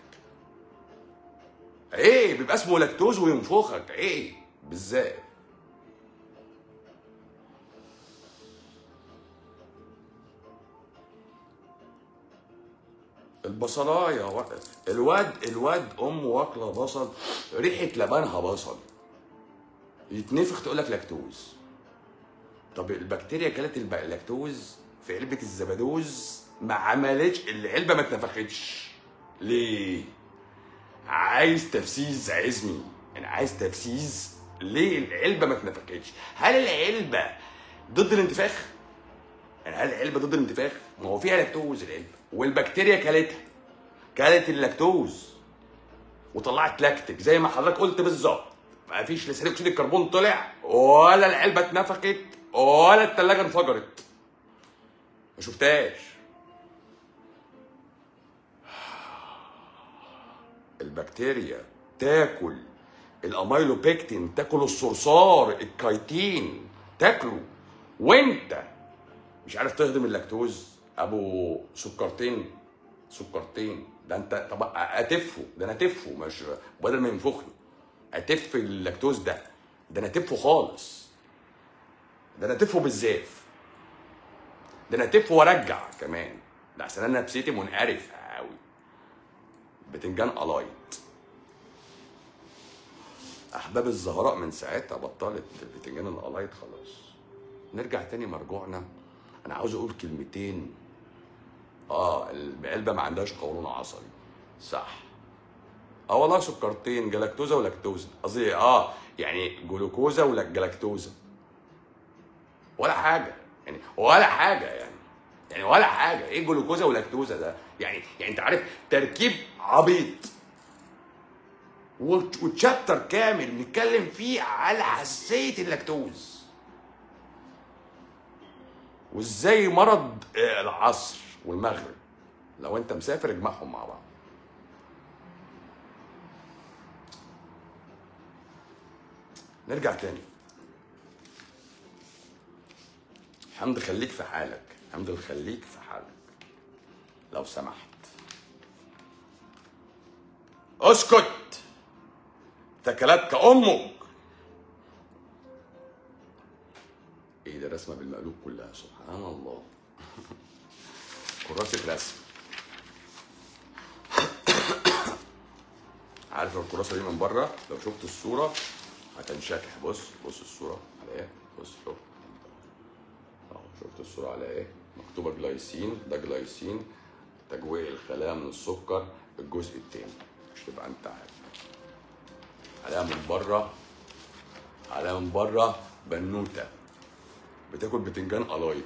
ايه بيبقى اسمه لاكتوز وينفخك ايه بالذات البصلايه و- الواد الواد امه واكله بصل ريحه لبنها بصل يتنفخ تقول لك لاكتوز طب البكتيريا كلت الب- اللاكتوز في علبه الزبادوز ما عملتش العلبه ما اتنفختش ليه عايز تفسيس عزمي يعني عايز تفسيس ليه العلبه ما اتنفختش هل العلبه ضد الانتفاخ يعني هل العلبه ضد الانتفاخ ما هو فيها لاكتوز العلبه والبكتيريا كلتها كلت اللاكتوز وطلعت لاكتيك زي ما حضرتك قلت بالظبط ما فيش لا ثاني اكسيد الكربون طلع ولا العلبه اتنفخت ولا الثلاجه انفجرت ما شفتهاش البكتيريا تاكل الاميلوبيكتين تاكل الصرصار الكايتين تاكله وانت مش عارف تهضم اللاكتوز ابو سكرتين سكرتين ده انت طب اتفه ده انا اتفه مش بدل ما ينفخني اتف اللاكتوز ده ده انا اتفه خالص ده انا اتفه بالزاف ده انا اتفه وارجع كمان ده عشان انا نفسيتي منقرفه قوي بتنجان قلايط احباب الزهراء من ساعتها بطلت بتنجان القلايط خلاص نرجع تاني مرجوعنا انا عاوز اقول كلمتين اه العلبه ما عندهاش قولون عصبي صح اه والله سكرتين جلاكتوزا ولاكتوزا قصدي اه يعني جلوكوزا وجلاكتوزا ولا حاجه يعني ولا حاجه يعني يعني ولا حاجه ايه جلوكوزا ولاكتوزا ده يعني يعني انت عارف تركيب عبيط وت- وتشابتر كامل بنتكلم فيه على حساسيه اللاكتوز وازاي مرض آه، العصر والمغرب لو انت مسافر اجمعهم مع بعض نرجع تاني حمد خليك في حالك حمد خليك في حالك لو سمحت اسكت تكلتك امك ايه ده رسمه بالمقلوب كلها سبحان الله كراسه رسم عارف الكراسه دي من بره لو شفت الصوره هتنشكح بص بص الصوره على ايه بص شوف اهو شفت الصوره على ايه مكتوبه جلايسين ده جلايسين تجويع الخلايا من السكر الجزء الثاني مش تبقى انت عارف عليها من بره عليها من بره بنوته بتاكل بتنجان قلايط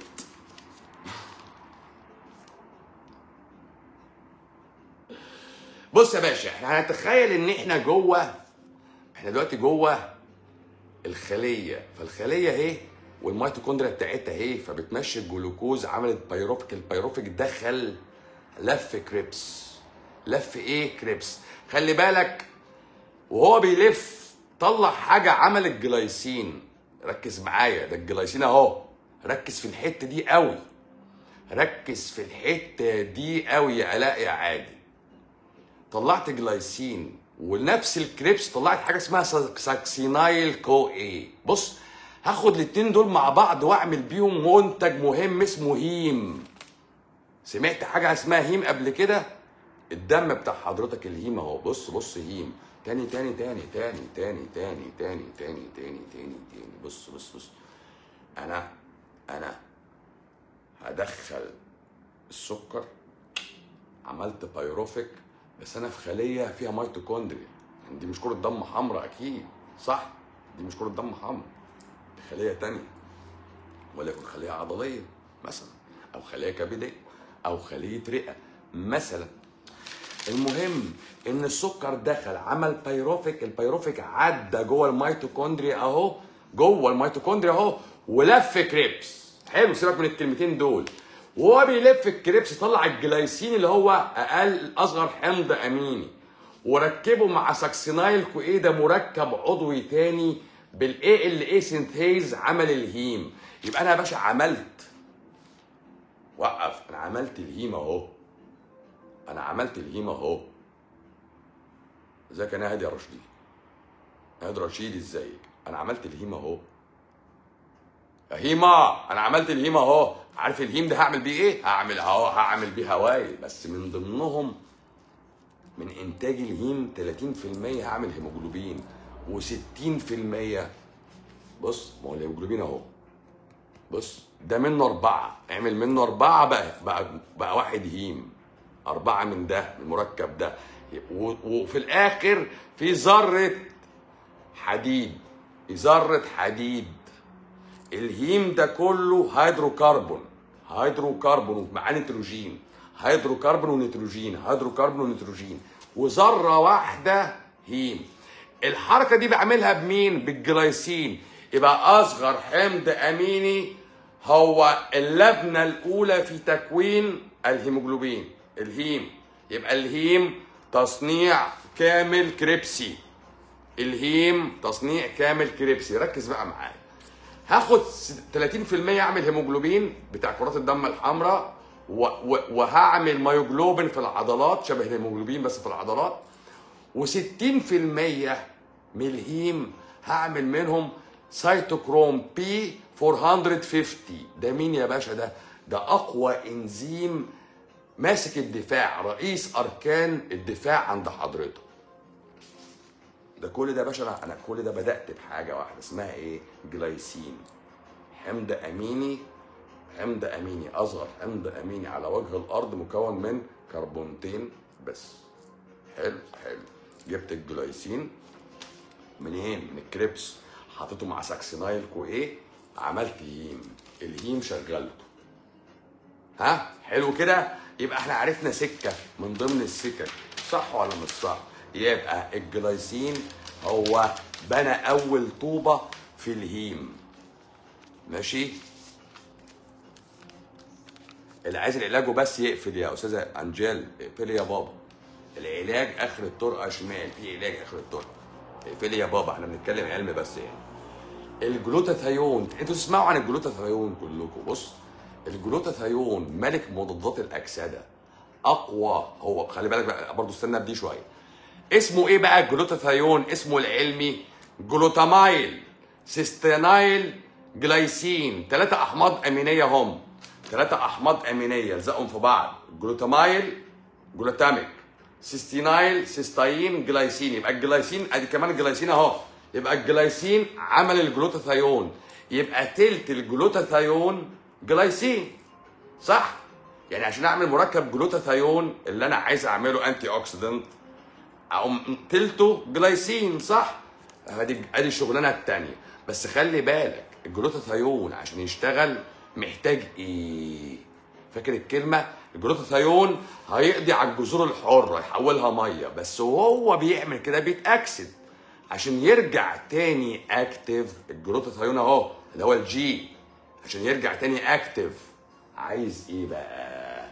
بص يا باشا احنا هنتخيل ان احنا جوه احنا دلوقتي جوه الخليه فالخليه اهي والميتوكوندريا بتاعتها اهي فبتمشي الجلوكوز عملت بايروفيك البايروفيك دخل لف كريبس لف ايه كريبس خلي بالك وهو بيلف طلع حاجه عملت جلايسين ركز معايا ده الجلايسين اهو ركز في الحته دي قوي ركز في الحته دي قوي يا الاء يا عادي طلعت جلايسين ونفس الكريبس طلعت حاجه اسمها ساكسينايل كو اي بص هاخد الاتنين دول مع بعض واعمل بيهم منتج مهم اسمه هيم سمعت حاجه اسمها هيم قبل كده الدم بتاع حضرتك الهيم اهو بص بص هيم تاني تاني تاني تاني تاني تاني تاني تاني تاني تاني تاني بص بص بص انا انا هدخل السكر عملت بايروفيك بس انا في خليه فيها ميتوكوندريا يعني دي مش كره دم حمراء اكيد صح دي مش كره دم حمراء دي خليه تانية وليكن خليه عضليه مثلا او خليه كبديه او خليه رئه مثلا المهم ان السكر دخل عمل بايروفيك البايروفيك عدى جوه الميتوكوندريا اهو جوه الميتوكوندريا اهو ولف كريبس حلو سيبك من الكلمتين دول وهو بيلف الكريبس طلع الجلايسين اللي هو اقل اصغر حمض اميني وركبه مع ساكسينايل كو ده مركب عضوي تاني بالاي ال اي سينثيز عمل الهيم يبقى انا يا باشا عملت وقف انا عملت الهيم اهو انا عملت الهيم اهو ازيك انا هادي يا رشدي هادي رشيد ازيك انا عملت الهيم اهو يا هيما انا عملت الهيم اهو عارف الهيم ده هعمل بيه ايه هعمل اهو هعمل بيه هوايل بس من ضمنهم من انتاج الهيم 30% هعمل هيموجلوبين و60% بص ما هو الهيموجلوبين اهو بص ده منه أربعة اعمل منه أربعة بقى بقى, بقى واحد هيم أربعة من ده من المركب ده و- وفي الآخر في ذرة حديد ذرة حديد الهيم ده كله هيدروكربون هيدروكربون مع نيتروجين هيدروكربون ونيتروجين هيدروكربون ونيتروجين وذره واحده هيم الحركه دي بعملها بمين بالجلايسين يبقى اصغر حمض اميني هو اللبنه الاولى في تكوين الهيموجلوبين الهيم يبقى الهيم تصنيع كامل كريبسي الهيم تصنيع كامل كريبسي ركز بقى معايا هاخد س- 30% اعمل هيموجلوبين بتاع كرات الدم الحمراء و- و- وهعمل مايوجلوبين في العضلات شبه الهيموجلوبين بس في العضلات و60% من الهيم هعمل منهم سيتوكروم بي 450 ده مين يا باشا ده ده اقوى انزيم ماسك الدفاع رئيس اركان الدفاع عند حضرتك ده كل ده يا باشا انا انا كل ده بدات بحاجه واحده اسمها ايه جلايسين حمض اميني حمض اميني اصغر حمض اميني على وجه الارض مكون من كربونتين بس حلو حلو جبت الجلايسين منين من الكريبس حطيته مع ساكسينايل كو ايه عملت هيم الهيم شغلته ها حلو كده يبقى احنا عرفنا سكه من ضمن السكك صح ولا مش صح يبقى الجلايسين هو بنى اول طوبه في الهيم ماشي اللي عايز العلاج وبس يقفل يا استاذه انجيل اقفلي يا بابا العلاج اخر الطرقه شمال في علاج اخر الطرقه اقفلي يا بابا احنا بنتكلم علم بس يعني الجلوتاثيون انتوا تسمعوا عن الجلوتاثيون كلكم بص الجلوتاثيون ملك مضادات الاكسده اقوى هو خلي بالك بقى برضه استنى بدي شويه اسمه ايه بقى الجلوتاثيون اسمه العلمي جلوتامايل سيستينايل جلايسين ثلاثة أحماض أمينية هم ثلاثة أحماض أمينية لزقهم في بعض جلوتامايل جلوتاميك سيستينايل سيستاين جلايسين يبقى الجلايسين ادي كمان الجلايسين اهو يبقى الجلايسين عمل الجلوتاثيون يبقى تلت الجلوتاثيون جلايسين صح يعني عشان اعمل مركب جلوتاثيون اللي انا عايز اعمله انتي اوكسيدنت اقوم تلته جلايسين صح ادي ادي الشغلانه الثانيه بس خلي بالك الجلوتاثيون عشان يشتغل محتاج ايه فاكر الكلمه الجلوتاثيون هيقضي على الجذور الحره يحولها ميه بس وهو بيعمل كده بيتاكسد عشان يرجع تاني اكتف الجلوتاثيون اهو اللي هو الجي عشان يرجع تاني اكتف عايز ايه بقى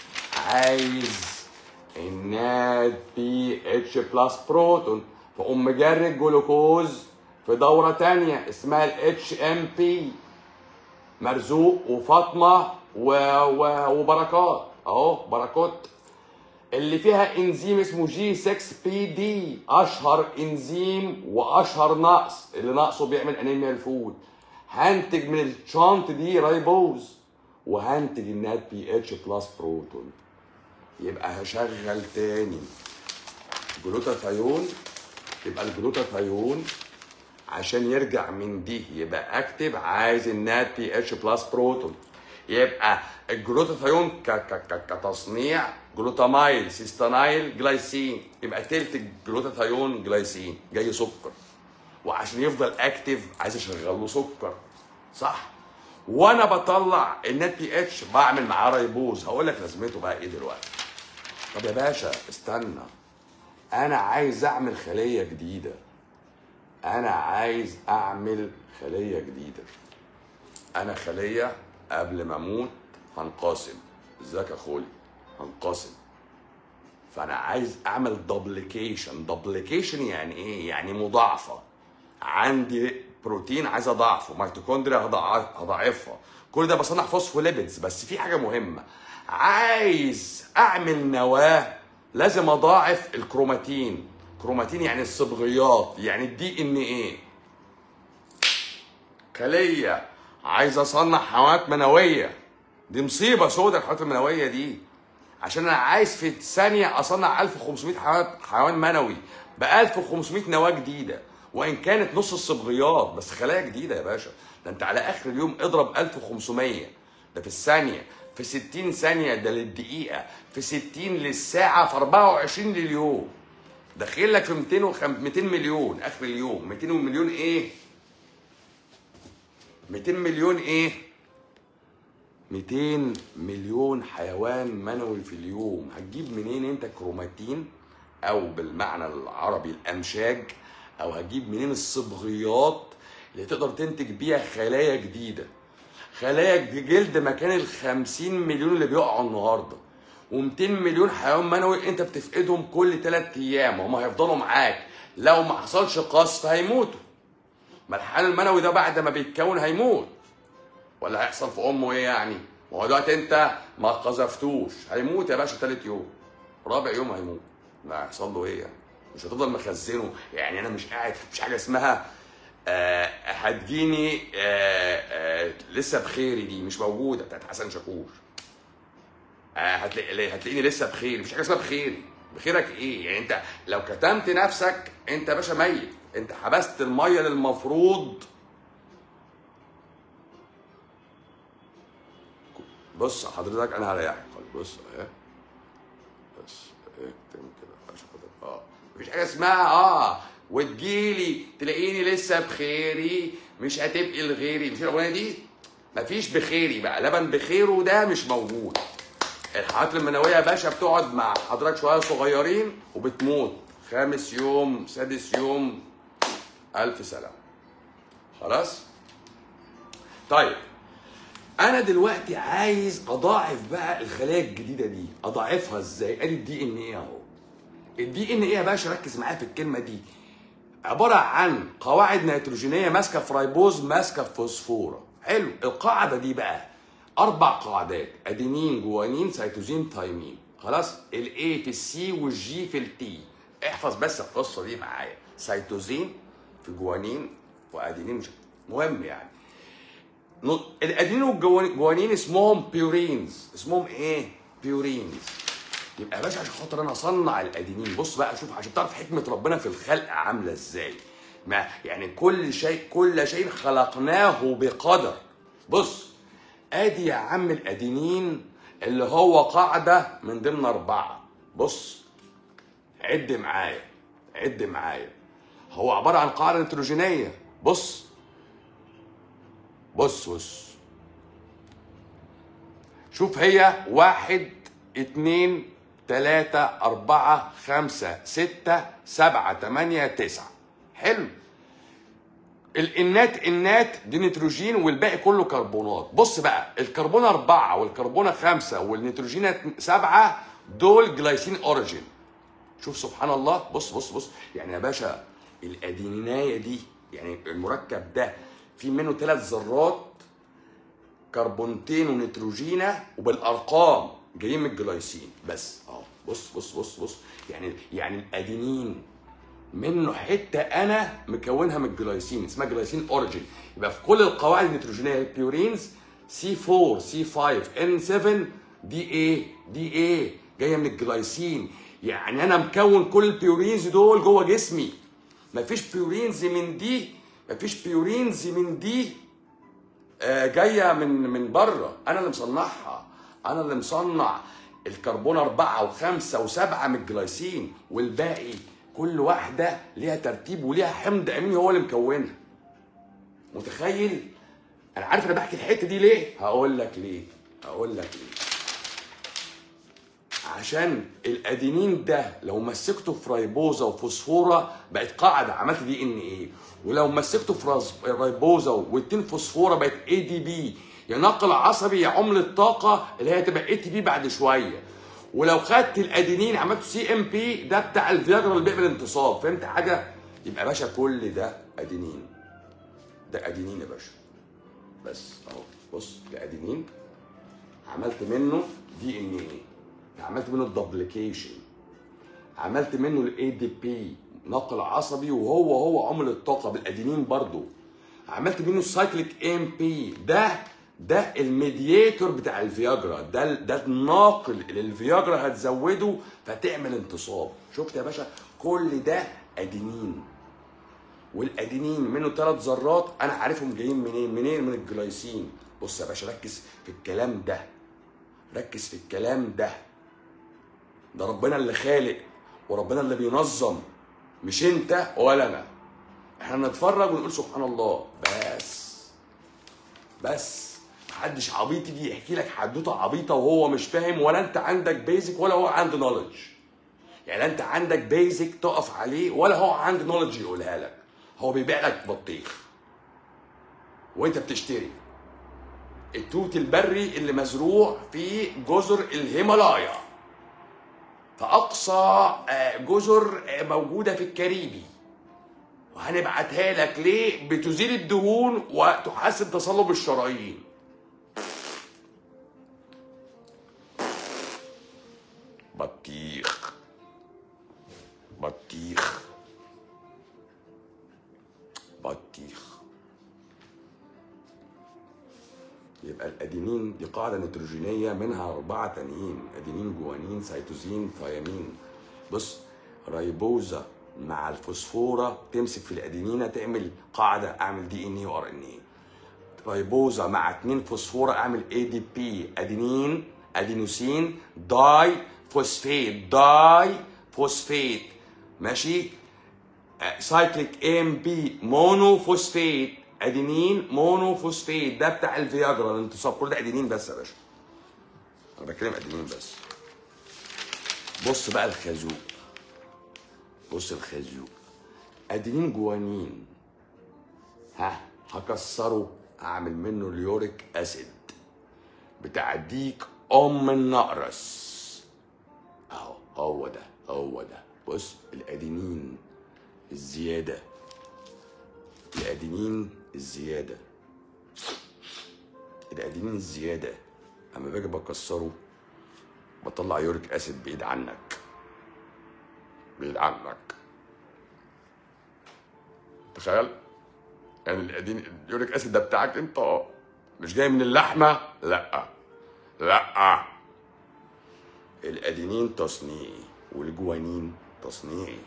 عايز الناد بي اتش بلس بروتون فقوم مجري الجلوكوز في دورة تانية اسمها الاتش ام بي مرزوق وفاطمة و... و... وبركات اهو بركات اللي فيها انزيم اسمه جي 6 بي دي اشهر انزيم واشهر نقص اللي نقصه بيعمل انيميا الفود هنتج من الشانت دي رايبوز وهنتج النات بي اتش بلس بروتون يبقى هشغل تاني جلوتاثيون يبقى الجلوتاثيون عشان يرجع من دي يبقى اكتف عايز النات بي اتش بلس بروتون يبقى الجلوتاثيون ك ك ك كتصنيع جلوتامايل سيستانايل جلايسين يبقى تلت الجلوتاثيون جلايسين جاي سكر وعشان يفضل اكتف عايز اشغل له سكر صح وانا بطلع النت بي اتش بعمل معاه ريبوز هقول لك لازمته بقى ايه دلوقتي طب يا باشا استنى انا عايز اعمل خليه جديده انا عايز اعمل خليه جديده انا خليه قبل ما اموت هنقسم ازيك يا خولي هنقسم فانا عايز اعمل دوبليكيشن دوبليكيشن يعني ايه يعني مضاعفه عندي بروتين عايز اضاعفه ميتوكوندريا هضاع- هضاعفها كل ده بصنع فوسفوليبيدز بس في حاجه مهمه عايز اعمل نواه لازم اضاعف الكروماتين كروماتين يعني الصبغيات يعني الدي ان ايه خليه عايز اصنع حيوانات منويه دي مصيبه سودة الحيوانات المنويه دي عشان انا عايز في ثانيه اصنع 1500 حيوان حيوان منوي ب 1500 نواه جديده وان كانت نص الصبغيات بس خلايا جديده يا باشا ده انت على اخر اليوم اضرب 1500 ده في الثانيه في 60 ثانيه ده للدقيقه في 60 للساعه في 24 لليوم داخل لك في 200 وخم... 200 مليون اخر اليوم 200 مليون ايه 200 مليون ايه 200 مليون حيوان منوي في اليوم هتجيب منين انت كروماتين او بالمعنى العربي الامشاج او هتجيب منين الصبغيات اللي تقدر تنتج بيها خلايا جديده خلايا جلد مكان ال 50 مليون اللي بيقعوا النهارده و200 مليون حيوان منوي انت بتفقدهم كل 3 ايام هم هيفضلوا معاك لو ما حصلش قصف هيموتوا ما الحيوان المنوي ده بعد ما بيتكون هيموت ولا هيحصل في امه ايه يعني؟ ما هو دلوقتي انت ما قذفتوش هيموت يا باشا تالت يوم رابع يوم هيموت لا هيحصل له ايه يعني؟ مش هتفضل مخزنه يعني انا مش قاعد مش حاجه اسمها آه هتجيني آه آه لسه بخيري دي مش موجوده بتاعت حسن شاكوش آه هتلاقي هتلاقيني لسه بخيري مش حاجه اسمها بخيري بخيرك ايه يعني انت لو كتمت نفسك انت يا باشا ميت انت حبست الميه اللي المفروض بص حضرتك انا هريحك خالص بص اهي بس اكتم كده عشان خاطر اه مفيش حاجه اسمها اه وتجيلي تلاقيني لسه بخيري مش هتبقي لغيري مش الاغنيه دي مفيش بخيري بقى لبن بخيره ده مش موجود الحيوانات المنويه يا باشا بتقعد مع حضرتك شويه صغيرين وبتموت خامس يوم سادس يوم الف سلام خلاص طيب انا دلوقتي عايز اضاعف بقى الخلايا الجديده دي اضاعفها ازاي ادي الدي ان ايه اهو الدي ان ايه يا باشا ركز معايا في الكلمه دي عباره عن قواعد نيتروجينيه ماسكه في رايبوز ماسكه في فوسفوره حلو القاعده دي بقى اربع قاعدات ادينين جوانين سيتوزين تايمين خلاص الاي في السي والجي في التي احفظ بس القصه دي معايا سيتوزين في جوانين وادينين مش مهم يعني نو- الادينين والجوانين اسمهم بيورينز اسمهم ايه بيورينز يبقى يا باشا عشان خاطر انا اصنع الادينين بص بقى شوف عشان تعرف حكمه ربنا في الخلق عامله ازاي ما يعني كل شيء كل شيء خلقناه بقدر بص ادي يا عم الادينين اللي هو قاعده من ضمن اربعه بص عد معايا عد معايا هو عباره عن قاعده نيتروجينيه بص بص بص شوف هي واحد اتنين تلاتة أربعة خمسة ستة سبعة تمانية تسعة حلو الانات انات دي نيتروجين والباقي كله كربونات بص بقى الكربون أربعة والكربون خمسة والنيتروجين سبعة دول جلايسين أوريجين شوف سبحان الله بص بص بص يعني يا باشا الأدينيناية دي يعني المركب ده في منه ثلاث ذرات كربونتين ونيتروجينة وبالارقام جايين من الجلايسين بس اه بص بص بص بص يعني يعني الادينين منه حته انا مكونها من الجلايسين اسمها جلايسين اوريجين يبقى في كل القواعد النيتروجينيه البيورينز سي 4 سي 5 ان 7 دي ايه دي ايه جايه من الجلايسين يعني انا مكون كل البيورينز دول جوه جسمي مفيش بيورينز من دي مفيش بيورينز من دي آه، جايه من من بره انا اللي مصنعها انا اللي مصنع الكربون أربعة وخمسة وسبعة من الجلايسين والباقي كل واحدة ليها ترتيب وليها حمض أميني هو اللي مكونها متخيل؟ أنا عارف أنا بحكي الحتة دي ليه؟ هقول لك ليه؟ هقول لك ليه؟ عشان الادينين ده لو مسكته في ريبوزه وفوسفوره بقت قاعده عملت دي ان ايه ولو مسكته في راز- ريبوزه واتنين فوسفوره بقت اي دي بي يا نقل عصبي يا عمله طاقه اللي هي تبقى اي تي بي بعد شويه ولو خدت الادينين عملته سي ام بي ده بتاع الفياجرا اللي بيعمل انتصاب فهمت حاجه يبقى يا باشا كل ده ادينين ده ادينين يا باشا بس اهو بص ده ادينين عملت منه دي ان ايه عملت منه الدبليكيشن عملت منه الاي دي بي نقل عصبي وهو هو عمل الطاقه بالادينين برضو عملت منه السايكليك ام بي ده ده الميدياتور بتاع الفياجرا ده ده الناقل اللي الفياجرا هتزوده فتعمل انتصاب شفت يا باشا كل ده ادينين والادينين منه ثلاث ذرات انا عارفهم جايين منين منين من الجلايسين بص يا باشا ركز في الكلام ده ركز في الكلام ده ده ربنا اللي خالق وربنا اللي بينظم مش انت ولا انا احنا نتفرج ونقول سبحان الله بس بس محدش عبيط يجي يحكي لك حدوته عبيطه وهو مش فاهم ولا انت عندك بيزك ولا هو عنده نولج يعني لا انت عندك بيزك تقف عليه ولا هو عنده نولج يقولها لك هو بيبيع لك بطيخ وانت بتشتري التوت البري اللي مزروع في جزر الهيمالايا في اقصى آه، جزر آه، موجوده في الكاريبي وهنبعتها لك ليه بتزيل الدهون وتحسن تصلب الشرايين بطيخ بطيخ بطيخ يبقى الادينين دي قاعده نيتروجينيه منها اربعه تانيين ادينين جوانين سيتوزين ثيامين بص ريبوزا مع الفوسفوره تمسك في الادينينه تعمل قاعده اعمل دي ان اي وار ان اي ريبوزا مع اتنين فوسفوره اعمل اي دي بي ادينين ادينوسين داي فوسفيت داي فوسفيت ماشي سايكليك ام بي مونو فوسفيت ادينين مونو فوسفيت ده بتاع الفياجرا الانتصاب كل ده ادينين بس يا باشا انا بتكلم ادينين بس بص بقى الخازوق بص الخازوق ادينين جوانين ها هكسره اعمل منه اليوريك اسيد بتاع الديك ام النقرس اهو هو ده هو ده بص الادينين الزياده الادينين الزياده الادينين الزياده اما باجي بكسره بطلع يوريك اسيد بعيد عنك بعيد عنك تخيل يعني الادين اليوريك اسيد ده بتاعك انت اه مش جاي من اللحمه لا لا الادينين تصنيعي والجوانين تصنيعي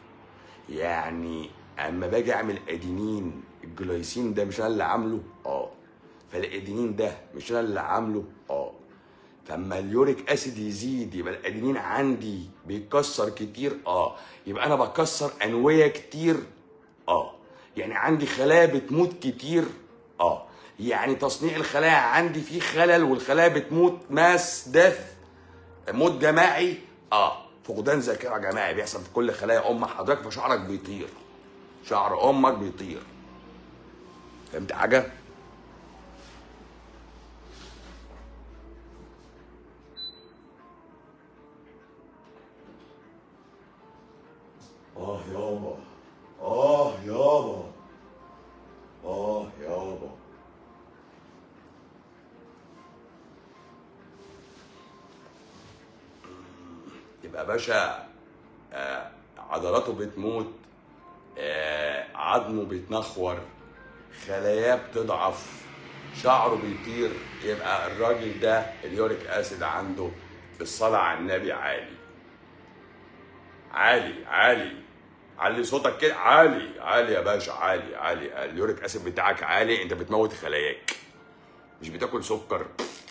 يعني اما باجي اعمل ادينين الجلايسين ده مش انا اللي عامله اه فالادينين ده مش انا اللي عامله اه فاما اليوريك اسيد يزيد يبقى الادينين عندي بيتكسر كتير اه يبقى انا بكسر انويه كتير اه يعني عندي خلايا بتموت كتير اه يعني تصنيع الخلايا عندي فيه خلل والخلايا بتموت ماس ديث موت جماعي اه فقدان ذاكره جماعي بيحصل في كل خلايا ام حضرتك فشعرك بيطير شعر امك بيطير فهمت حاجه اه يابا اه يابا اه يابا يبقى باشا آه عضلاته بتموت آه عظمه بيتنخور خلاياه بتضعف شعره بيطير يبقى الراجل ده اليوريك اسيد عنده بالصلاة على النبي عالي عالي عالي علي صوتك كده عالي عالي يا باشا عالي عالي اليوريك اسيد بتاعك عالي انت بتموت خلاياك مش بتاكل سكر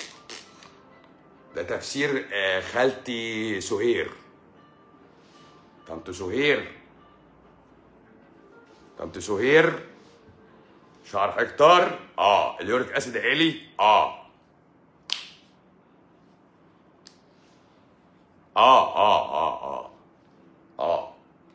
ده تفسير آه، خالتي سهير طنط سهير طنط سهير شعر هكتار اه اليوريك اسيد عالي اه اه اه اه اه اه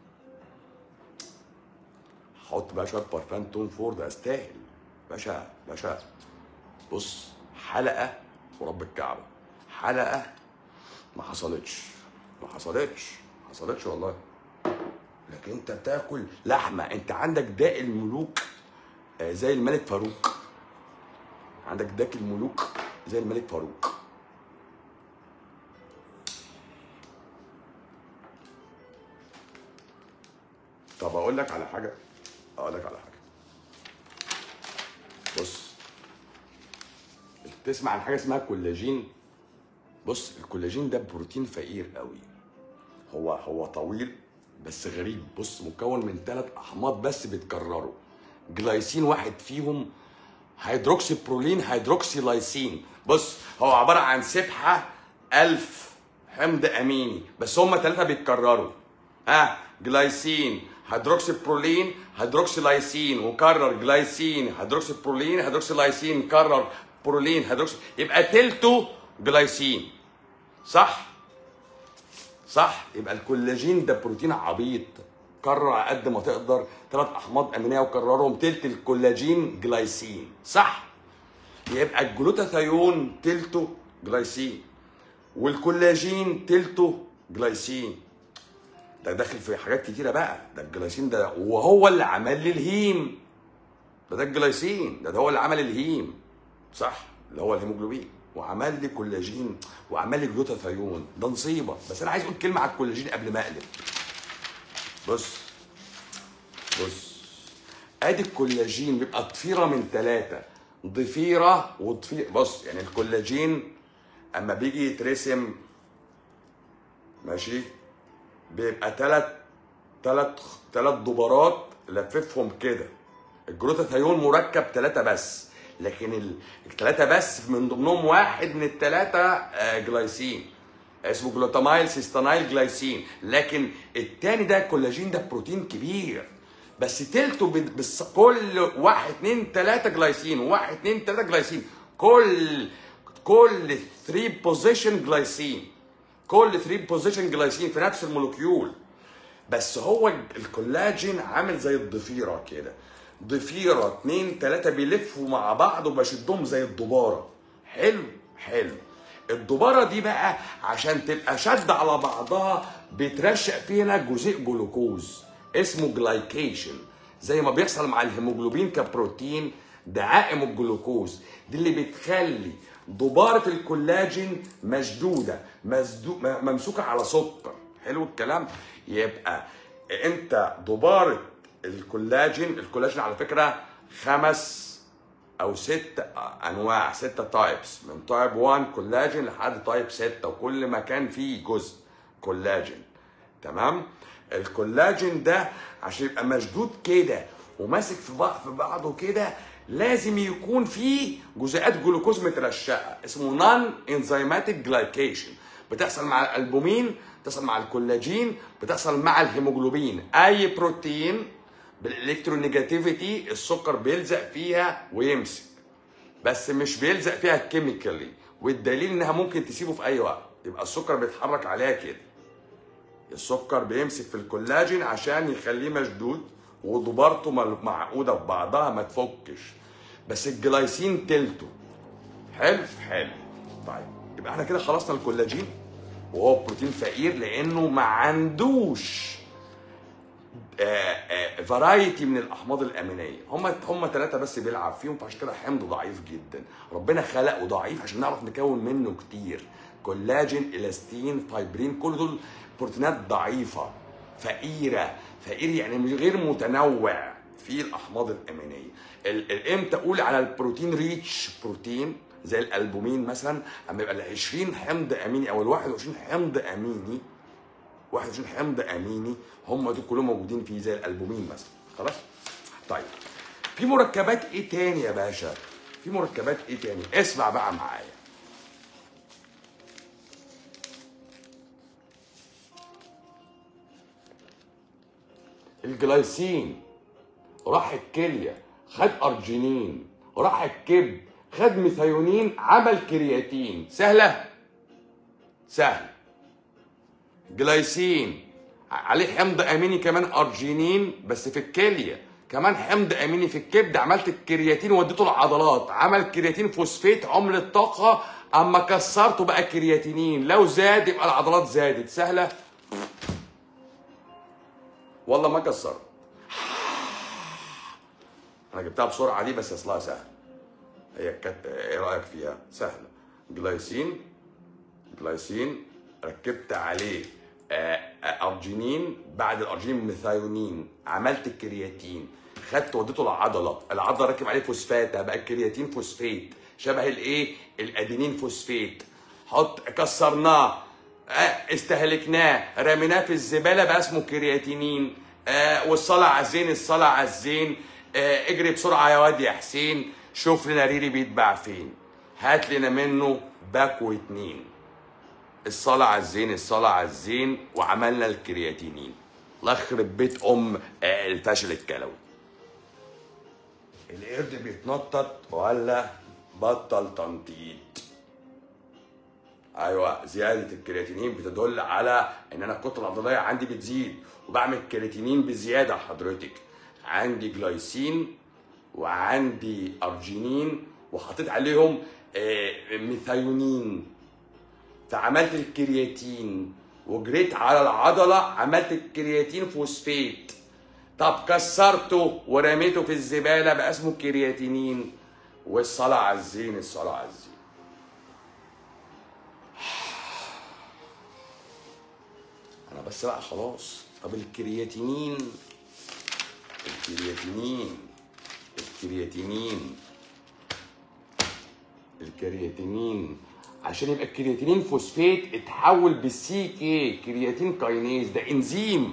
حط بقى شويه برفان توم فورد استاهل باشا باشا بص حلقه ورب الكعبه حلقه ما حصلتش ما حصلتش ما حصلتش والله لكن انت بتاكل لحمه انت عندك داء الملوك آه، زي الملك فاروق عندك داك الملوك زي الملك فاروق طب اقول لك على حاجه اقول لك على حاجه بص تسمع عن حاجه اسمها كولاجين بص الكولاجين ده بروتين فقير قوي هو هو طويل بس غريب بص مكون من ثلاث احماض بس بيتكرروا جلايسين واحد فيهم هيدروكسي برولين هيدروكسي لايسين بص هو عباره عن سبحه ألف حمض اميني بس هم ثلاثه بيتكرروا ها جلايسين هيدروكسي برولين هيدروكسي لايسين وكرر جلايسين هيدروكسي برولين هيدروكسي لايسين كرر برولين هيدروكسي يبقى تلته جلايسين صح صح يبقى الكولاجين ده بروتين عبيط كرر على قد ما تقدر ثلاث احماض امينيه وكررهم تلت الكولاجين جلايسين صح يبقى الجلوتاثيون تلته جلايسين والكولاجين تلته جلايسين ده داخل في حاجات كتيره بقى ده الجلايسين ده وهو اللي عمل لي الهيم ده ده الجلايسين ده, ده هو اللي عمل الهيم صح اللي هو الهيموجلوبين وعمل لي كولاجين وعمل لي جلوتاثيون ده نصيبه بس انا عايز اقول كلمه على الكولاجين قبل ما اقلب بص بص ادي الكولاجين بيبقى ضفيره من ثلاثه ضفيره وضفيره بص يعني الكولاجين اما بيجي يترسم ماشي بيبقى ثلاث ثلاث ثلاث دبارات لففهم كده الجلوتاثيون مركب ثلاثه بس لكن ال- الثلاثه بس من ضمنهم واحد من الثلاثه آه، جلايسين اسمه جلوتامايل سيستانايل جلايسين لكن التاني ده الكولاجين ده بروتين كبير بس تلته بال- بس كل واحد اتنين تلاته جلايسين واحد اتنين تلاته جلايسين كل كل 3 بوزيشن جلايسين كل 3 بوزيشن جلايسين في نفس المولكيول بس هو الكولاجين عامل زي الضفيره كده ضفيره اتنين تلاته بيلفوا مع بعض وبشدهم زي الدباره حلو حلو الدباره دي بقى عشان تبقى شد على بعضها بيترشق فينا جزيء جلوكوز اسمه جلايكيشن زي ما بيحصل مع الهيموجلوبين كبروتين دعائم الجلوكوز دي اللي بتخلي دبارة الكولاجين مشدودة مسدو- م- ممسوكة على سكر حلو الكلام يبقى انت دبارة الكولاجين الكولاجين على فكرة خمس او ست انواع ستة تايبس من تايب 1 كولاجين لحد تايب 6 وكل مكان فيه جزء كولاجين تمام الكولاجين ده عشان يبقى مشدود كده وماسك في بعض في بعضه كده لازم يكون فيه جزيئات جلوكوز مترشقه اسمه نون انزيماتيك جلايكيشن بتحصل مع الالبومين بتحصل مع الكولاجين بتحصل مع الهيموجلوبين اي بروتين بالالكترونيجاتيفيتي السكر بيلزق فيها ويمسك بس مش بيلزق فيها كيميكالي والدليل انها ممكن تسيبه في اي وقت يبقى السكر بيتحرك عليها كده السكر بيمسك في الكولاجين عشان يخليه مشدود وضبارته مل- معقوده ببعضها ما تفكش بس الجلايسين تلته حلو حلو طيب يبقى احنا كده خلصنا الكولاجين وهو بروتين فقير لانه ما عندوش فرايتي من الاحماض الامينيه هم هم ثلاثه بس بيلعب فيهم فعشان كده حمض ضعيف جدا ربنا خلقه ضعيف عشان نعرف نكون منه كتير كولاجين الاستين فايبرين كل دول بروتينات ضعيفه فقيره فقير يعني مش غير متنوع في الاحماض الامينيه ال- ال- امتى اقول على البروتين ريتش بروتين زي الالبومين مثلا اما يبقى ال 20 حمض اميني او ال 21 حمض اميني 21 حمض اميني هم دول كلهم موجودين فيه زي الالبومين مثلا خلاص طيب في مركبات ايه تاني يا باشا في مركبات ايه تاني اسمع بقى معايا الجلايسين راح الكليه خد ارجينين راح الكبد خد ميثيونين عمل كرياتين سهله سهل جلايسين عليه حمض اميني كمان ارجينين بس في الكليه كمان حمض اميني في الكبد عملت الكرياتين وديته العضلات عمل كرياتين فوسفات عملة طاقه اما كسرته بقى كرياتينين لو زاد يبقى العضلات زادت سهله والله ما كسرت انا جبتها بسرعه دي بس اصلها سهل هي كانت ايه رايك فيها سهله جلايسين جلايسين ركبت عليه آه، آه، ارجينين بعد الارجينين ميثايونين عملت الكرياتين خدت وديته العضله العضله ركب عليه فوسفات بقى الكرياتين فوسفات شبه الايه الادينين فوسفات حط كسرناه آه، استهلكناه رميناه في الزباله بقى اسمه كرياتينين آه، والصلاه على الزين الصلاه على الزين آه، اجري بسرعه يا واد يا حسين شوف لنا ريري بيتباع فين هات لنا منه باكو اتنين الصلاة على الزين الصلاة على الزين وعملنا الكرياتينين الله يخرب بيت ام آه، الفشل الكلوي القرد بيتنطط ولا بطل تنطيط ايوه زياده الكرياتينين بتدل على ان انا الكتله العضليه عندي بتزيد وبعمل كرياتينين بزياده حضرتك عندي جلايسين وعندي ارجينين وحطيت عليهم آه، ميثايونين فعملت الكرياتين وجريت على العضله عملت الكرياتين فوسفات طب كسرته ورميته في الزباله بقى اسمه كرياتينين والصلاه على الزين الصلاه على الزين انا بس بقى خلاص طب الكرياتينين الكرياتينين الكرياتينين الكرياتينين عشان يبقى الكرياتينين فوسفات اتحول بالسي كي كرياتين كاينيز ده انزيم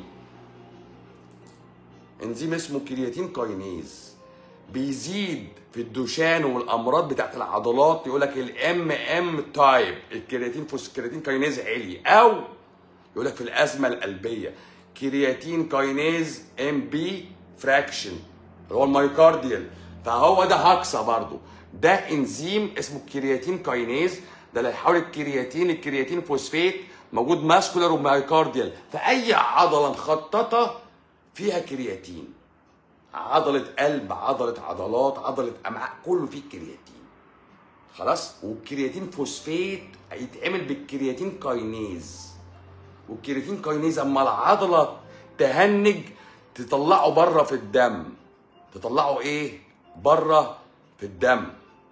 انزيم اسمه كرياتين كاينيز بيزيد في الدوشان والامراض بتاعت العضلات يقول لك الام ام تايب الكرياتين فوس كرياتين كاينيز عالي او يقول لك في الازمه القلبيه كرياتين كاينيز ام بي فراكشن اللي هو المايوكارديال فهو ده هاكسا برضو ده انزيم اسمه كرياتين كاينيز ده اللي هيحول الكرياتين الكرياتين فوسفات موجود ماسكولار ومايوكارديال فاي عضله مخططه فيها كرياتين عضله قلب عضله عضلات عضله امعاء كله فيه كرياتين خلاص والكرياتين فوسفات هيتعمل بالكرياتين كاينيز والكرياتين كاينيز اما العضله تهنج تطلعه بره في الدم تطلعه ايه بره في الدم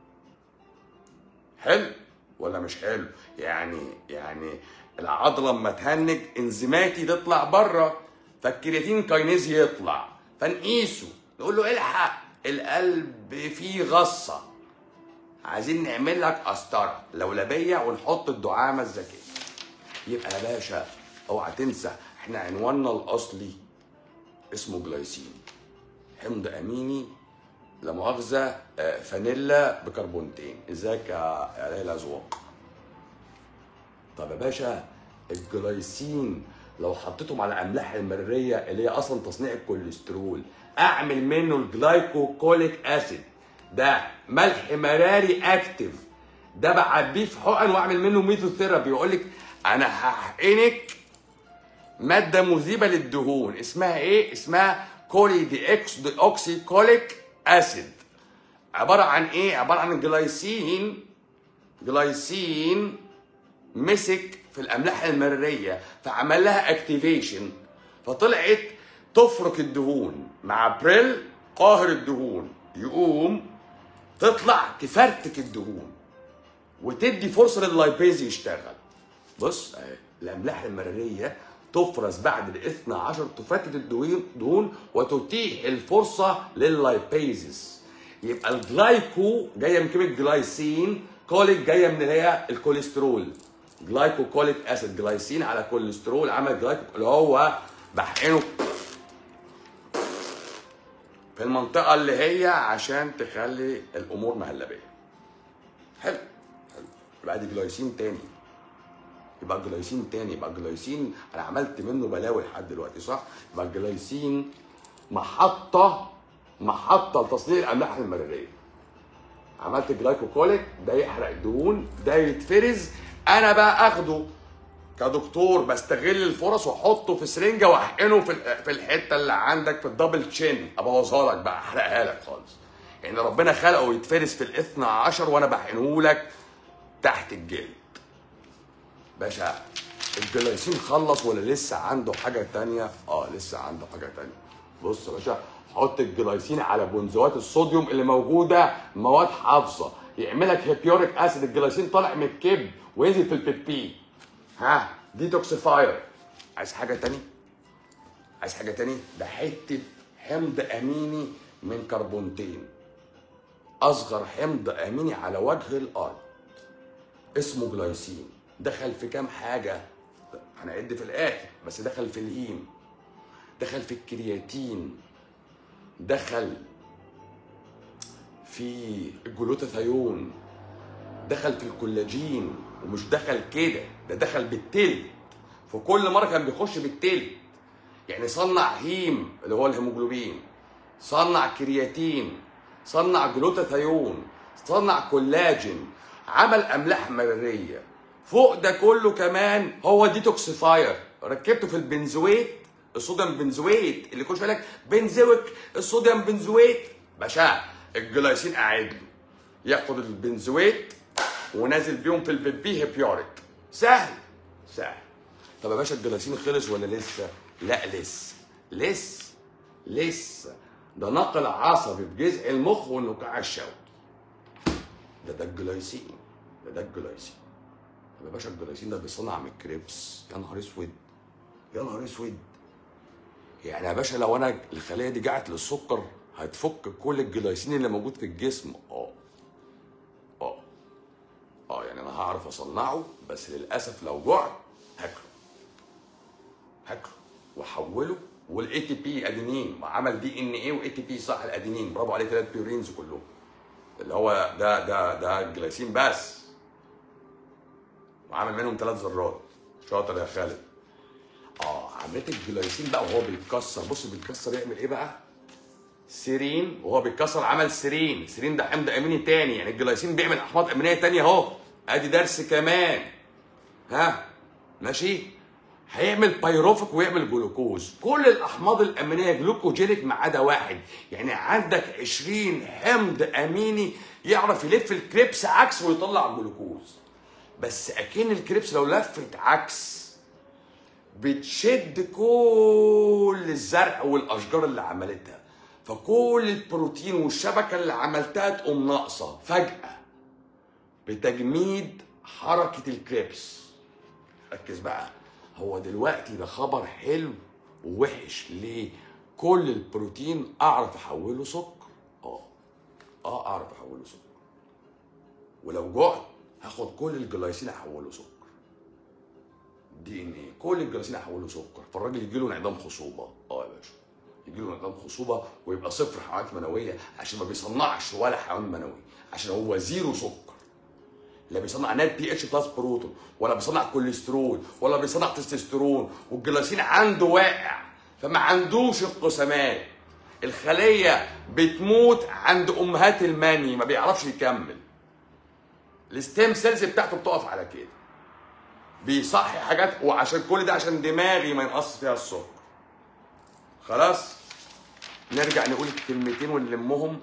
حلو ولا مش حلو يعني يعني العضله اما تهنج انزيماتي تطلع بره فالكرياتين كاينيز يطلع فنقيسه نقول له الحق القلب فيه غصه عايزين نعمل لك قسطره لولبيه ونحط الدعامه الذكيه يبقى يا باشا اوعى تنسى احنا عنواننا الاصلي اسمه جلايسين حمض اميني لا مؤاخذه آه، فانيلا بكربونتين ازيك يا يا ليلى الاذواق طب يا باشا الجلايسين لو حطيتهم على املاح المريه اللي هي اصلا تصنيع الكوليسترول اعمل منه الجلايكوكوليك اسيد ده ملح مراري اكتف ده بعبيه في حقن واعمل منه ميثوثيرابي يقول لك انا هحقنك ماده مذيبه للدهون اسمها ايه اسمها كولي دي اكس دي اوكسي كوليك اسيد عباره عن ايه عباره عن جلايسين جلايسين مسك في الاملاح المريه فعمل لها اكتيفيشن فطلعت تفرك الدهون مع بريل قاهر الدهون يقوم تطلع تفرتك الدهون وتدي فرصه لللايبيز يشتغل بص اهي الاملاح المراريه تفرز بعد ال 12 تفتت الدهون دهون وتتيح الفرصه لللايبيزس يبقى الجلايكو جايه من كلمه جلايسين كوليك جايه من اللي هي الكوليسترول جلايكو كوليك اسيد جلايسين على كوليسترول عمل جلايكو اللي هو بحقنه في المنطقه اللي هي عشان تخلي الامور مهلبيه حلو حلو يبقى دي جلايسين تاني يبقى الجلايسين تاني يبقى الجلايسين انا عملت منه بلاوي لحد دلوقتي صح؟ يبقى الجلايسين محطه محطه لتصنيع الاملاح المراريه عملت جلايكوكوليك ده يحرق الدهون ده يتفرز انا بقى اخده كدكتور بستغل الفرص واحطه في سرنجه واحقنه في ال- في الحته اللي عندك في الدبل تشين ابوظها لك بقى احرقها لك خالص يعني ربنا خلقه يتفرز في الاثنى عشر وانا بحقنه لك تحت الجلد باشا الجلايسين خلص ولا لسه عنده حاجة تانية؟ اه لسه عنده حاجة تانية. بص يا باشا حط الجلايسين على بنزوات الصوديوم اللي موجودة مواد حافظة يعمل لك هيبيوريك اسيد الجلايسين طالع من الكبد وينزل في البيبي. ها ديتوكسيفاير. عايز حاجة تاني؟ عايز حاجة تاني؟ ده حتة حمض أميني من كربونتين. أصغر حمض أميني على وجه الأرض. اسمه جلايسين دخل في كام حاجة هنعد في الآخر بس دخل في الهيم دخل في الكرياتين دخل في الجلوتاثيون دخل في الكولاجين ومش دخل كده ده دخل بالتلت في كل مرة كان بيخش بالتلت يعني صنع هيم اللي هو الهيموجلوبين صنع كرياتين صنع جلوتاثيون صنع كولاجين عمل املاح مراريه فوق ده كله كمان هو ديتوكسيفاير ركبته في البنزويت الصوديوم بنزويت اللي كل شويه لك بنزويك الصوديوم بنزويت باشا الجلايسين قاعد له ياخد البنزويت ونازل بيهم في البيبي هيبيوريك سهل سهل طب يا باشا الجلايسين خلص ولا لسه؟ لا لسه لسه لسه ده نقل عصبي في جذع المخ والنقاع الشوكي ده ده الجلايسين ده ده الجلايسين طب يا باشا الجلايسين ده بيصنع من الكريبس يا نهار اسود يا نهار اسود يعني يا باشا لو انا الخليه دي جعت للسكر هتفك كل الجلايسين اللي موجود في الجسم اه اه اه يعني انا هعرف اصنعه بس للاسف لو جعت هاكله هاكله واحوله والاي تي بي ادينين عمل دي ان ايه واي تي بي صح الادينين برافو عليه ثلاث بيورينز كلهم اللي هو ده ده ده الجلايسين بس وعامل منهم ثلاث ذرات شاطر يا خالد اه عمليه الجلايسين بقى وهو بيتكسر بص بيتكسر يعمل ايه بقى سيرين وهو بيتكسر عمل سيرين سيرين ده حمض اميني تاني يعني الجلايسين بيعمل احماض امينيه تانية اهو ادي درس كمان ها ماشي هيعمل بايروفيك ويعمل جلوكوز كل الاحماض الامينيه جلوكوجينيك ما عدا واحد يعني عندك 20 حمض اميني يعرف يلف الكريبس عكس ويطلع جلوكوز بس اكن الكريبس لو لفت عكس بتشد كل الزرع والاشجار اللي عملتها فكل البروتين والشبكه اللي عملتها تقوم ناقصه فجاه بتجميد حركه الكريبس ركز بقى هو دلوقتي ده خبر حلو ووحش ليه كل البروتين اعرف احوله سكر اه اه اعرف احوله سكر ولو جعت هاخد كل الجلايسين احوله سكر دي ان ايه كل الجلايسين احوله سكر فالراجل يجي له انعدام خصوبه اه يا باشا يجي له نظام خصوبه ويبقى صفر حيوانات منويه عشان ما بيصنعش ولا حيوان منوي عشان هو زيرو سكر لا بيصنع نات بي اتش بلس بروتون ولا بيصنع كوليسترول ولا بيصنع تستوستيرون والجلايسين عنده واقع فما عندوش انقسامات الخليه بتموت عند امهات المني ما بيعرفش يكمل الستيم سيلز بتاعته بتقف على كده بيصحي حاجات وعشان كل ده عشان دماغي ما ينقص فيها السكر خلاص نرجع نقول الكلمتين ونلمهم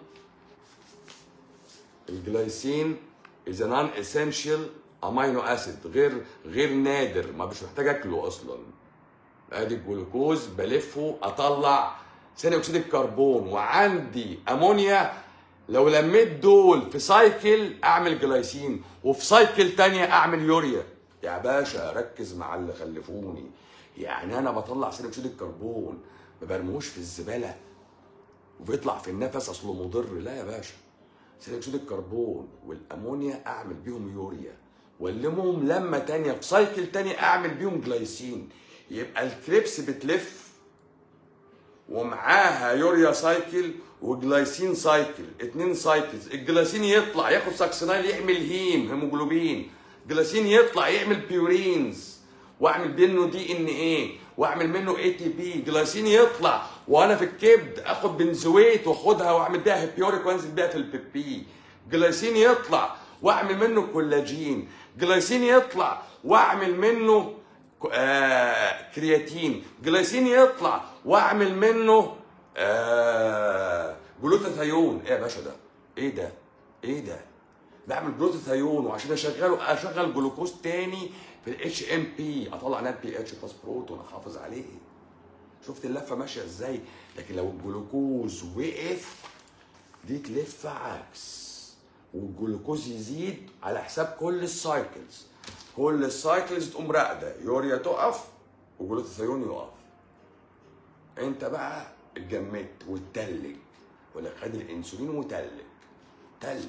الجلايسين is a non essential امينو اسيد غير غير نادر ما مش محتاج اكله اصلا ادي الجلوكوز بلفه اطلع ثاني اكسيد الكربون وعندي امونيا لو لميت دول في سايكل اعمل جلايسين وفي سايكل تانية اعمل يوريا يا باشا ركز مع اللي خلفوني يعني انا بطلع ثاني اكسيد الكربون ما برموش في الزباله وبيطلع في النفس اصله مضر لا يا باشا ثاني اكسيد الكربون والامونيا اعمل بيهم يوريا والمهم لما تانية في سايكل تانية اعمل بيهم جلايسين يبقى الكريبس بتلف ومعاها يوريا سايكل وجلايسين سايكل اتنين سايكلز الجلايسين يطلع ياخد ساكسينايل يعمل هيم هيموجلوبين جلايسين يطلع يعمل بيورينز واعمل منه دي ان ايه واعمل منه اي تي بي جلايسين يطلع وانا في الكبد اخد بنزويت واخدها واعمل بيها هيبيوريك وانزل بيها في البيبي جلايسين يطلع واعمل منه كولاجين جلايسين يطلع واعمل منه آه كرياتين جلايسين يطلع واعمل منه آه جلوتاثيون ايه يا باشا ده ايه ده ايه ده بعمل جلوتاثيون وعشان اشغله اشغل جلوكوز تاني في الاتش ام بي اطلع نات بي اتش بلس بروتون احافظ عليه شفت اللفه ماشيه ازاي لكن لو الجلوكوز وقف دي تلف عكس والجلوكوز يزيد على حساب كل السايكلز كل السايكلز تقوم راقده يوريا تقف وجلوتاثيون يقف انت بقى اتجمدت وتتلج ولا خد الانسولين وتلج تلج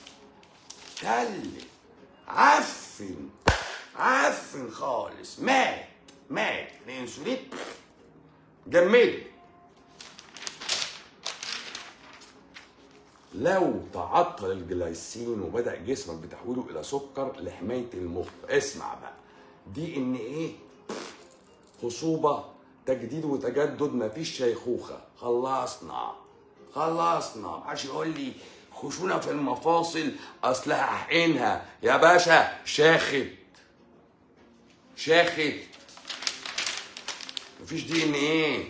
تلج عفن عفن خالص مات مات الانسولين جمد لو تعطل الجلايسين وبدا جسمك بتحويله الى سكر لحمايه المخ اسمع بقى دي ان ايه خصوبه تجديد وتجدد مفيش شيخوخه خلصنا خلصنا محدش يقول لي خشونه في المفاصل اصلها حقنها يا باشا شاخد شاخد مفيش دي ان ايه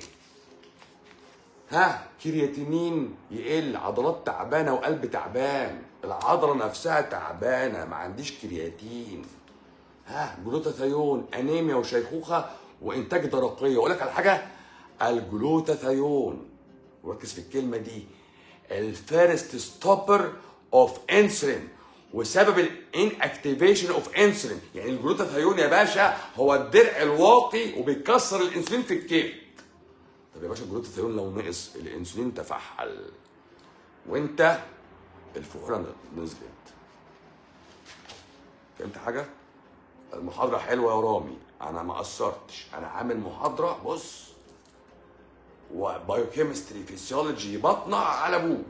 ها كرياتينين يقل عضلات تعبانه وقلب تعبان العضله نفسها تعبانه ما عنديش كرياتين ها جلوتاثيون انيميا وشيخوخه وانتاج درقيه اقول لك على حاجه الجلوتاثيون وركز في الكلمه دي الفيرست ستوبر اوف انسولين وسبب الان اكتيفيشن اوف انسولين يعني الجلوتاثيون يا باشا هو الدرع الواقي وبيكسر الانسولين في الكبد طب يا باشا الجلوتاثيون لو نقص الانسولين تفحل وانت الفقرة نزلت فهمت حاجة؟ المحاضرة حلوة يا رامي أنا ما قصرتش أنا عامل محاضرة بص وبايوكيمستري فيسيولوجي بطنة على أبوه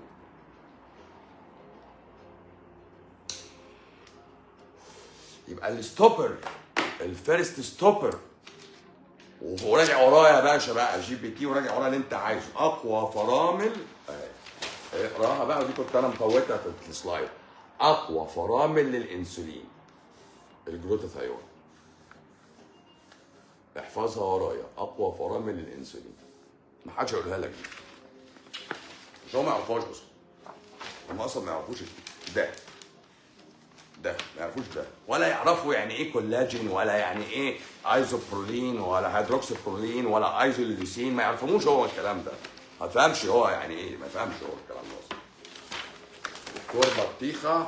يبقى الستوبر الفيرست ستوبر وهو راجع ورايا يا باشا بقى جي بي تي وراجع ورايا اللي انت عايزه اقوى فرامل اهي اقراها بقى ودي كنت انا مفوتها في السلايد اقوى فرامل للانسولين الجلوتاثيون احفظها ورايا اقوى فرامل للانسولين ما حدش هيقولها لك دي مش هم ما يعرفوهاش اصلا هم اصلا ما يعرفوش ده ده ما يعرفوش ده ولا يعرفوا يعني ايه كولاجين ولا يعني ايه ايزوبرولين ولا هيدروكسيبرولين ولا ايزوليوسين ما يعرفوش هو الكلام ده ما تفهمش هو يعني ايه ما تفهمش هو الكلام ده اصلا دكتور بطيخه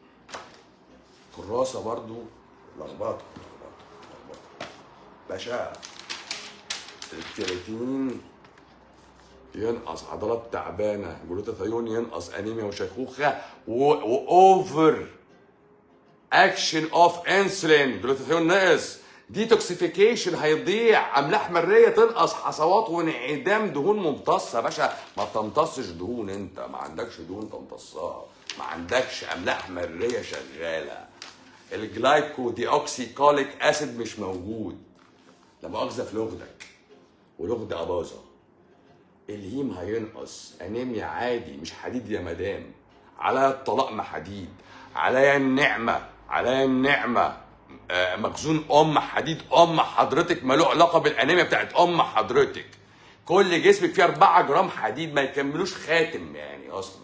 كراسه برضو لخبطه لخبطه باشا الكرياتين ينقص عضلات تعبانه جلوتاثيون ينقص انيميا وشيخوخه واوفر اكشن اوف انسولين جلوتاثيون نقص ديتوكسيفيكيشن هيضيع املاح مريه تنقص حصوات وانعدام دهون ممتصه يا باشا ما تمتصش دهون انت ما عندكش دهون تمتصها ما عندكش املاح مريه شغاله الجلايكو دي اوكسيكوليك اسيد مش موجود لا مؤاخذه في لغدك ولغد اباظه الهيم هينقص انيميا عادي مش حديد يا مدام عليا الطلاق ما حديد عليا النعمه عليا النعمه آه، مخزون ام حديد ام حضرتك ملوش علاقه بالانيميا بتاعت ام حضرتك كل جسمك فيه 4 جرام حديد ما يكملوش خاتم يعني اصلا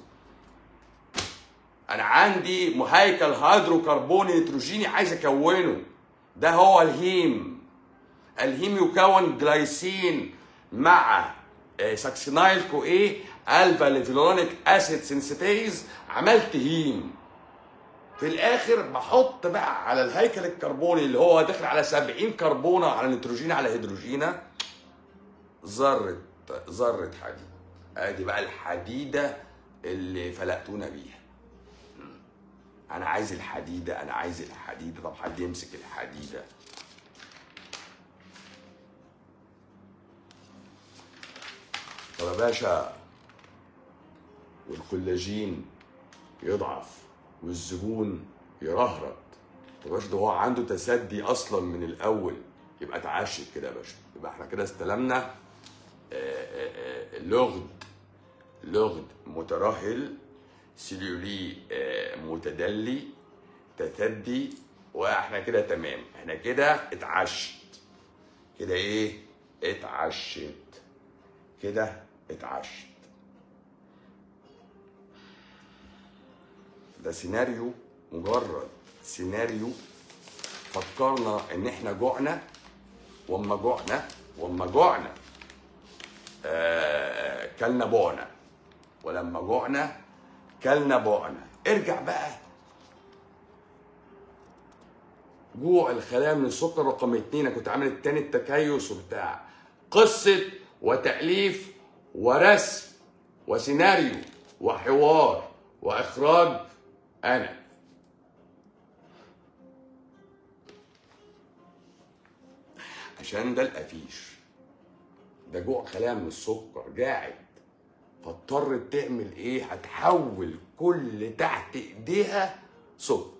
انا عندي مهيكل هيدروكربوني نيتروجيني عايز اكونه ده هو الهيم الهيم يكون جلايسين مع آه، ساكسينايل كو ايه الفا ليفيلونيك اسيد سنسيتيز عملت هيم في الاخر بحط بقى على الهيكل الكربوني اللي هو داخل على 70 كربونه على نيتروجين على هيدروجينه ذره ذره حديد ادي بقى الحديده اللي فلقتونا بيها انا عايز الحديده انا عايز الحديده طب حد يمسك الحديده طب يا باشا والكولاجين يضعف والزبون يرهرط طب يا باشا ده هو عنده تسدي اصلا من الاول يبقى اتعشت كده يا باشا يبقى احنا كده استلمنا آه، آه، آه، لغد لغد مترهل سليولي آه، متدلي تثدي واحنا كده تمام احنا كده اتعشت كده ايه اتعشت كده اتعشت ده سيناريو مجرد سيناريو فكرنا ان احنا جوعنا واما جوعنا واما جوعنا آه كلنا بعنا ولما جوعنا كلنا بعنا ارجع بقى جوع الخلايا من السكر رقم اتنين انا كنت عامل التاني التكيس وبتاع قصة وتأليف ورسم وسيناريو وحوار وإخراج أنا عشان ده القفيش ده جوع خلايا من السكر قاعد فاضطرت تعمل ايه هتحول كل تحت ايديها سكر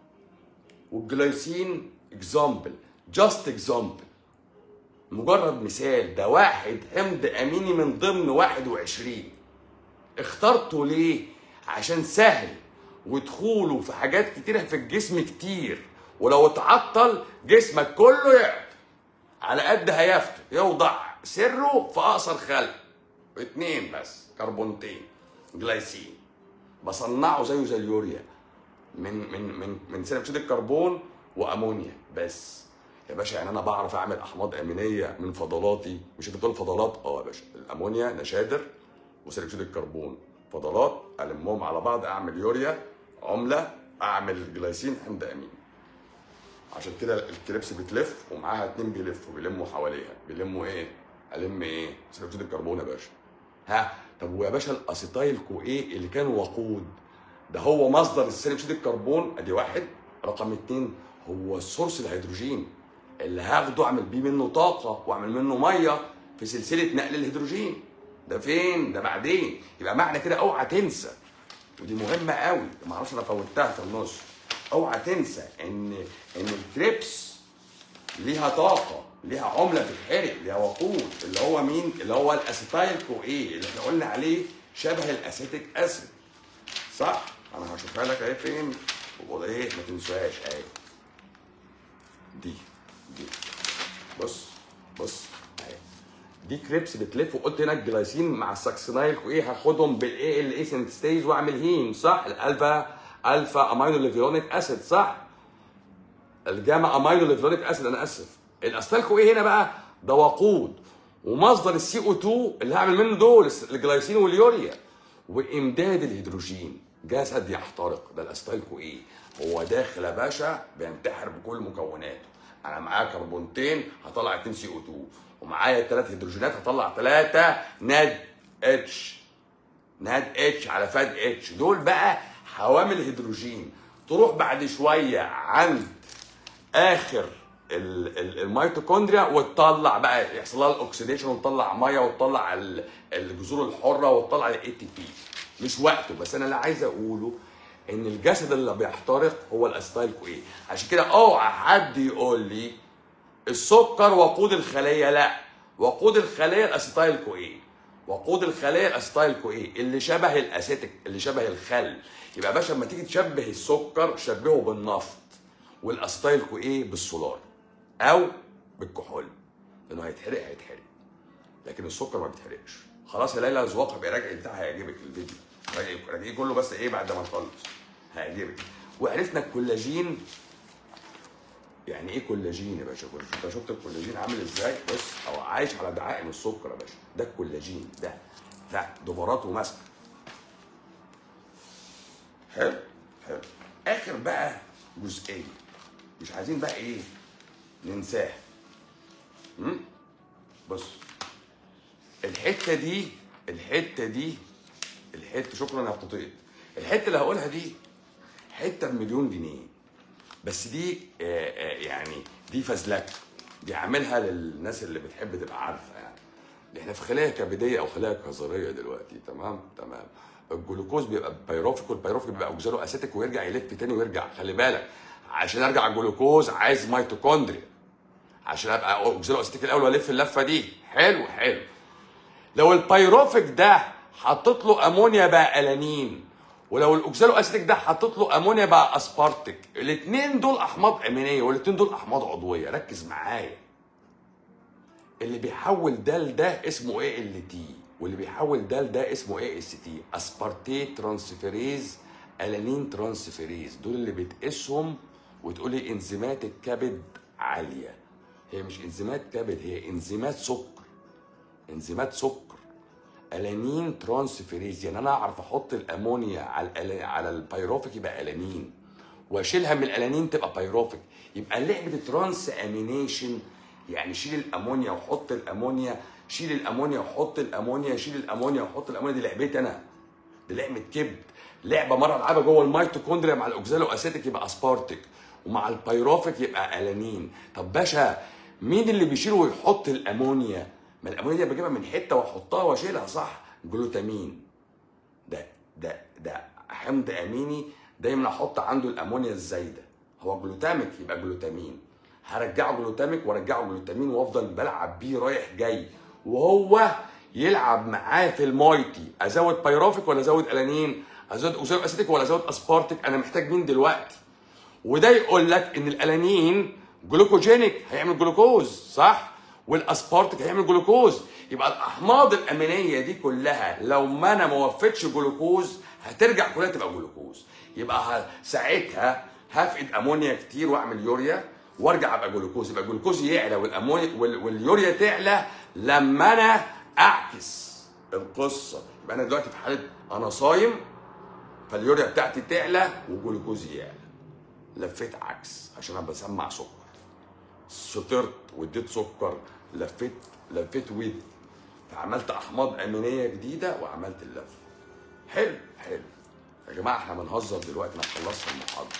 والجلايسين اكزامبل جاست اكزامبل مجرد مثال ده واحد حمض اميني من ضمن 21 اخترته ليه عشان سهل ودخوله في حاجات كتيرة في الجسم كتير ولو اتعطل جسمك كله يعطل على قد هيافته يوضع سره في اقصر خلق اتنين بس كربونتين جلايسين بصنعه زيه زي اليوريا من من من من ثاني اكسيد الكربون وامونيا بس يا باشا يعني انا بعرف اعمل احماض امينيه من فضلاتي مش انت بتقول فضلات اه يا باشا الامونيا نشادر وثاني اكسيد الكربون فضلات المهم على بعض اعمل يوريا عمله اعمل جلايسين حمض امين عشان كده الكريبس بتلف ومعاها اتنين بيلفوا بيلموا حواليها بيلموا ايه؟ الم ايه؟ ثاني اكسيد الكربون يا باشا ها طب ويا باشا الاسيتايل كو ايه اللي كان وقود ده هو مصدر الثاني اكسيد الكربون ادي واحد رقم اتنين هو السورس الهيدروجين اللي هاخده اعمل بيه منه طاقه واعمل منه ميه في سلسله نقل الهيدروجين ده فين ده بعدين يبقى معنى كده اوعى تنسى ودي مهمه قوي ما اعرفش انا فوتها في النص اوعى تنسى ان ان الكريبس ليها طاقه ليها عمله بتتحرق ليها وقود اللي هو مين اللي هو الاسيتايل كو ايه اللي احنا قلنا عليه شبه الاسيتيك اسيد صح انا هشوفها لك اهي فين وبقول ايه ما تنساهاش اهي دي دي بص بص اهي دي كريبس بتلف وقلت هناك جلايسين مع الساكسينايل وايه هاخدهم بالاي ال اي سنتستيز واعمل هيم صح الالفا الفا امينو ليفيرونيك اسيد صح الجاما امينو ليفيرونيك اسيد انا اسف الاستالكو ايه هنا بقى ده وقود ومصدر السي او 2 اللي هعمل منه دول الجلايسين واليوريا وامداد الهيدروجين جسد يحترق ده الاستالكو ايه هو داخل يا باشا بينتحر بكل مكوناته انا معايا كربونتين هطلع 2 سي او 2 ومعايا ثلاث هيدروجينات هطلع ثلاثه ناد اتش ناد اتش على فاد اتش دول بقى حوامل هيدروجين تروح بعد شويه عند اخر ال- ال- الميتوكوندريا وتطلع بقى يحصل لها الاكسيديشن وتطلع ميه وتطلع ال- الجذور الحره وتطلع الاي تي بي مش وقته بس انا اللي عايز اقوله ان الجسد اللي بيحترق هو الاسيتايل كوين عشان كده اوعى حد يقول لي السكر وقود الخليه لا وقود الخليه الاسيتايل كوين وقود الخليه الاسيتايل كوين اللي شبه الاسيتيك اللي شبه الخل يبقى يا باشا لما تيجي تشبه السكر شبهه بالنفط والاسيتايل كوين بالسولار او بالكحول لانه هيتحرق هيتحرق لكن السكر ما بيتحرقش خلاص يا ليلى ذواق ابقى راجع بتاعها هيعجبك الفيديو راجعي- راجعيه كله بس ايه بعد ما نخلص هيعجبك وعرفنا الكولاجين يعني ايه كولاجين يا باشا انت شفت الكولاجين عامل ازاي بص او عايش على دعائم السكر يا باشا ده الكولاجين ده ده دبرات ومسك حلو حلو اخر بقى جزئيه مش عايزين بقى ايه ننساها امم بص الحته دي الحته دي الحته شكرا يا خطيط الحته اللي هقولها دي حته بمليون جنيه بس دي آه، آه، يعني دي فزلكه دي عاملها للناس اللي بتحب تبقى عارفه يعني احنا في خلايا كبديه او خلايا كظريه دلوقتي تمام تمام الجلوكوز بيبقى بايروفيك والبايروفيك بيبقى اوكزالو اسيتيك ويرجع يلف تاني ويرجع خلي بالك عشان ارجع الجلوكوز عايز ميتوكوندريا عشان ابقى اوكزالو اسيتيك الاول والف اللفه دي حلو حلو لو البايروفيك ده حطيت له امونيا بقى الانين ولو الاوكسالو اسيتيك ده حطيت له امونيا بقى اسبارتيك الاثنين دول احماض امينيه والاثنين دول احماض عضويه ركز معايا اللي بيحول ده لده اسمه ايه ال تي واللي بيحول ده لده اسمه ايه اس تي اسبارتيت ترانسفيريز الانين ترانسفيريز دول اللي بتقيسهم وتقولي انزيمات الكبد عاليه هي مش انزيمات كبد هي انزيمات سكر انزيمات سكر الانين ترانسفيريز يعني انا اعرف احط الامونيا على الأل- على البيروفيك يبقى الانين واشيلها من الالانين تبقى بيروفيك يبقى لعبه ترانس امينيشن يعني شيل الامونيا وحط الامونيا شيل الامونيا وحط الامونيا شيل الامونيا وحط الامونيا دي لعبتي انا دي لعبه كبد لعبه مره العبها جوه الميتوكوندريا مع الاوكزالو اسيتيك يبقى اسبارتيك ومع البيروفيك يبقى الانين طب باشا مين اللي بيشيل ويحط الامونيا ما الامونيا دي بجيبها من حته واحطها واشيلها صح جلوتامين ده ده ده حمض اميني دايما احط عنده الامونيا الزايده هو جلوتاميك يبقى جلوتامين هرجعه جلوتاميك وارجعه جلوتامين وافضل بلعب بيه رايح جاي وهو يلعب معاه في المايتي ازود بايروفيك ولا ازود الانين ازود اوزيل اسيتيك ولا ازود اسبارتيك انا محتاج مين دلوقتي وده يقول لك ان الالانين جلوكوجينيك هيعمل جلوكوز صح والاسبارتيك هيعمل جلوكوز يبقى الاحماض الامينيه دي كلها لو ما انا ما وفيتش جلوكوز هترجع كلها تبقى جلوكوز يبقى ه- ساعتها هفقد امونيا كتير واعمل يوريا وارجع ابقى جلوكوز يبقى الجلوكوز يعلى والامونيا وال- واليوريا تعلى لما انا اعكس القصه يبقى انا دلوقتي في حاله انا صايم فاليوريا بتاعتي تعلى وجلوكوزي يعلى لفيت عكس عشان انا بسمع سكر سطرت واديت سكر لفيت لفيت ويد فعملت احماض امينيه جديده وعملت اللف حلو حلو يا جماعه احنا بنهزر دلوقتي ما خلصنا المحاضره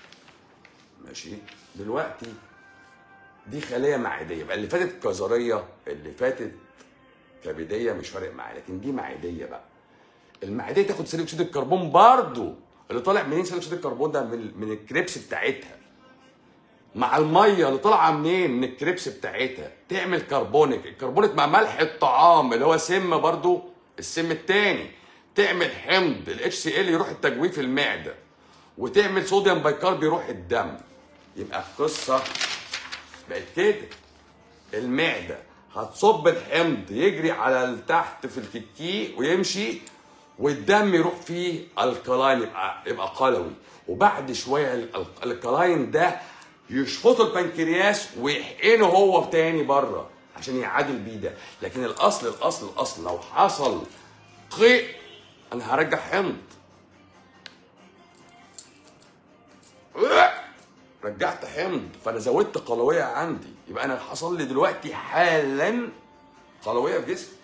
ماشي دلوقتي دي خليه معديه بقى اللي فاتت كظريه اللي فاتت كبديه مش فارق معايا لكن دي معديه بقى المعديه تاخد ثاني اكسيد الكربون برضو اللي طالع منين ثاني اكسيد الكربون ده من من الكريبس بتاعتها مع الميه اللي طالعه منين من الكريبس بتاعتها تعمل كربونيك الكربونيك مع ملح الطعام اللي هو سم برضو السم التاني تعمل حمض الاتش سي ال يروح التجويف في المعده وتعمل صوديوم بايكارب يروح الدم يبقى القصه بقت كده المعده هتصب الحمض يجري على تحت في الكيكي ويمشي والدم يروح فيه الكلاين يبقى يبقى قلوي وبعد شويه ال- ال- الكلاين ده يشفطه البنكرياس ويحقنه هو تاني بره عشان يعادل بيه ده لكن الاصل الاصل الاصل لو حصل قيء انا هرجع حمض رجعت حمض فانا زودت قلويه عندي يبقى انا حصل لي دلوقتي حالا قلويه في جسمي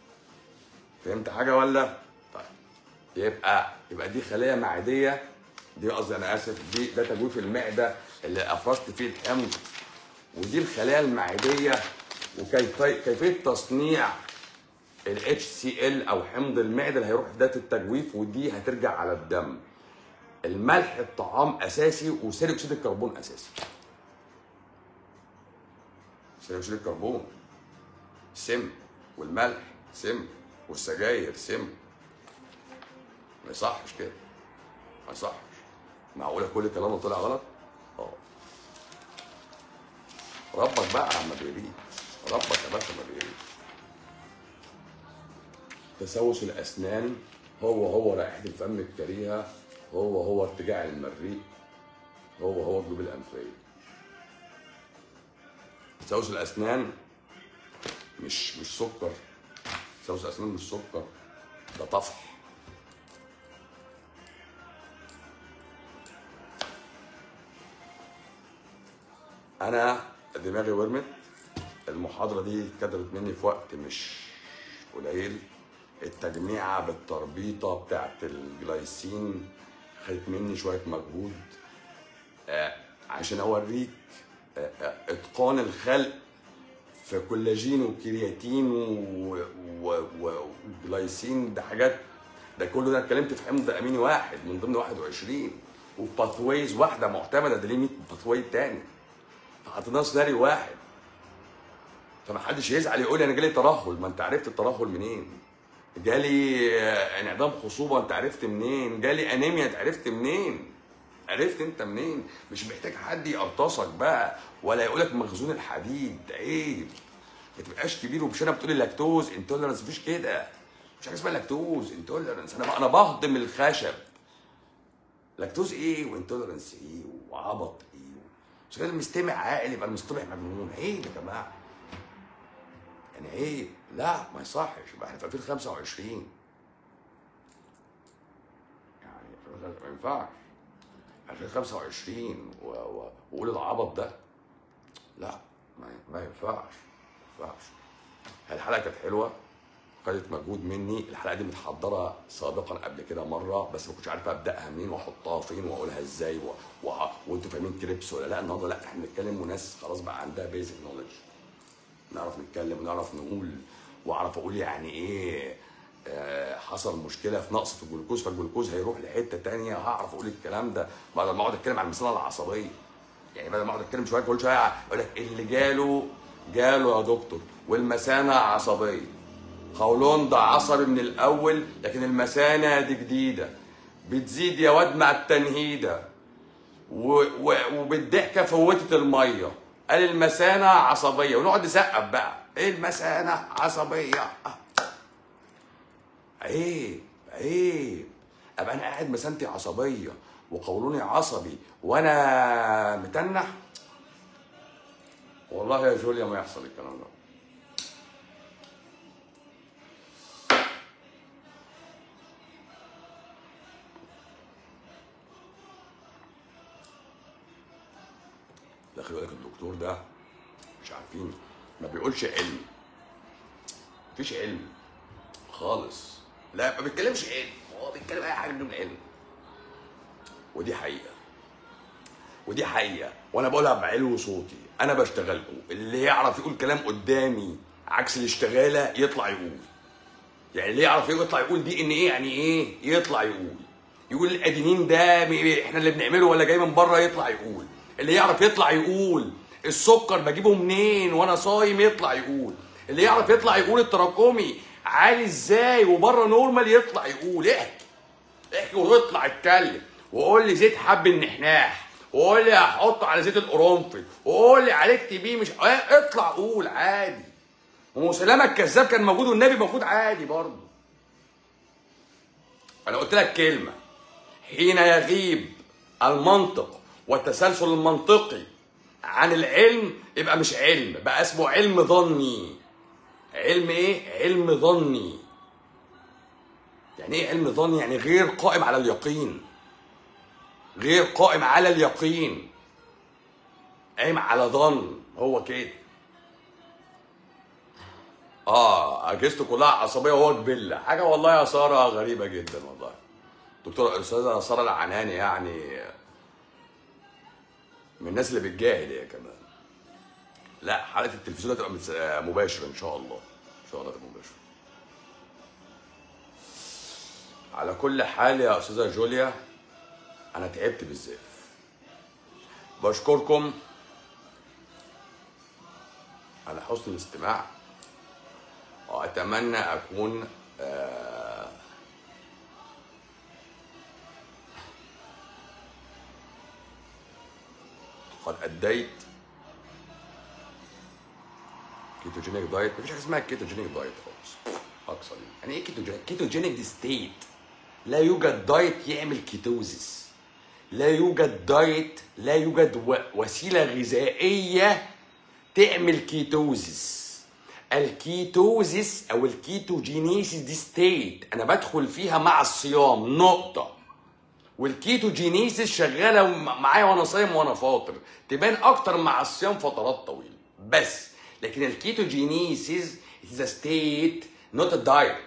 فهمت حاجه ولا طيب يبقى يبقى دي خليه معديه دي قصدي انا اسف دي ده تجويف المعده اللي افرزت فيه الحمض ودي الخلايا المعديه وكيفيه كيفيه تصنيع ال HCl او حمض المعده اللي هيروح في ذات التجويف ودي هترجع على الدم الملح الطعام اساسي وثاني اكسيد الكربون اساسي ثاني اكسيد الكربون سم والملح سم والسجاير سم ما يصحش كده ما يصحش معقوله كل الكلام ده طلع غلط؟ اه ربك بقى يا عم بيريد ربك يا باشا ما بيريد تسوس الاسنان هو هو رائحه الفم الكريهه هو هو ارتجاع المريء هو هو الجيوب الانفيه تسوس الاسنان مش مش سكر تسوس الاسنان مش سكر ده طفح انا دماغي ورمت المحاضره دي اتكتبت مني في وقت مش قليل التجميعه بالتربيطه بتاعت الجلايسين خدت مني شويه مجهود آه، عشان اوريك آه، آه، اتقان الخلق في كولاجين وكرياتين و- و- و- وجلايسين ده حاجات ده كله ده اتكلمت في حمض اميني واحد من ضمن 21 وباثويز واحده معتمده ده ليه 100 باثوي تاني فحطيناه سيناريو واحد فما حدش يزعل يقول لي انا جالي ترهل ما انت عرفت الترهل منين جالي آه، انعدام خصوبه انت عرفت منين جالي انيميا انت عرفت منين عرفت انت منين مش محتاج حد يقرطصك بقى ولا يقولك مخزون الحديد عيب ما تبقاش كبير ومش انا بتقولي لاكتوز انتولرنس مفيش كده مش حاجه اسمها لاكتوز انتولرنس انا انا بهضم الخشب لاكتوز ايه وانتولرنس ايه وعبط ايه مش كده المستمع عاقل يبقى المستمع مجنون عيب يا جماعه يعني عيب لا ما يصحش يبقى احنا في 2025 يعني ما ينفعش 2025 و- و- وقول العبط ده لا ما ما ينفعش ما ينفعش الحلقه كانت حلوه خدت مجهود مني الحلقه دي متحضره سابقا قبل كده مره بس ما كنتش عارف ابداها منين واحطها فين واقولها ازاي و... و... وانتوا فاهمين كريبس ولا لا النهارده لا احنا بنتكلم وناس خلاص بقى عندها بيزك نولج نعرف نتكلم ونعرف نقول واعرف اقول يعني ايه آه، حصل مشكله في نقص في الجلوكوز فالجلوكوز هيروح لحته تانية هعرف اقول الكلام ده بدل ما اقعد اتكلم عن المثانه العصبيه يعني بدل ما اقعد اتكلم شويه كل شويه اقول لك اللي جاله جاله يا دكتور والمثانه عصبيه قولون ده عصبي من الاول لكن المثانه دي جديده بتزيد يا واد مع التنهيده و... و... وبالضحكه فوتت الميه قال المثانه عصبيه ونقعد نسقف بقى ايه المثانه عصبيه آه. عيب عيب ابقى انا قاعد مسانتي عصبيه وقولوني عصبي وانا متنح والله يا جوليا ما يحصل الكلام ده ده خلي بالك الدكتور ده مش عارفين ما بيقولش علم مفيش علم خالص لا ما بيتكلمش علم هو بيتكلم اي حاجه بدون علم ودي حقيقه ودي حقيقه وانا بقولها بعلو صوتي انا بشتغلكم اللي يعرف يقول كلام قدامي عكس الاشتغاله يطلع يقول يعني اللي يعرف يطلع يقول دي ان ايه يعني ايه يطلع يقول يقول الادينين ده م- احنا اللي بنعمله ولا جاي من بره يطلع يقول اللي يعرف يطلع يقول السكر بجيبه منين وانا صايم يطلع يقول اللي يعرف يطلع يقول التراكمي عالي ازاي وبره نورمال يطلع يقول احكي احكي واطلع اتكلم وقول لي زيت حب النحناح وقول لي هحطه على زيت القرنفل وقول لي عالجت بيه مش اه، اطلع قول عادي ومسلمة الكذاب كان موجود والنبي موجود عادي برضه انا قلت لك كلمه حين يغيب المنطق والتسلسل المنطقي عن العلم يبقى مش علم بقى اسمه علم ظني علم ايه علم ظني يعني ايه علم ظني يعني غير قائم على اليقين غير قائم على اليقين قايم على ظن هو كده اه اجهزته كلها عصبيه وهو جبله حاجه والله يا ساره غريبه جدا والله دكتوره الاستاذه ساره العناني يعني من الناس اللي بتجاهد هي كمان لا حلقه التلفزيون هتبقى متس- آه، مباشر ان شاء الله ان شاء الله تبقى مباشر على كل حال يا استاذه جوليا انا تعبت بالزاف بشكركم على حسن الاستماع واتمنى اكون آه، قد اديت كيتوجينيك دايت مفيش حاجه اسمها كيتوجينيك دايت خالص اقصى دي يعني ايه كيتوجينيك كيتوجينيك دي ستيت لا يوجد دايت يعمل كيتوزيس لا يوجد دايت لا يوجد و- وسيله غذائيه تعمل كيتوزيس الكيتوزيس او الكيتوجينيسيس دي ستيت انا بدخل فيها مع الصيام نقطه والكيتوجينيسيس شغاله م- معايا وانا صايم وانا فاطر تبان اكتر مع الصيام فترات طويله بس لكن الكيتوجينيسيس is a state not a diet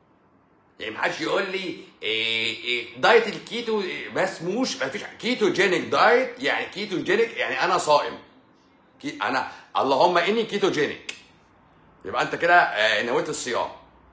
يعني محدش يقول لي إيه إيه دايت الكيتو إيه ما اسموش ما فيش كيتوجينيك دايت يعني كيتوجينيك يعني انا صائم كي انا اللهم اني كيتوجينيك يبقى انت كده آه، نويت الصيام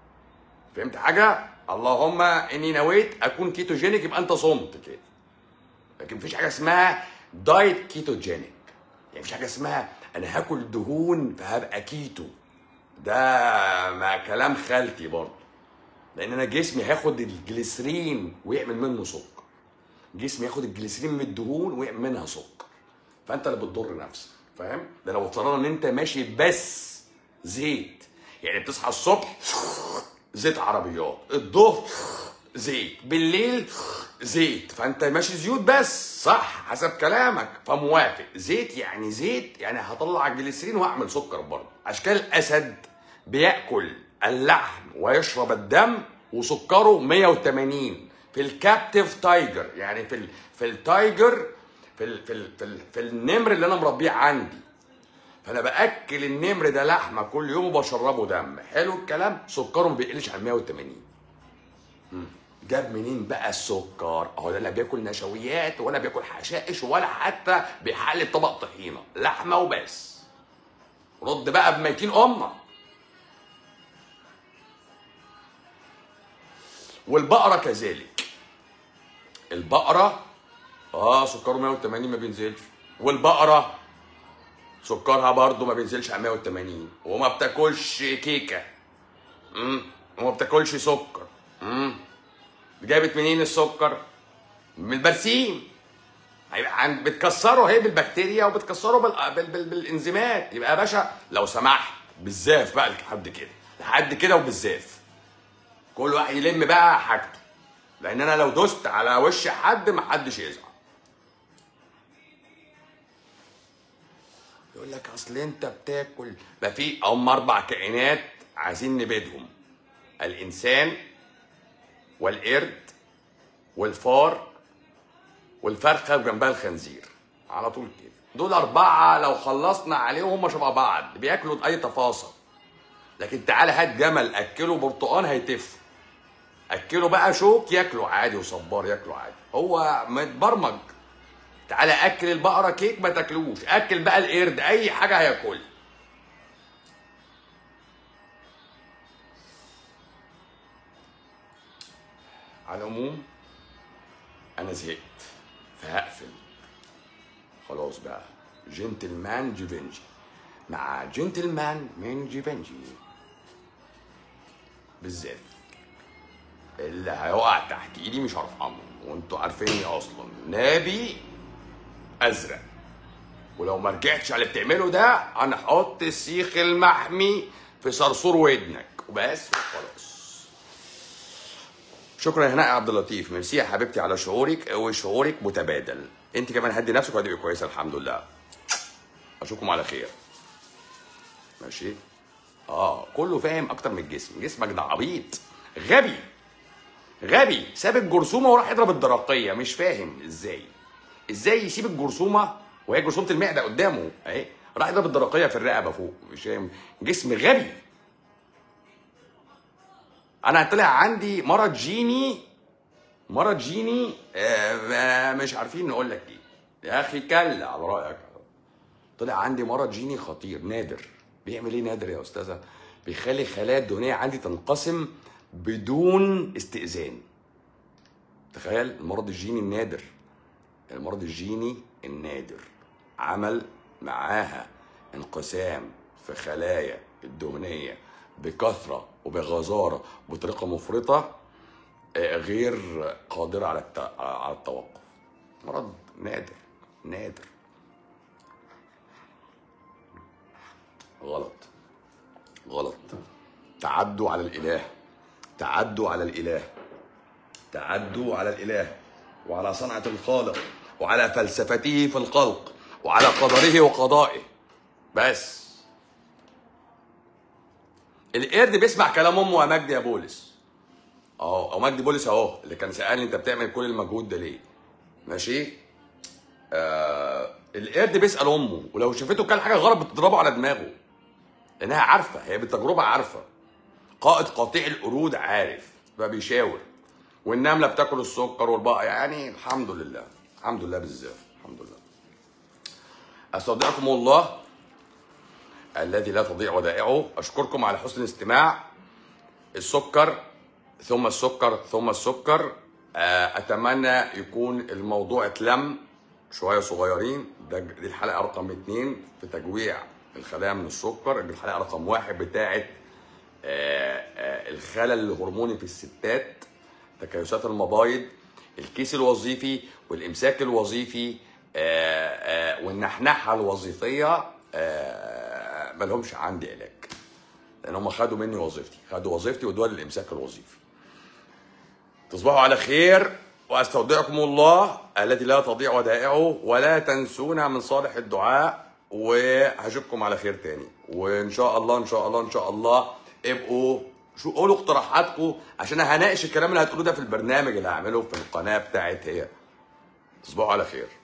فهمت حاجه اللهم اني نويت اكون كيتوجينيك يبقى انت صمت كده لكن مفيش حاجه اسمها دايت كيتوجينيك يعني مفيش حاجه اسمها انا هاكل دهون فهبقى كيتو ده ما كلام خالتي برضه لان انا جسمي هياخد الجليسرين ويعمل منه سكر جسمي ياخد الجليسرين من الدهون ويعمل منها سكر فانت اللي بتضر نفسك فاهم ده لو افترضنا ان انت ماشي بس زيت يعني بتصحى الصبح زيت عربيات الظهر زيت بالليل زيت فانت ماشي زيوت بس صح حسب كلامك فموافق زيت يعني زيت يعني هطلع الجليسرين واعمل سكر برضه اشكال الاسد بياكل اللحم ويشرب الدم وسكره 180 في الكابتيف تايجر يعني في ال... في التايجر في ال... في ال... في, ال... في النمر اللي انا مربيه عندي فانا باكل النمر ده لحمه كل يوم وبشربه دم حلو الكلام سكره ما بيقلش عن 180 مم. جاب منين بقى السكر اهو ده لا بياكل نشويات ولا بياكل حشائش ولا حتى بيحلي بطبق طحينه لحمه وبس رد بقى بميتين امك والبقره كذلك البقره اه سكره 180 ما بينزلش والبقره سكرها برضو ما بينزلش على 180 وما بتاكلش كيكه امم وما بتاكلش سكر امم جابت منين السكر من البرسيم هيبقى عن بتكسره هي بالبكتيريا وبتكسره بال... بال... بال... بالانزيمات يبقى يا باشا لو سمحت بالزاف بقى لحد كده لحد كده وبالزاف كل واحد يلم بقى حاجته لان انا لو دوست على وش حد محدش يزعل يقول لك اصل انت بتاكل ما في هم اربع كائنات عايزين نبيدهم الانسان والقرد والفار والفرخه وجنبها الخنزير على طول كده دول اربعه لو خلصنا عليهم هم شبه بعض بياكلوا اي تفاصيل لكن تعالى هات جمل اكله برتقان هيتف اكله بقى شوك ياكله عادي وصبار ياكله عادي هو متبرمج تعالى اكل البقره كيك ما تاكلوش اكل بقى القرد اي حاجه هياكلها على العموم انا زهقت فهقفل خلاص بقى جنتلمان جيفنجي مع جنتلمان من جيفنجي بالذات اللي هيقع تحت ايدي مش هرحمه وانتوا عارفيني اصلا نبي ازرق ولو ما رجعتش على اللي بتعمله ده انا هحط السيخ المحمي في صرصور ودنك وبس وخلاص شكرا يا هناء يا عبد اللطيف ميرسي يا حبيبتي على شعورك وشعورك متبادل انت كمان هدي نفسك وهتبقي كويسه الحمد لله اشوفكم على خير ماشي اه كله فاهم اكتر من الجسم جسمك ده عبيط غبي غبي ساب الجرثومه وراح يضرب الدرقيه مش فاهم ازاي ازاي يسيب الجرثومه وهي جرثومه المعده قدامه اهي راح يضرب الدرقيه في الرقبه فوق مش فاهم جسم غبي انا طلع عندي مرض جيني مرض جيني آه، ما- مش عارفين نقول لك ايه يا اخي كلا على رايك طلع عندي مرض جيني خطير نادر بيعمل ايه نادر يا استاذه بيخلي خلايا الدهنيه عندي تنقسم بدون استئذان تخيل المرض الجيني النادر المرض الجيني النادر عمل معاها انقسام في خلايا الدهنيه بكثره وبغزاره بطريقه مفرطه آه، غير قادره على الت- على التوقف مرض نادر نادر غلط غلط تعدوا على الاله تعدوا على الاله تعدوا على الاله وعلى صنعه الخالق وعلى فلسفته في الخلق وعلى قدره وقضائه بس القرد بيسمع كلام امه يا مجدي يا بولس اه او مجدي بولس اهو اللي كان سالني انت بتعمل كل المجهود ده ليه ماشي آه القرد بيسال امه ولو شافته كان حاجه غلط بتضربه على دماغه لانها عارفه هي بالتجربه عارفه قائد قاطع القرود عارف بقى بيشاور والنمله بتاكل السكر والبقى يعني الحمد لله الحمد لله بالزاف الحمد لله استودعكم الله الذي لا تضيع ودائعه اشكركم على حسن الاستماع السكر ثم السكر ثم السكر آه، اتمنى يكون الموضوع اتلم شويه صغيرين ده دي الحلقه رقم اتنين في تجويع الخلايا من السكر دي الحلقه رقم واحد بتاعه آه، آه، الخلل الهرموني في الستات تكيسات المبايض الكيس الوظيفي والامساك الوظيفي آه، آه، والنحنحه الوظيفيه آه، ملهمش عندي علاج لان هم خدوا مني وظيفتي خدوا وظيفتي ودول الامساك الوظيفي تصبحوا على خير واستودعكم الله الذي لا تضيع ودائعه ولا تنسونا من صالح الدعاء وهشوفكم على خير تاني وان شاء الله ان شاء الله ان شاء الله ابقوا شو قولوا اقتراحاتكم عشان هناقش الكلام اللي هتقولوه ده في البرنامج اللي هعمله في القناه بتاعت هي تصبحوا على خير